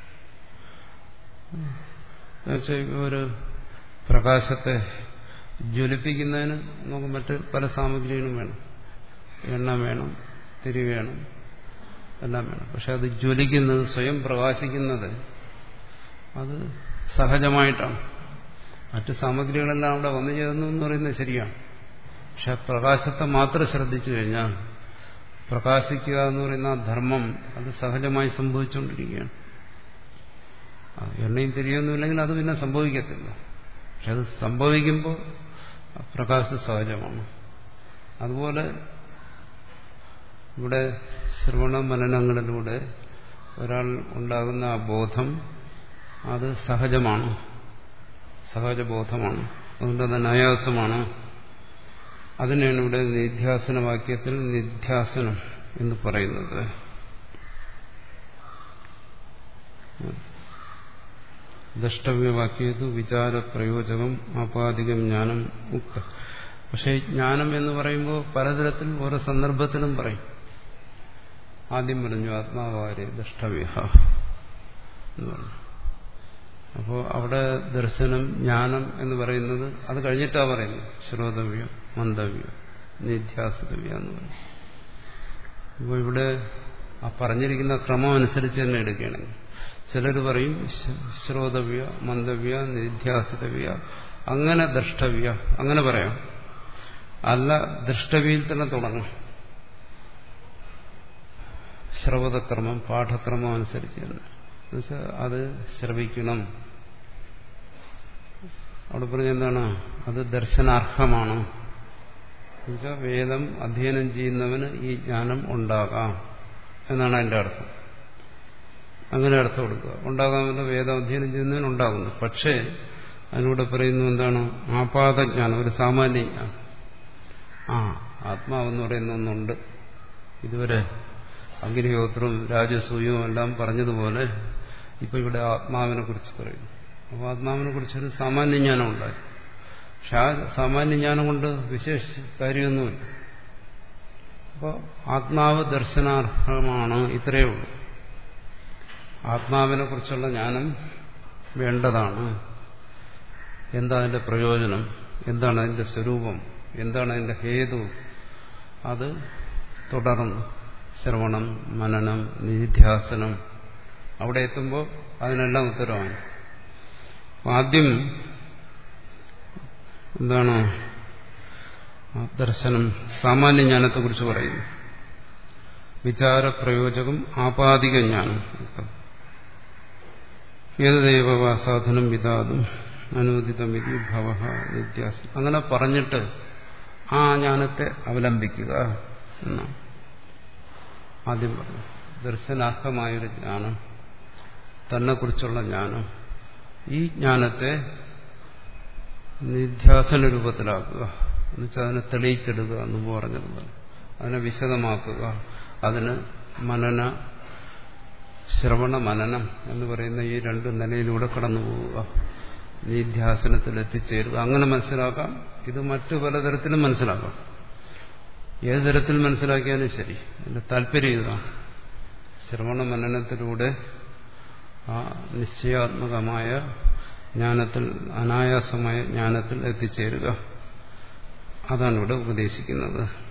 ഒരു പ്രകാശത്തെ ജ്വലിപ്പിക്കുന്നതിന് നമുക്ക് മറ്റ് പല സാമഗ്രികളും വേണം എണ്ണ വേണം തിരി വേണം എല്ലാം വേണം പക്ഷെ അത് ജ്വലിക്കുന്നത് സ്വയം പ്രകാശിക്കുന്നത് അത് സഹജമായിട്ടാണ് മറ്റ് സാമഗ്രികളെല്ലാം അവിടെ വന്നു ചേർന്നു എന്ന് പറയുന്നത് ശരിയാണ് പക്ഷെ ആ പ്രകാശത്തെ മാത്രം ശ്രദ്ധിച്ചു കഴിഞ്ഞാൽ പ്രകാശിക്കുക എന്ന് പറയുന്ന ആ ധർമ്മം അത് സഹജമായി സംഭവിച്ചുകൊണ്ടിരിക്കുകയാണ് എണ്ണയും തിരിയൊന്നുമില്ലെങ്കിൽ അത് പിന്നെ സംഭവിക്കത്തില്ല പക്ഷെ അത് സംഭവിക്കുമ്പോൾ പ്രകാശം സഹജമാണ് അതുപോലെ ഇവിടെ ശ്രവണ മനനങ്ങളിലൂടെ ഒരാൾ ഉണ്ടാകുന്ന ആ ബോധം അത് സഹജമാണ് സഹജബോധമാണ് അതുകൊണ്ട് അത് അനായാസമാണ് അതിനെയാണ് ഇവിടെ നിധ്യാസന വാക്യത്തിൽ നിധ്യാസനം എന്ന് പറയുന്നത് ദ്രഷ്ടവ്യവാക്യതു വിചാര പ്രയോജകം ആപാദികം ജ്ഞാനം ഉക്ത പക്ഷേ ജ്ഞാനം എന്ന് പറയുമ്പോൾ പലതരത്തിൽ ഓരോ സന്ദർഭത്തിലും പറയും ആദ്യം പറഞ്ഞു ആത്മാവാരെ ദ്രഷ്ടവ്യ എന്ന് പറഞ്ഞു അപ്പോൾ അവിടെ ദർശനം ജ്ഞാനം എന്ന് പറയുന്നത് അത് കഴിഞ്ഞിട്ടാണ് പറയുന്നത് ശ്രോതവ്യം മന്ദവ്യം നിധ്യാസിതവ്യ എന്ന് പറയും അപ്പോൾ ഇവിടെ ആ പറഞ്ഞിരിക്കുന്ന ക്രമം അനുസരിച്ച് തന്നെ എടുക്കുകയാണെങ്കിൽ ചിലർ പറയും ശ്രോതവ്യ മന്ദവ്യ നിധ്യാസിതവ്യ അങ്ങനെ ദ്രഷ്ടവ്യ അങ്ങനെ പറയാം അല്ല ദൃഷ്ടവിയിൽ തന്നെ തുടങ്ങും ശ്രവതക്രമം പാഠക്രമം അനുസരിച്ച് തന്നെ എന്നുവെച്ചാൽ അത് ശ്രവിക്കണം അവിടെ പറഞ്ഞ എന്താണ് അത് ദർശനാർഹമാണ് എന്നുവെച്ചാൽ വേദം അധ്യയനം ചെയ്യുന്നവന് ഈ ജ്ഞാനം ഉണ്ടാകാം എന്നാണ് അതിന്റെ അർത്ഥം അങ്ങനെ അർത്ഥം കൊടുക്കുക ഉണ്ടാകാമെന്ന് വേദം അധ്യയനം ചെയ്യുന്നതിന് ഉണ്ടാകുന്നു പക്ഷേ അതിലൂടെ പറയുന്നു എന്താണ് ആപാതജ്ഞാനം ഒരു സാമാന്യ ജ്ഞാനം ആ ആത്മാവെന്ന് പറയുന്ന ഒന്നുണ്ട് ഇതുവരെ അഗ്നിഹോത്രവും രാജസൂയവും എല്ലാം പറഞ്ഞതുപോലെ ഇപ്പൊ ഇവിടെ ആത്മാവിനെ കുറിച്ച് പറയുന്നു അപ്പോൾ ആത്മാവിനെ കുറിച്ചൊരു സാമാന്യ ജ്ഞാനം ഉണ്ടായി പക്ഷെ ആ സാമാന്യ ജ്ഞാനം കൊണ്ട് വിശേഷ കാര്യമൊന്നുമില്ല അപ്പോൾ ആത്മാവ് ദർശനാർഹമാണ് ഇത്രയേ ഉള്ളൂ ആത്മാവിനെ കുറിച്ചുള്ള ജ്ഞാനം വേണ്ടതാണ് എന്താ അതിന്റെ പ്രയോജനം എന്താണ് അതിന്റെ സ്വരൂപം എന്താണ് അതിന്റെ ഹേതു അത് തുടർന്ന് ശ്രവണം മനനം നിധിധ്യാസനം അവിടെ എത്തുമ്പോൾ അതിനെല്ലാം ഉത്തരവാണ് ആദ്യം എന്താണ് ദർശനം സാമാന്യ ജ്ഞാനത്തെക്കുറിച്ച് പറയുന്നു വിചാരപ്രയോജകം ആപാതിക ജ്ഞാനം ഏതദൈവ സാധനം വിതാതും അനുദിതമിതി ഭവ നിത്യാസം അങ്ങനെ പറഞ്ഞിട്ട് ആ ജ്ഞാനത്തെ അവലംബിക്കുക എന്നാണ് ആദ്യം പറഞ്ഞു ദർശനാർഹമായൊരു ജ്ഞാനം തന്നെക്കുറിച്ചുള്ള ജ്ഞാനം ഈ ജ്ഞാനത്തെ നിധ്യാസന രൂപത്തിലാക്കുക എന്നുവെച്ചാൽ അതിനെ തെളിയിച്ചെടുക്കുക എന്ന് പറഞ്ഞതുപോലെ അതിനെ വിശദമാക്കുക അതിന് മനന ശ്രവണ മനനം എന്ന് പറയുന്ന ഈ രണ്ട് നിലയിലൂടെ കടന്നു പോവുക നിധ്യാസനത്തിൽ എത്തിച്ചേരുക അങ്ങനെ മനസ്സിലാക്കാം ഇത് മറ്റു പലതരത്തിലും മനസ്സിലാക്കാം ഏത് തരത്തിൽ മനസ്സിലാക്കിയാലും ശരി അതിന്റെ താല്പര്യം ഇതാണ് ശ്രവണ മനനത്തിലൂടെ ആ നിശ്ചയാത്മകമായ ജ്ഞാനത്തിൽ അനായാസമായ ജ്ഞാനത്തിൽ എത്തിച്ചേരുക അതാണ് ഇവിടെ ഉപദേശിക്കുന്നത്